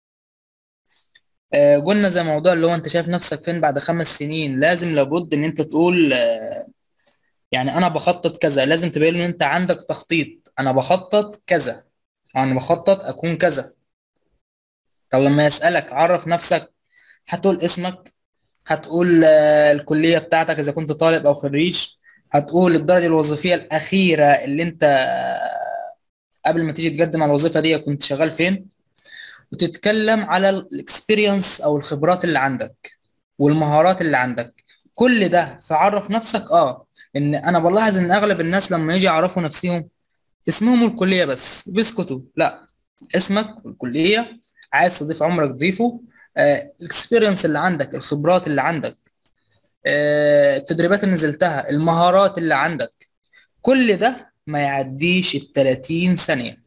آه قلنا زي موضوع اللي هو أنت شايف نفسك فين بعد خمس سنين لازم لابد إن أنت تقول آه يعني أنا بخطط كذا لازم تبين إن أنت عندك تخطيط أنا بخطط كذا أنا بخطط أكون كذا طب لما يسألك عرف نفسك هتقول اسمك هتقول آه الكلية بتاعتك إذا كنت طالب أو خريج هتقول الدرجة الوظيفية الأخيرة اللي أنت قبل ما تيجي تقدم على الوظيفة دي كنت شغال فين وتتكلم على الاكسبيرينس أو الخبرات اللي عندك والمهارات اللي عندك كل ده فعرف نفسك اه ان انا بلاحظ ان اغلب الناس لما يجي يعرفوا نفسهم اسمهم الكلية بس بيسكتوا لا اسمك والكلية عايز تضيف عمرك ضيفه الاكسبيرينس اللي عندك الخبرات اللي عندك التدريبات اللي نزلتها المهارات اللي عندك كل ده ما يعديش ال 30 ثانية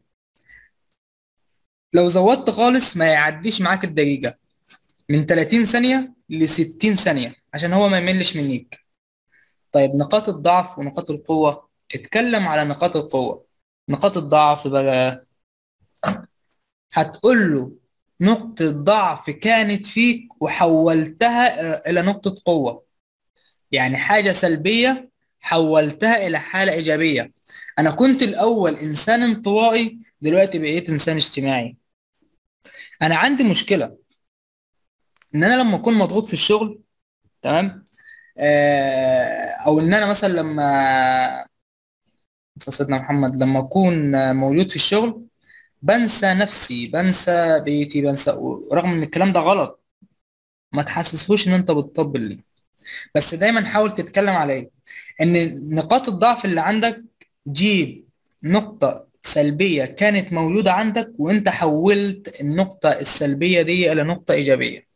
لو زودت خالص ما يعديش معاك الدقيقة من 30 ثانية ل 60 ثانية عشان هو ما يملش منيك طيب نقاط الضعف ونقاط القوة اتكلم على نقاط القوة نقاط الضعف بقى هتقول له نقطة ضعف كانت فيك وحولتها إلى نقطة قوة يعني حاجة سلبية حولتها إلى حالة إيجابية أنا كنت الأول إنسان انطوائي دلوقتي بقيت إنسان اجتماعي أنا عندي مشكلة إن أنا لما أكون مضغوط في الشغل تمام آه أو إن أنا مثلا لما سيدنا محمد لما أكون موجود في الشغل بنسى نفسي بنسى بيتي بنسى رغم إن الكلام ده غلط ما تحسسهوش إن أنت بتطبل ليه بس دايما حاول تتكلم على ايه ان نقاط الضعف اللي عندك جيب نقطة سلبية كانت موجودة عندك وانت حولت النقطة السلبية دي الى نقطة ايجابية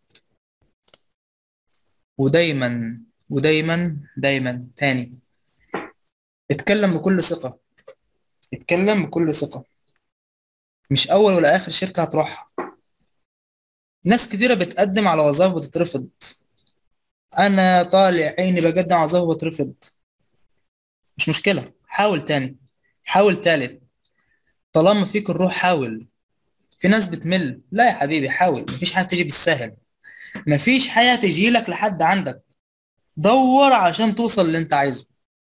ودايما ودايما دايما تاني اتكلم بكل ثقة اتكلم بكل ثقة مش اول ولا اخر شركة هتروحها ناس كتيرة بتقدم على وظائف بتترفض انا طالع عيني بقدم على وظيفه بترفض مش مشكله حاول تاني حاول تالت طالما فيك الروح حاول في ناس بتمل لا يا حبيبي حاول مفيش حاجه تيجي بالسهل مفيش حاجه تجي لك لحد عندك دور عشان توصل اللي انت عايزه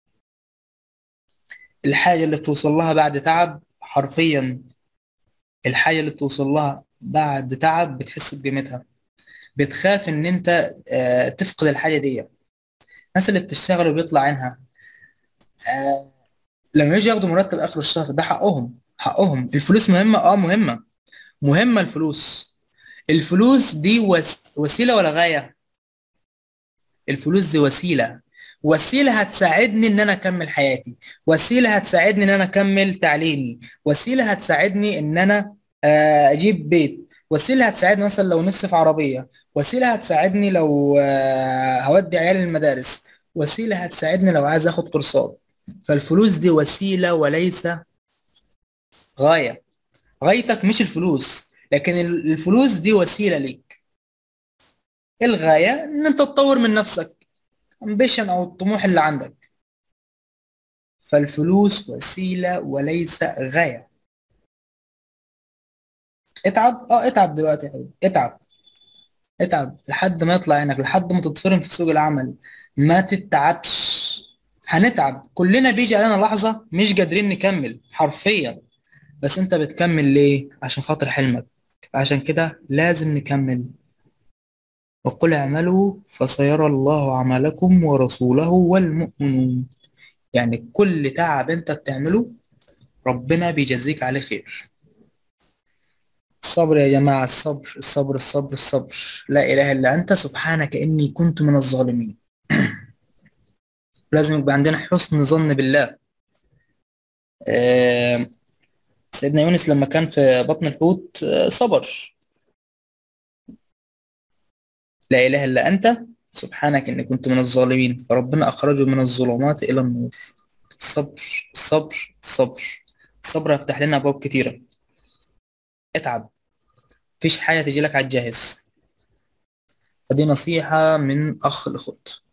الحاجه اللي بتوصل لها بعد تعب حرفيا الحاجه اللي بتوصل لها بعد تعب بتحس بقيمتها بتخاف ان انت آه تفقد الحاجه دي الناس اللي بتشتغل وبيطلع عينها آه لما يجي ياخدوا مرتب اخر الشهر ده حقهم حقهم الفلوس مهمه اه مهمه مهمه الفلوس الفلوس دي وس... وسيله ولا غايه الفلوس دي وسيله وسيله هتساعدني ان انا اكمل حياتي وسيله هتساعدني ان انا اكمل تعليمي وسيله هتساعدني ان انا آه اجيب بيت وسيله هتساعدني مثلا لو نفسي في عربيه وسيله هتساعدني لو هودي عيالي المدارس وسيله هتساعدني لو عايز اخد كورسات فالفلوس دي وسيله وليس غايه غايتك مش الفلوس لكن الفلوس دي وسيله ليك الغايه ان انت تطور من نفسك امبيشن او الطموح اللي عندك فالفلوس وسيله وليس غايه اتعب اه اتعب دلوقتي يا حبيبي اتعب اتعب لحد ما يطلع عينك لحد ما تتفرم في سوق العمل ما تتعبش هنتعب كلنا بيجي علينا لحظة مش قادرين نكمل حرفيا بس انت بتكمل ليه عشان خاطر حلمك عشان كده لازم نكمل وقل اعملوا فسيرى الله عملكم ورسوله والمؤمنون يعني كل تعب انت بتعمله ربنا بيجازيك عليه خير الصبر يا جماعة الصبر الصبر الصبر الصبر لا إله إلا أنت سبحانك إني كنت من الظالمين لازم يبقى عندنا حسن ظن بالله آه، سيدنا يونس لما كان في بطن الحوت آه، صبر لا إله إلا أنت سبحانك إني كنت من الظالمين فربنا أخرجه من الظلمات إلى النور الصبر الصبر الصبر الصبر هيفتح لنا أبواب كتيرة اتعب مفيش حاجة تجي لك على الجاهز فدي نصيحة من أخ لأخت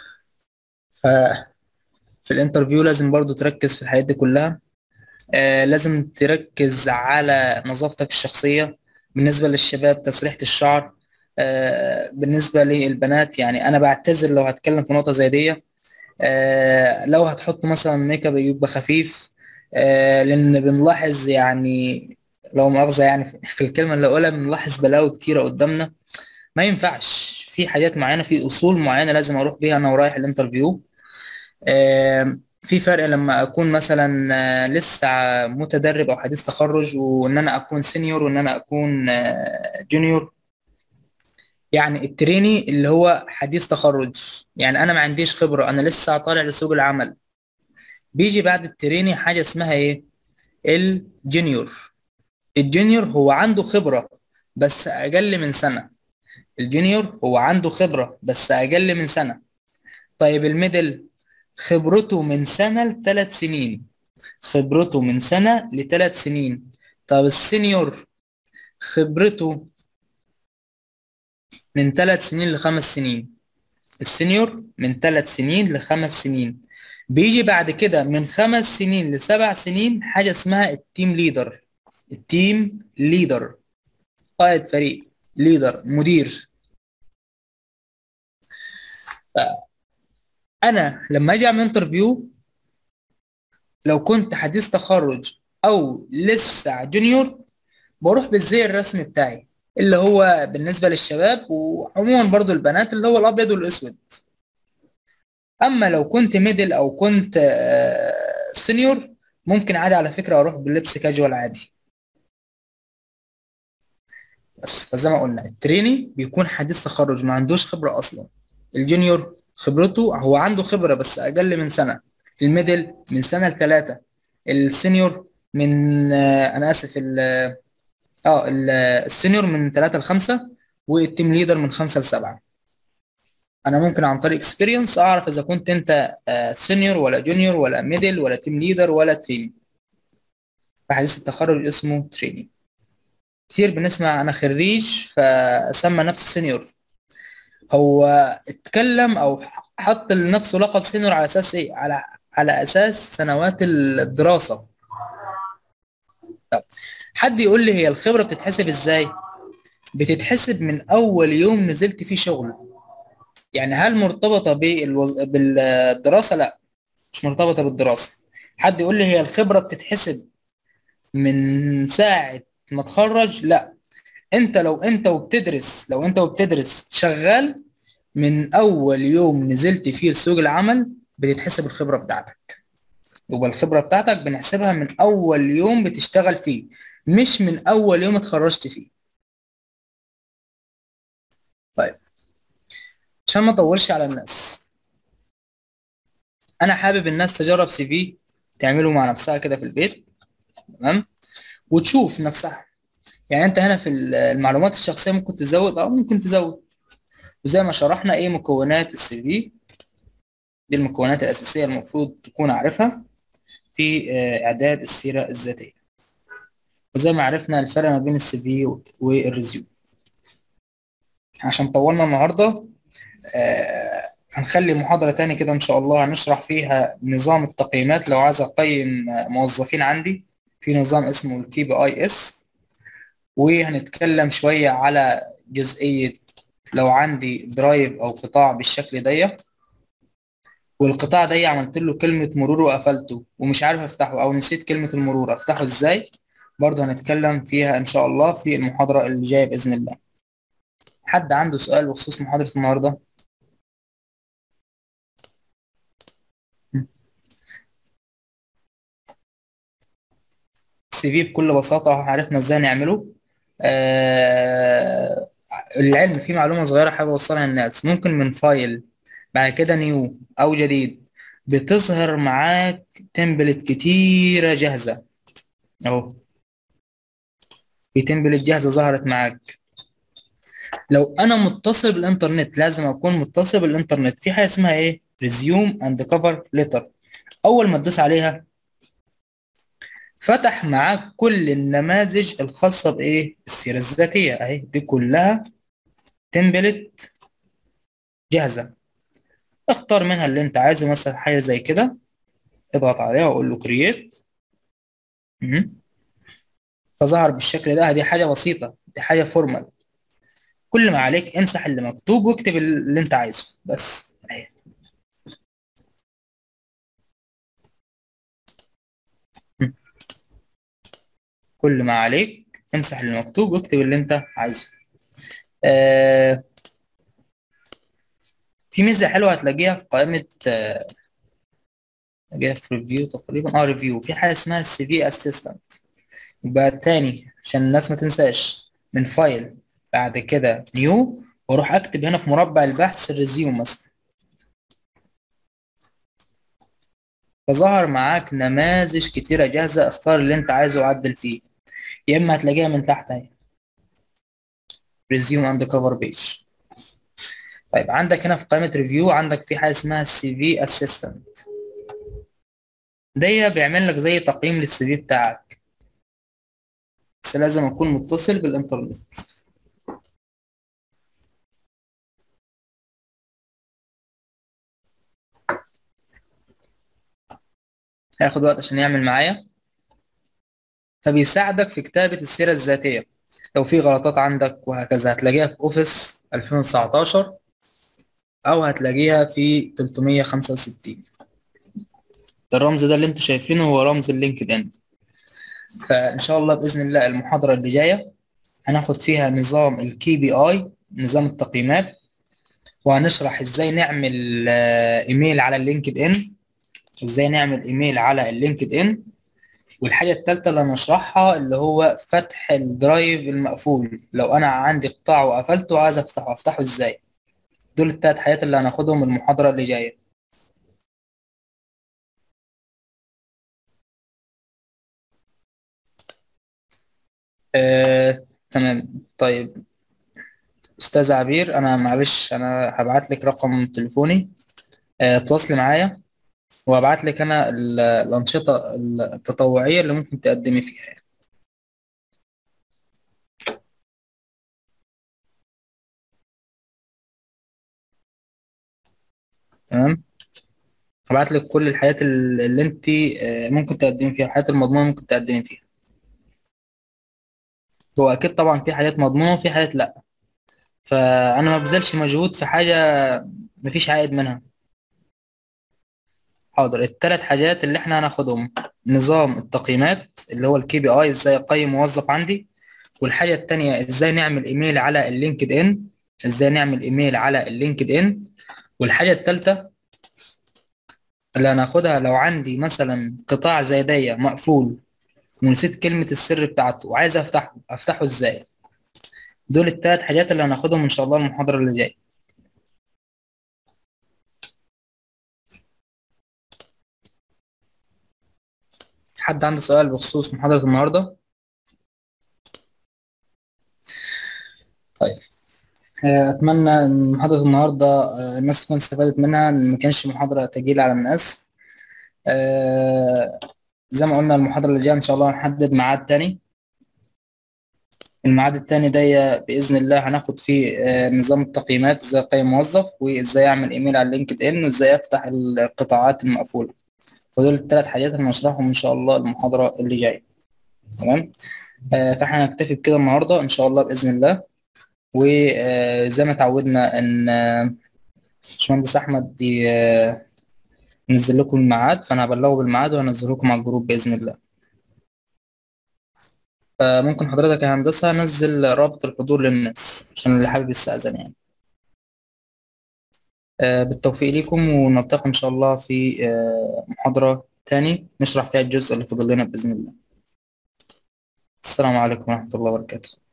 ففي الانترفيو لازم برضو تركز في الحاجات دي كلها آه لازم تركز على نظافتك الشخصية بالنسبة للشباب تسريحة الشعر آه بالنسبة للبنات يعني أنا بعتذر لو هتكلم في نقطة زي دي آه لو هتحط مثلا ميك اب يبقى خفيف آه لأن بنلاحظ يعني لو مؤاخذة يعني في الكلمة اللي أقولها بنلاحظ بلاوي كتيرة قدامنا ما ينفعش في حاجات معينة في أصول معينة لازم أروح بيها أنا ورايح الانترفيو آه في فرق لما أكون مثلا آه لسه متدرب أو حديث تخرج وإن أنا أكون سينيور وإن أنا أكون آه جونيور يعني التريني اللي هو حديث تخرج يعني أنا ما عنديش خبرة أنا لسه طالع لسوق العمل بيجي بعد التريني حاجة اسمها إيه؟ الجونيور الجونيور هو عنده خبرة بس أقل من سنة الجونيور هو عنده خبرة بس أقل من سنة طيب الميدل خبرته من سنة لثلاث سنين خبرته من سنة لثلاث سنين طب السينيور خبرته من ثلاث سنين لخمس سنين السينيور من ثلاث سنين لخمس سنين بيجي بعد كده من خمس سنين لسبع سنين حاجة اسمها التيم ليدر التيم ليدر قائد فريق ليدر مدير انا لما اجي اعمل انترفيو لو كنت حديث تخرج او لسه جونيور بروح بالزي الرسمي بتاعي اللي هو بالنسبه للشباب وعموما برضو البنات اللي هو الابيض والاسود اما لو كنت ميدل او كنت سينيور ممكن عادي على فكره اروح باللبس كاجوال عادي بس فزي ما قلنا التريني بيكون حديث تخرج ما عندوش خبره اصلا الجونيور خبرته هو عنده خبره بس اقل من سنه الميدل من سنه لثلاثه السينيور من آه انا اسف ال اه السينيور من ثلاثه لخمسه والتيم ليدر من خمسه لسبعه انا ممكن عن طريق اكسبيرينس اعرف اذا كنت انت سينيور ولا جونيور ولا ميدل ولا تيم ليدر ولا تريني فحديث التخرج اسمه تريني كتير بنسمع انا خريج فسمى نفسه سينيور هو اتكلم او حط لنفسه لقب سينيور على اساس ايه على على اساس سنوات الدراسه حد يقول لي هي الخبره بتتحسب ازاي بتتحسب من اول يوم نزلت فيه شغل يعني هل مرتبطه بالوز... بالدراسه لا مش مرتبطه بالدراسه حد يقول لي هي الخبره بتتحسب من ساعه ما تخرج لا انت لو انت وبتدرس لو انت وبتدرس شغال من اول يوم نزلت فيه لسوق العمل بتتحسب الخبره بتاعتك يبقى الخبره بتاعتك بنحسبها من اول يوم بتشتغل فيه مش من اول يوم اتخرجت فيه طيب عشان ما اطولش على الناس انا حابب الناس تجرب سي في تعمله مع نفسها كده في البيت تمام وتشوف نفسها يعني انت هنا في المعلومات الشخصيه ممكن تزود او ممكن تزود وزي ما شرحنا ايه مكونات السي في دي المكونات الاساسيه المفروض تكون عارفها في اعداد السيره الذاتيه وزي ما عرفنا الفرق ما بين السي في والريزيوم عشان طولنا النهارده آه هنخلي محاضرة تاني كده إن شاء الله هنشرح فيها نظام التقييمات لو عايز أقيم موظفين عندي في نظام اسمه الكي بي اي اس وهنتكلم شوية على جزئية لو عندي درايف أو قطاع بالشكل ده والقطاع ده عملت له كلمة مرور وقفلته ومش عارف أفتحه أو نسيت كلمة المرور أفتحه إزاي برضه هنتكلم فيها إن شاء الله في المحاضرة اللي جاية بإذن الله حد عنده سؤال بخصوص محاضرة النهاردة؟ السي في بكل بساطة عرفنا ازاي نعمله آه العلم فيه معلومة صغيرة حابب اوصلها للناس ممكن من فايل بعد كده نيو او جديد بتظهر معاك تمبلت كتيرة جاهزة اهو في تمبلت جاهزة ظهرت معاك لو انا متصل بالانترنت لازم اكون متصل بالانترنت في حاجة اسمها ايه ريزيوم اند كفر ليتر اول ما تدوس عليها فتح معاك كل النماذج الخاصة بايه السيرة الذاتية اهي دي كلها تمبلت جاهزة اختار منها اللي انت عايزه مثلا حاجة زي كده اضغط عليها واقول له كرييت فظهر بالشكل ده دي حاجة بسيطة دي حاجة فورمال كل ما عليك امسح اللي مكتوب واكتب اللي انت عايزه بس اهي كل ما عليك امسح اللي مكتوب واكتب اللي انت عايزه آه في ميزة حلوة هتلاقيها في قائمة آه هتلاقيها في ريفيو تقريبا اه ريفيو في حاجة اسمها السي في اسيستنت يبقى تاني عشان الناس ما تنساش من فايل بعد كده نيو واروح اكتب هنا في مربع البحث الريزيوم مثلا فظهر معاك نماذج كتيرة جاهزة اختار اللي انت عايزه وعدل فيه يا اما هتلاقيها من تحت اهي ريزيوم اند كفر بيج طيب عندك هنا في قائمة ريفيو عندك في حاجة اسمها السي في اسيستنت دي بيعمل لك زي تقييم للسي في بتاعك بس لازم اكون متصل بالانترنت هياخد وقت عشان يعمل معايا فبيساعدك في كتابة السيرة الذاتية لو في غلطات عندك وهكذا هتلاقيها في اوفيس 2019 او هتلاقيها في 365 الرمز ده اللي انتوا شايفينه هو رمز اللينكد ان فان شاء الله باذن الله المحاضره اللي جايه هناخد فيها نظام الكي بي اي نظام التقييمات وهنشرح ازاي نعمل ايميل على اللينكد ان ازاي نعمل ايميل على اللينكد ان والحاجه الثالثه اللي هنشرحها اللي هو فتح الدرايف المقفول لو انا عندي قطاع وقفلته وعايز افتحه افتحه ازاي دول الثلاث حاجات اللي هناخدهم المحاضره اللي جايه آه، تمام طيب استاذ عبير انا معلش انا هبعت لك رقم تليفوني آه، تواصلي معايا وهبعت لك انا ال- الانشطه التطوعيه اللي ممكن تقدمي فيها تمام هبعت لك كل الحاجات ال- اللي انت آه، ممكن تقدمي فيها الحاجات المضمونه ممكن تقدمي فيها هو اكيد طبعا في حاجات مضمونه وفي حاجات لا فانا ما بذلش مجهود في حاجه مفيش عائد منها حاضر الثلاث حاجات اللي احنا هناخدهم نظام التقييمات اللي هو الكي بي اي ازاي اقيم موظف عندي والحاجه الثانيه ازاي نعمل ايميل على اللينكد ان ازاي نعمل ايميل على اللينكد ان والحاجه الثالثه اللي هناخدها لو عندي مثلا قطاع زي ده مقفول ونسيت كلمه السر بتاعته وعايز افتحه افتحه ازاي دول الثلاث حاجات اللي هناخدهم ان شاء الله المحاضره اللي جايه حد عنده سؤال بخصوص محاضرة النهاردة؟ طيب آه، أتمنى إن محاضرة النهاردة آه، الناس تكون استفادت منها إن ما كانش محاضرة تقيلة على الناس آه، زي ما قلنا المحاضرة اللي جاية إن شاء الله هنحدد ميعاد تاني الميعاد التاني ده بإذن الله هناخد فيه آه، نظام التقييمات إزاي أقيم موظف وإزاي أعمل إيميل على لينكد إن وإزاي أفتح القطاعات المقفولة فدول الثلاث حاجات اللي هنشرحهم ان شاء الله المحاضره اللي جايه تمام آه فاحنا هنكتفي بكده النهارده ان شاء الله باذن الله وزي ما اتعودنا ان آه، باشمهندس احمد ي- آه، ينزل لكم الميعاد فانا هبلغه بالميعاد وهنزل لكم على الجروب باذن الله فممكن حضرتك يا هندسه نزل رابط الحضور للناس عشان اللي حابب يستأذن يعني آه، بالتوفيق لكم ونلتقي إن شاء الله في آه، محاضرة تاني نشرح فيها الجزء اللي فاضل لنا بإذن الله السلام عليكم ورحمة الله وبركاته